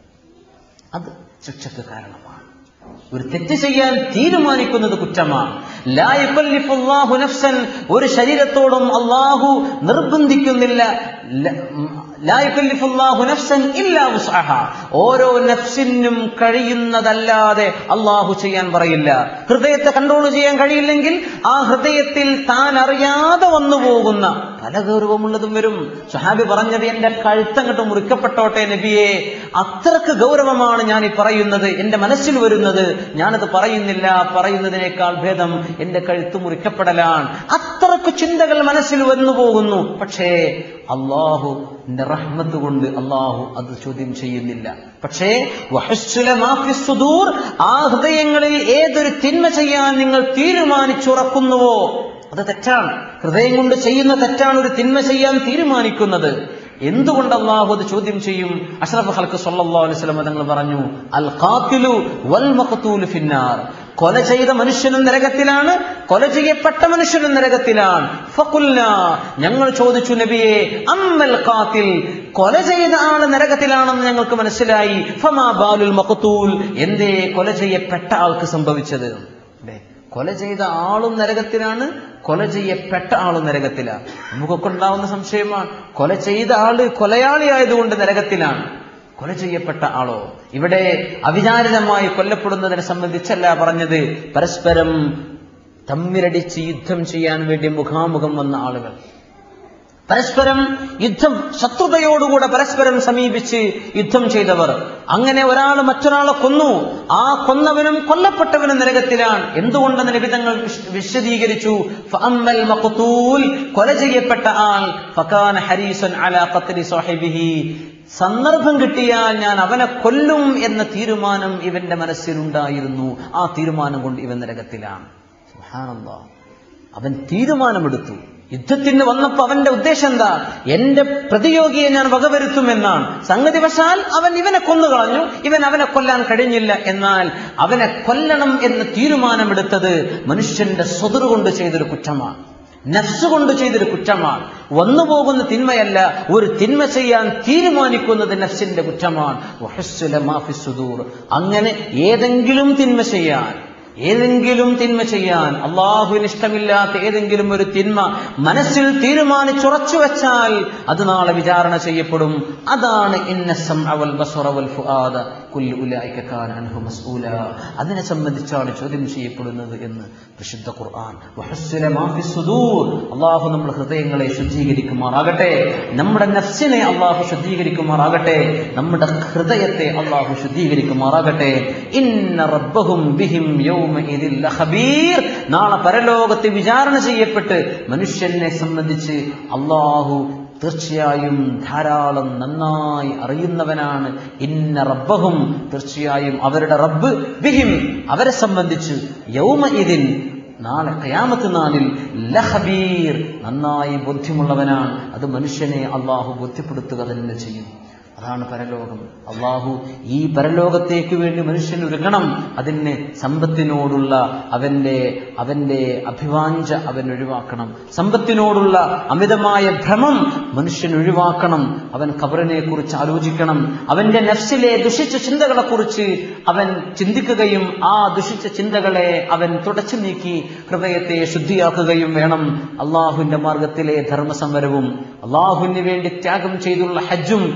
അത് ശിക്ഷക്ക് കാരണമാണ് ഒരു തെറ്റ് ചെയ്യാൻ തീരുമാനിക്കുന്നത് കുറ്റമാണ് ലാ യുകല്ലിഫുല്ലാഹു നഫ്സൻ ഒരു ശരീരത്തോടും അള്ളാഹു നിർബന്ധിക്കുന്നില്ല ല- ഉം, ലാ യുകല്ലിഫുല്ലാഹു നഫ്സൻ ഇല്ലാ വുസ്അഹാ ഓരോ നഫ്സിനും കഴിയുന്നതല്ലാതെ അള്ളാഹു ചെയ്യാൻ പറയില്ല ഹൃദയത്തെ കൺട്രോൾ ചെയ്യാൻ കഴിയില്ലെങ്കിൽ ആ ഹൃദയത്തിൽ താൻ അറിയാതെ വന്നു പോകുന്ന പല ഗൗരവമുള്ളതും വരും സുഹാബി പറഞ്ഞത് എന്റെ കഴുത്തങ്ങട്ട് മുറിക്കപ്പെട്ടോട്ടെ നബിയെ അത്രക്ക് ഗൗരവമാണ് ഞാൻ ഈ പറയുന്നത് എന്റെ മനസ്സിൽ വരുന്നത് ഞാനത് പറയുന്നില്ല പറയുന്നതിനേക്കാൾ ഭേദം എന്റെ കഴുത്ത് മുറിക്കപ്പെടലാണ് അത്രക്ക് ചിന്തകൾ മനസ്സിൽ വന്നു പോകുന്നു പക്ഷേ അള്ളാഹു എന്റെ റഹ്മത്ത് കൊണ്ട് അള്ളാഹു അത് ചോദ്യം ചെയ്യുന്നില്ല പക്ഷേ വഹസ്സുല മാഫി സുദൂർ ആ ഹൃദയങ്ങളിൽ ഏതൊരു തിന്മ ചെയ്യാൻ നിങ്ങൾ തീരുമാനിച്ചുറക്കുന്നുവോ അത് തെറ്റാണ് ഹൃദയം കൊണ്ട് ചെയ്യുന്ന തെറ്റാണ് ഒരു തിന്മ ചെയ്യാൻ തീരുമാനിക്കുന്നത് എന്തുകൊണ്ട് അള്ളാഹു അത് ചോദ്യം ചെയ്യും അഷ്റഫ് ഹൽക്ക് സല്ലല്ലാഹു അലൈഹി വസല്ലം തങ്ങൾ പറഞ്ഞു അൽ ഖാത്തിലു വൽ മഖ്തൂലു ഫിന്നാർ കൊല ചെയ്ത മനുഷ്യനും നരകത്തിലാണ് കൊല ചെയ്യപ്പെട്ട മനുഷ്യനും നരകത്തിലാണ് ഫഖുൽന ഞങ്ങൾ ചോദിച്ചു നബിയെ അമ്മൽ ഖാത്തിൽ കൊല ചെയ്ത ആള് നരകത്തിലാണെന്ന് ഞങ്ങൾക്ക് മനസ്സിലായി ഫമാ ബാലുൽ മഖ്തൂൽ എന്തേ കൊല ചെയ്യപ്പെട്ട ആൾക്ക് സംഭവിച്ചത് അല്ലേ കൊല ചെയ്ത ആളും നരകത്തിലാണ് കൊല ചെയ്യപ്പെട്ട ആളും നരകത്തിലാണ് നമുക്കൊക്കെ ഉണ്ടാവുന്ന സംശയമാണ് കൊല ചെയ്ത ആള് കൊലയാളി ആയതുകൊണ്ട് നരകത്തിലാണ് കൊല ചെയ്യപ്പെട്ട ആളോ ഇവിടെ അവിചാരിതമായി കൊല്ലപ്പെടുന്നതിനെ സംബന്ധിച്ചല്ല പറഞ്ഞത് പരസ്പരം തമ്മിലടിച്ച് യുദ്ധം ചെയ്യാൻ വേണ്ടി മുഖാമുഖം വന്ന ആളുകൾ പരസ്പരം യുദ്ധം ശത്രുതയോടുകൂടെ പരസ്പരം സമീപിച്ച് യുദ്ധം ചെയ്തവർ അങ്ങനെ ഒരാൾ മറ്റൊരാളെ കൊന്നു ആ കൊന്നവനും കൊല്ലപ്പെട്ടവനും നരകത്തിലാണ് എന്തുകൊണ്ടെന്ന് നിബിധങ്ങൾ വിശദീകരിച്ചു ഫഅമ്മൽ മഖ്തൂൽ കൊല ചെയ്യപ്പെട്ട ആൾ ഫകാന ഹരീസൻ അലാ ഖത്ലി സാഹിബിഹി സന്ദർഭം കിട്ടിയാൽ ഞാൻ അവനെ കൊല്ലും എന്ന തീരുമാനം ഇവന്റെ മനസ്സിലുണ്ടായിരുന്നു ആ തീരുമാനം കൊണ്ട് ഇവൻ നരകത്തിലാണ് സുബ്ഹാനല്ലാഹ് അവൻ തീരുമാനമെടുത്തു യുദ്ധത്തിന് വന്നപ്പോ അവന്റെ ഉദ്ദേശം എന്താ എന്റെ പ്രതിയോഗിയെ ഞാൻ വകവരുത്തുമെന്നാണ് സംഗതി വശാൽ അവൻ ഇവനെ കൊന്നുകളഞ്ഞു ഇവൻ അവനെ കൊല്ലാൻ കഴിഞ്ഞില്ല എന്നാൽ അവനെ കൊല്ലണം എന്ന് തീരുമാനമെടുത്തത് മനുഷ്യന്റെ സ്വതർ കൊണ്ട് ചെയ്തൊരു കുറ്റമാണ് നഫ്സ് കൊണ്ട് ചെയ്തൊരു കുറ്റമാണ് വന്നു പോകുന്ന തിന്മയല്ല ഒരു തിന്മ ചെയ്യാൻ തീരുമാനിക്കുന്നത് നഫ്സിന്റെ കുറ്റമാണ് വഹസ്സുല മാഫി സുദൂർ. അങ്ങനെ ഏതെങ്കിലും തിന്മ ചെയ്യാൻ ഏതെങ്കിലും തിന്മ ചെയ്യാൻ അള്ളാഹുവിന് ഇഷ്ടമില്ലാത്ത ഏതെങ്കിലും ഒരു തിന്മ മനസ്സിൽ തീരുമാനിച്ചുറച്ചു വെച്ചാൽ അത് നാളെ വിചാരണ ചെയ്യപ്പെടും അതാണ് ഇന്ന സംഅ വൽ ബസറ വൽ ഫുആദ കുല്ലു ഉലൈക കാന അൻഹു മസ്ഊല അതിനെ സംബന്ധിച്ചാണ് ചോദ്യം ചെയ്യപ്പെടുന്നത് എന്ന് വിശുദ്ധ ഖുർആൻ വഹസ്സുല മാ ഫി സുദൂർ അള്ളാഹു നമ്മുടെ ഹൃദയങ്ങളെ ശുദ്ധീകരിക്കുമാറാകട്ടെ നമ്മുടെ നഫ്സിനെ അള്ളാഹു ശുദ്ധീകരിക്കുമാറാകട്ടെ നമ്മുടെ ഹൃദയത്തെ അള്ളാഹു ശുദ്ധീകരിക്കുമാറാകട്ടെ ഇന്ന റബ്ബഹും ബിഹിം യൗമഇദിൽ ലഖബീർ നാളെ പരലോകത്ത് വിചാരണ ചെയ്യപ്പെട്ട് മനുഷ്യനെ സംബന്ധിച്ച് അള്ളാഹു തീർച്ചയായും ധാരാളം നന്നായി അറിയുന്നവനാണ് ഇന്ന റബ്ബഹും തീർച്ചയായും അവരുടെ റബ്ബ് ബിഹിം അവരെ സംബന്ധിച്ച് യൗമ ഇതിൻ നാളെ കയാമത്ത് നാളിൽ ലഹബീർ നന്നായി ബോധ്യമുള്ളവനാണ് അത് മനുഷ്യനെ അള്ളാഹു ബോധ്യപ്പെടുത്തുക തന്നെ ചെയ്യും അതാണ് പരലോകം അള്ളാഹു ഈ പരലോകത്തേക്ക് വേണ്ടി മനുഷ്യൻ ഒരുങ്ങണം അതിന് സമ്പത്തിനോടുള്ള അവന്റെ അവന്റെ അഭിവാഞ്ച അവൻ ഒഴിവാക്കണം സമ്പത്തിനോടുള്ള അമിതമായ ഭ്രമം മനുഷ്യൻ ഒഴിവാക്കണം അവൻ ഖബറിനെ കുറിച്ച് ആലോചിക്കണം അവന്റെ നഫ്സിലെ ദുഷിച്ച ചിന്തകളെ കുറിച്ച് അവൻ ചിന്തിക്കുകയും ആ ദുഷിച്ച ചിന്തകളെ അവൻ തുടച്ചു നീക്കി ഹൃദയത്തെ ശുദ്ധിയാക്കുകയും വേണം അള്ളാഹുവിന്റെ മാർഗത്തിലെ ധർമ്മസമരവും അള്ളാഹുവിന് വേണ്ടി ത്യാഗം ചെയ്തുള്ള ഹജ്ജും ഇതിന്റെ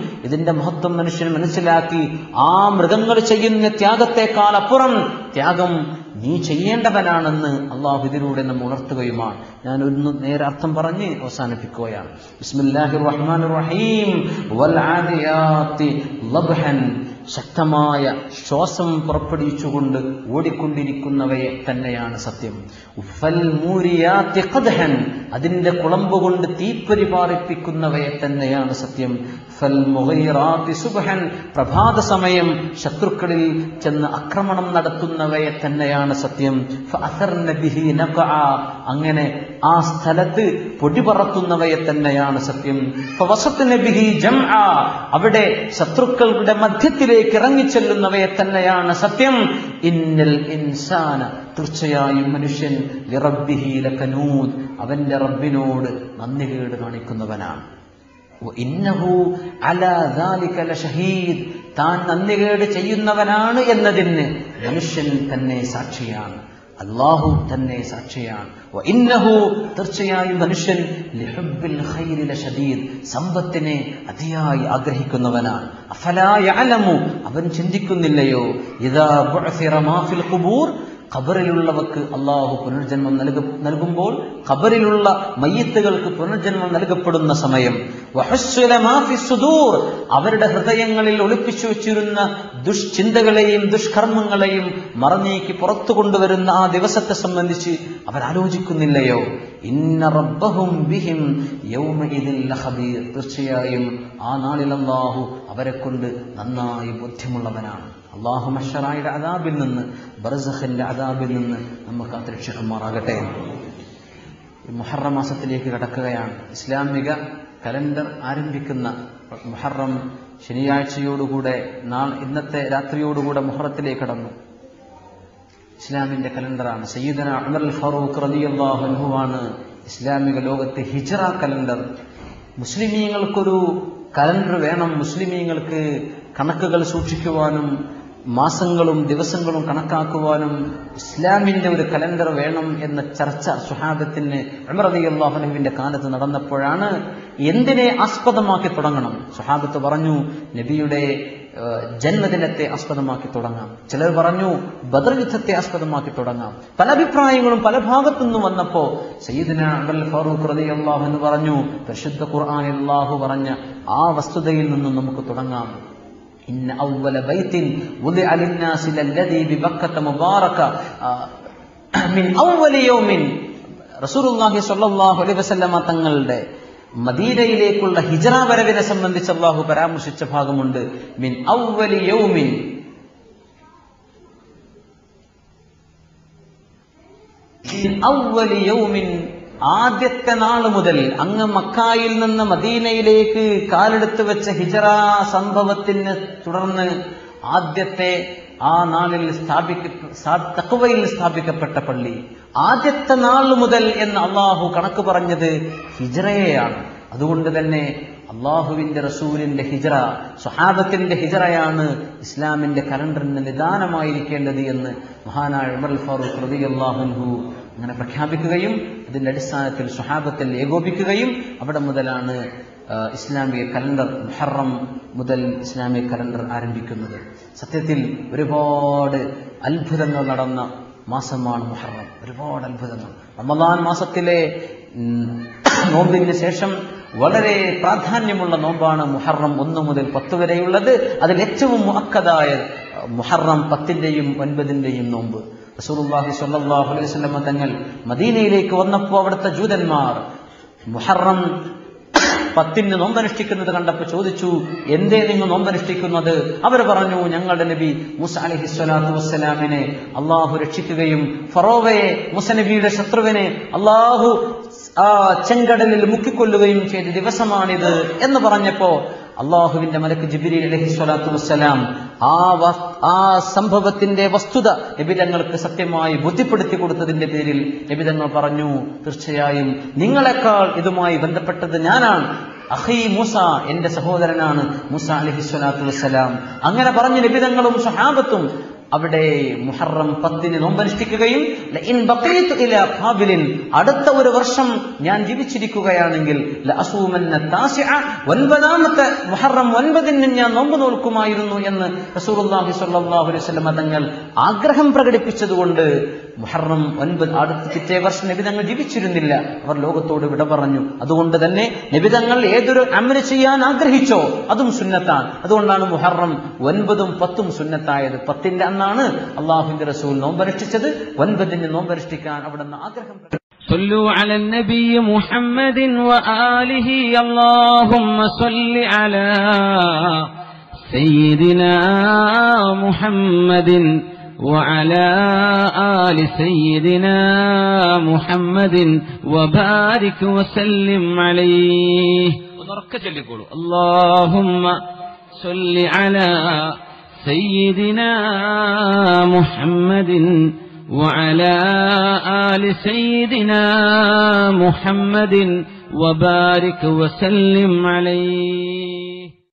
അതിന്റെ മഹത്വം മനുഷ്യൻ മനസ്സിലാക്കി ആ മൃഗങ്ങൾ ചെയ്യുന്ന ത്യാഗത്തെക്കാൾ അപ്പുറം ത്യാഗം നീ ചെയ്യേണ്ടവനാണെന്ന് അള്ളാഹു ഇതിലൂടെ നമ്മെ ഉണർത്തുകയുമാണ് ഞാൻ ഒന്ന് നേരെ അർത്ഥം പറഞ്ഞ് അവസാനിപ്പിക്കുകയാണ് ബിസ്മില്ലാഹിർ റഹ്മാനിർ റഹീം വൽ ആദിയാത്തി ലബ്ഹൻ ശക്തമായ ശ്വാസം പുറപ്പെടുവിച്ചുകൊണ്ട് ഓടിക്കൊണ്ടിരിക്കുന്നവയെ തന്നെയാണ് സത്യം ഫൽ മൂരിയാത്തി ഖദ്ഹൻ അതിന്റെ കുളമ്പ് കൊണ്ട് തീപ്പൊരി പാറിപ്പിക്കുന്നവയെ തന്നെയാണ് സത്യം ഫൽ മുഗൈറാത്തി സുബ്ഹൻ പ്രഭാത സമയം ശത്രുക്കളിൽ ചെന്ന് ആക്രമണം നടത്തുന്നവയെ തന്നെയാണ് സത്യം ഫഅഥർന ബിഹി നഖഅ അങ്ങനെ ആ സ്ഥലത്ത് പൊടി പറത്തുന്നവയെ തന്നെയാണ് സത്യം ഫവസത്ന ബിഹി ജംഅ അവിടെ ശത്രുക്കളുടെ മധ്യത്തിലേക്ക് ഇറങ്ങിച്ചെല്ലുന്നവയെ തന്നെയാണ് സത്യം ഇന്നൽ ഇൻസാന തീർച്ചയായും മനുഷ്യൻ ലിറബ്ബിഹി ലകനൂദ് അവന്റെ റബ്ബിനോട് നന്ദികേട് കാണിക്കുന്നവനാണ് ഇന്നഹു അലാ ദാലിക ലഷഹീദ് താൻ നന്ദികേട് ചെയ്യുന്നവനാണ് എന്നതിന് മനുഷ്യൻ തന്നെ സാക്ഷിയാണ് അള്ളാഹു തന്നെ സാക്ഷിയാണ് ഇന്നഹു തീർച്ചയായും മനുഷ്യൻ ലിഹുബ്ബിൽ ഖൈരി ലശദീദ് സമ്പത്തിനെ അതിയായി ആഗ്രഹിക്കുന്നവനാണ് അഫലാ യഅലമു അവൻ ചിന്തിക്കുന്നില്ലയോ ഇദാ ബുഅസിറ മാ ഫിൽ ഖുബൂർ ഖബറിലുള്ളവർക്ക് അള്ളാഹു പുനർജന്മം നൽക നൽകുമ്പോൾ ഖബറിലുള്ള മയ്യത്തുകൾക്ക് പുനർജന്മം നൽകപ്പെടുന്ന സമയം വഹസ്സുല മാ ഫി സുദൂർ അവരുടെ ഹൃദയങ്ങളിൽ ഒളിപ്പിച്ചു വെച്ചിരുന്ന ദുഷ്ചിന്തകളെയും ദുഷ്കർമ്മങ്ങളെയും മറന്നേക്ക് പുറത്തു കൊണ്ടുവരുന്ന ആ ദിവസത്തെ സംബന്ധിച്ച് അവരാലോചിക്കുന്നില്ലയോ ഇന്ന റബ്ബഹും ബിഹിം യൗമഇദിൻ ലഖബീർ തീർച്ചയായും ആ നാളിൽ അല്ലാഹു അവരെ കൊണ്ട് നന്നായി ബോധ്യമുള്ളവനാണ് അള്ളാഹു മഷറായുടെ അതാബിൽ നിന്ന് ബർസഖിന്റെ അതാബിൽ നിന്ന് നമുക്ക് അന്തരീക്ഷക്കുമാറാകട്ടെ മുഹറം മാസത്തിലേക്ക് കടക്കുകയാണ് ഇസ്ലാമിക കലണ്ടർ ആരംഭിക്കുന്ന മുഹറം ശനിയാഴ്ചയോടുകൂടെ നാൾ ഇന്നത്തെ രാത്രിയോടുകൂടെ മുഹറത്തിലേക്ക് കടന്നു ഇസ്ലാമിന്റെ കലണ്ടറാണ് സയ്യിദന ഉമർ അൽ ഫറൂഖ് റളിയല്ലാഹു അൻഹുവാണ് ഇസ്ലാമിക ലോകത്തെ ഹിജറ കലണ്ടർ മുസ്ലിമീങ്ങൾക്കൊരു കലണ്ടർ വേണം മുസ്ലിമീങ്ങൾക്ക് കണക്കുകൾ സൂക്ഷിക്കുവാനും മാസങ്ങളും ദിവസങ്ങളും കണക്കാക്കുവാനും ഇസ്ലാമിന്റെ ഒരു കലണ്ടർ വേണം എന്ന ചർച്ച സുഹാബത്തിന് അമറലി അള്ളാഹുനുവിന്റെ കാലത്ത് നടന്നപ്പോഴാണ് എന്തിനെ ആസ്പദമാക്കി തുടങ്ങണം സുഹാബത്ത് പറഞ്ഞു നബിയുടെ ഏഹ്, ജന്മദിനത്തെ ആസ്പദമാക്കി തുടങ്ങാം ചിലർ പറഞ്ഞു ബദർ യുദ്ധത്തെ ആസ്പദമാക്കി തുടങ്ങാം പല അഭിപ്രായങ്ങളും പല ഭാഗത്തു നിന്നും വന്നപ്പോ സയ്യിദിന അബൽ ഫാറൂഖ് റതി അള്ളാഹു എന്ന് പറഞ്ഞു പരിശുദ്ധ ഖുർആൻ അള്ളാഹു പറഞ്ഞ ആ വസ്തുതയിൽ നിന്നും നമുക്ക് തുടങ്ങാം ഇന്ന അവല ബൈത്തിൻ വുദിഅ ലിന്നാസി ലല്ലദീ ബിബക്കത മുബാറക ആ, മിൻ അവലി യൗമിൻ റസൂലുള്ളാഹി സ്വല്ലല്ലാഹു അലൈഹി വസല്ലമ തങ്ങളുടെ മദീനയിലേക്കുള്ള ഹിജറ വരവിനെ സംബന്ധിച്ച് അള്ളാഹു പരാമർശിച്ച ഭാഗമുണ്ട് മിൻ അവലി യൗമിൻ മിൻ അവലി യൗമിൻ ആദ്യത്തെ നാൾ മുതൽ അങ്ങ് മക്കായിൽ നിന്ന് മദീനയിലേക്ക് കാലെടുത്ത് വെച്ച ഹിജറ സംഭവത്തിന് തുടർന്ന് ആദ്യത്തെ ആ നാളിൽ സ്ഥാപിക്ക സ്ഥാ- തഖ്വയിൽ സ്ഥാപിക്കപ്പെട്ട പള്ളി ആദ്യത്തെ നാൾ മുതൽ എന്ന് അള്ളാഹു കണക്ക് പറഞ്ഞത് ഹിജറയെയാണ് അതുകൊണ്ട് തന്നെ അള്ളാഹുവിന്റെ റസൂലിന്റെ ഹിജറ സ്വഹാബത്തിന്റെ ഹിജറയാണ് ഇസ്ലാമിന്റെ കലണ്ടറിന് നിദാനമായിരിക്കേണ്ടത് എന്ന് മഹാനായ ഉമർ അൽ ഫാറൂഖ് റതി അള്ളാഹുൻഹു അങ്ങനെ പ്രഖ്യാപിക്കുകയും അതിന്റെ അടിസ്ഥാനത്തിൽ സ്വഹാബത്തിൽ ഏകോപിക്കുകയും അവിടെ മുതലാണ് ആ, ഇസ്ലാമിക കലണ്ടർ മുഹറം മുതൽ ഇസ്ലാമിക കലണ്ടർ ആരംഭിക്കുന്നത് സത്യത്തിൽ ഒരുപാട് അത്ഭുതങ്ങൾ നടന്ന മാസമാണ് മുഹറം ഒരുപാട് അത്ഭുതങ്ങൾ റമദാൻ മാസത്തിലെ ഉം, നോമ്പിന് ശേഷം വളരെ പ്രാധാന്യമുള്ള നോമ്പാണ് മുഹറം ഒന്ന് മുതൽ പത്ത് വരെയുള്ളത് അതിൽ ഏറ്റവും മുഅക്കദായ മുഹറം പത്തിന്റെയും ഒൻപതിന്റെയും നോമ്പ് റസൂലുള്ളാഹി സ്വല്ലല്ലാഹു അലൈഹി വസല്ലമ തങ്ങൾ മദീനയിലേക്ക് വന്നപ്പോൾ അവിടുത്തെ ജൂതന്മാർ മുഹറം പത്തിന് നോമ്പനുഷ്ഠിക്കുന്നത് കണ്ടപ്പോൾ ചോദിച്ചു എന്തേ നിങ്ങൾ നോമ്പനുഷ്ഠിക്കുന്നത് അവർ പറഞ്ഞു ഞങ്ങളുടെ നബി മുസ അലഹി സ്വലാത്തു വസ്സലാമിനെ അള്ളാഹു രക്ഷിക്കുകയും ഫറോവയെ മുസ നബിയുടെ ശത്രുവിനെ അള്ളാഹു ആ ചെങ്കടലിൽ മുക്കിക്കൊല്ലുകയും ചെയ്ത ദിവസമാണിത് എന്ന് പറഞ്ഞപ്പോ അള്ളാഹുവിന്റെ മലക്ക് ജിബിരി അലഹി സ്വലാത്തു വസ്സലാം ആ വ- ആ സംഭവത്തിന്റെ വസ്തുത നബിതങ്ങൾക്ക് സത്യമായി ബുദ്ധിപ്പെടുത്തി കൊടുത്തതിന്റെ പേരിൽ നബിതങ്ങൾ പറഞ്ഞു തീർച്ചയായും നിങ്ങളെക്കാൾ ഇതുമായി ബന്ധപ്പെട്ടത് ഞാനാണ് അഹീ മൂസ എന്റെ സഹോദരനാണ് മൂസ അലഹി സ്വലാത്തു വസ്സലാം അങ്ങനെ പറഞ്ഞു നബിതങ്ങളും സഹാബത്തും അവിടെ മുഹറം പത്തിന് നോമ്പനുഷ്ഠിക്കുകയും ലഇൻ ബഖീതു ഇലാ ഖാബിലിൻ അടുത്ത ഒരു വർഷം ഞാൻ ജീവിച്ചിരിക്കുകയാണെങ്കിൽ ലഅസൂമന്ന താസിഅ ഒൻപതാമത്തെ മുഹറം ഒൻപതിന് ഞാൻ നോമ്പ് നോൽക്കുമായിരുന്നു എന്ന് റസൂലുള്ളാഹി സ്വല്ലല്ലാഹു അലൈഹി വസല്ലം തങ്ങൾ ആഗ്രഹം പ്രകടിപ്പിച്ചതുകൊണ്ട് മുഹറം ഒൻപത് അടുത്ത പിറ്റേ വർഷം നബിതങ്ങൾ ജീവിച്ചിരുന്നില്ല അവർ ലോകത്തോട് വിട പറഞ്ഞു അതുകൊണ്ട് തന്നെ നബിതങ്ങൾ ഏതൊരു അമല് ചെയ്യാൻ ആഗ്രഹിച്ചോ അതും സുന്നത്താണ് അതുകൊണ്ടാണ് മുഹറം ഒൻപതും പത്തും സുന്നത്തായത് പത്തിന്റെ അന്നാണ് അള്ളാഹുവിന്റെ റസൂൽ നോമ്പനുഷ്ഠിച്ചത് ഒൻപതിന് നോമ്പനുഷ്ഠിക്കാൻ അവിടെ നിന്ന് ആഗ്രഹം പ്രകടിപ്പിച്ചു. صلوا على النبي محمد وآله اللهم صل على سيدنا محمد وعلى آل سيدنا محمد وبارك وسلم عليه ونركز لقولوا اللهم صل على سيدنا محمد وعلى آل سيدنا محمد وبارك وسلم عليه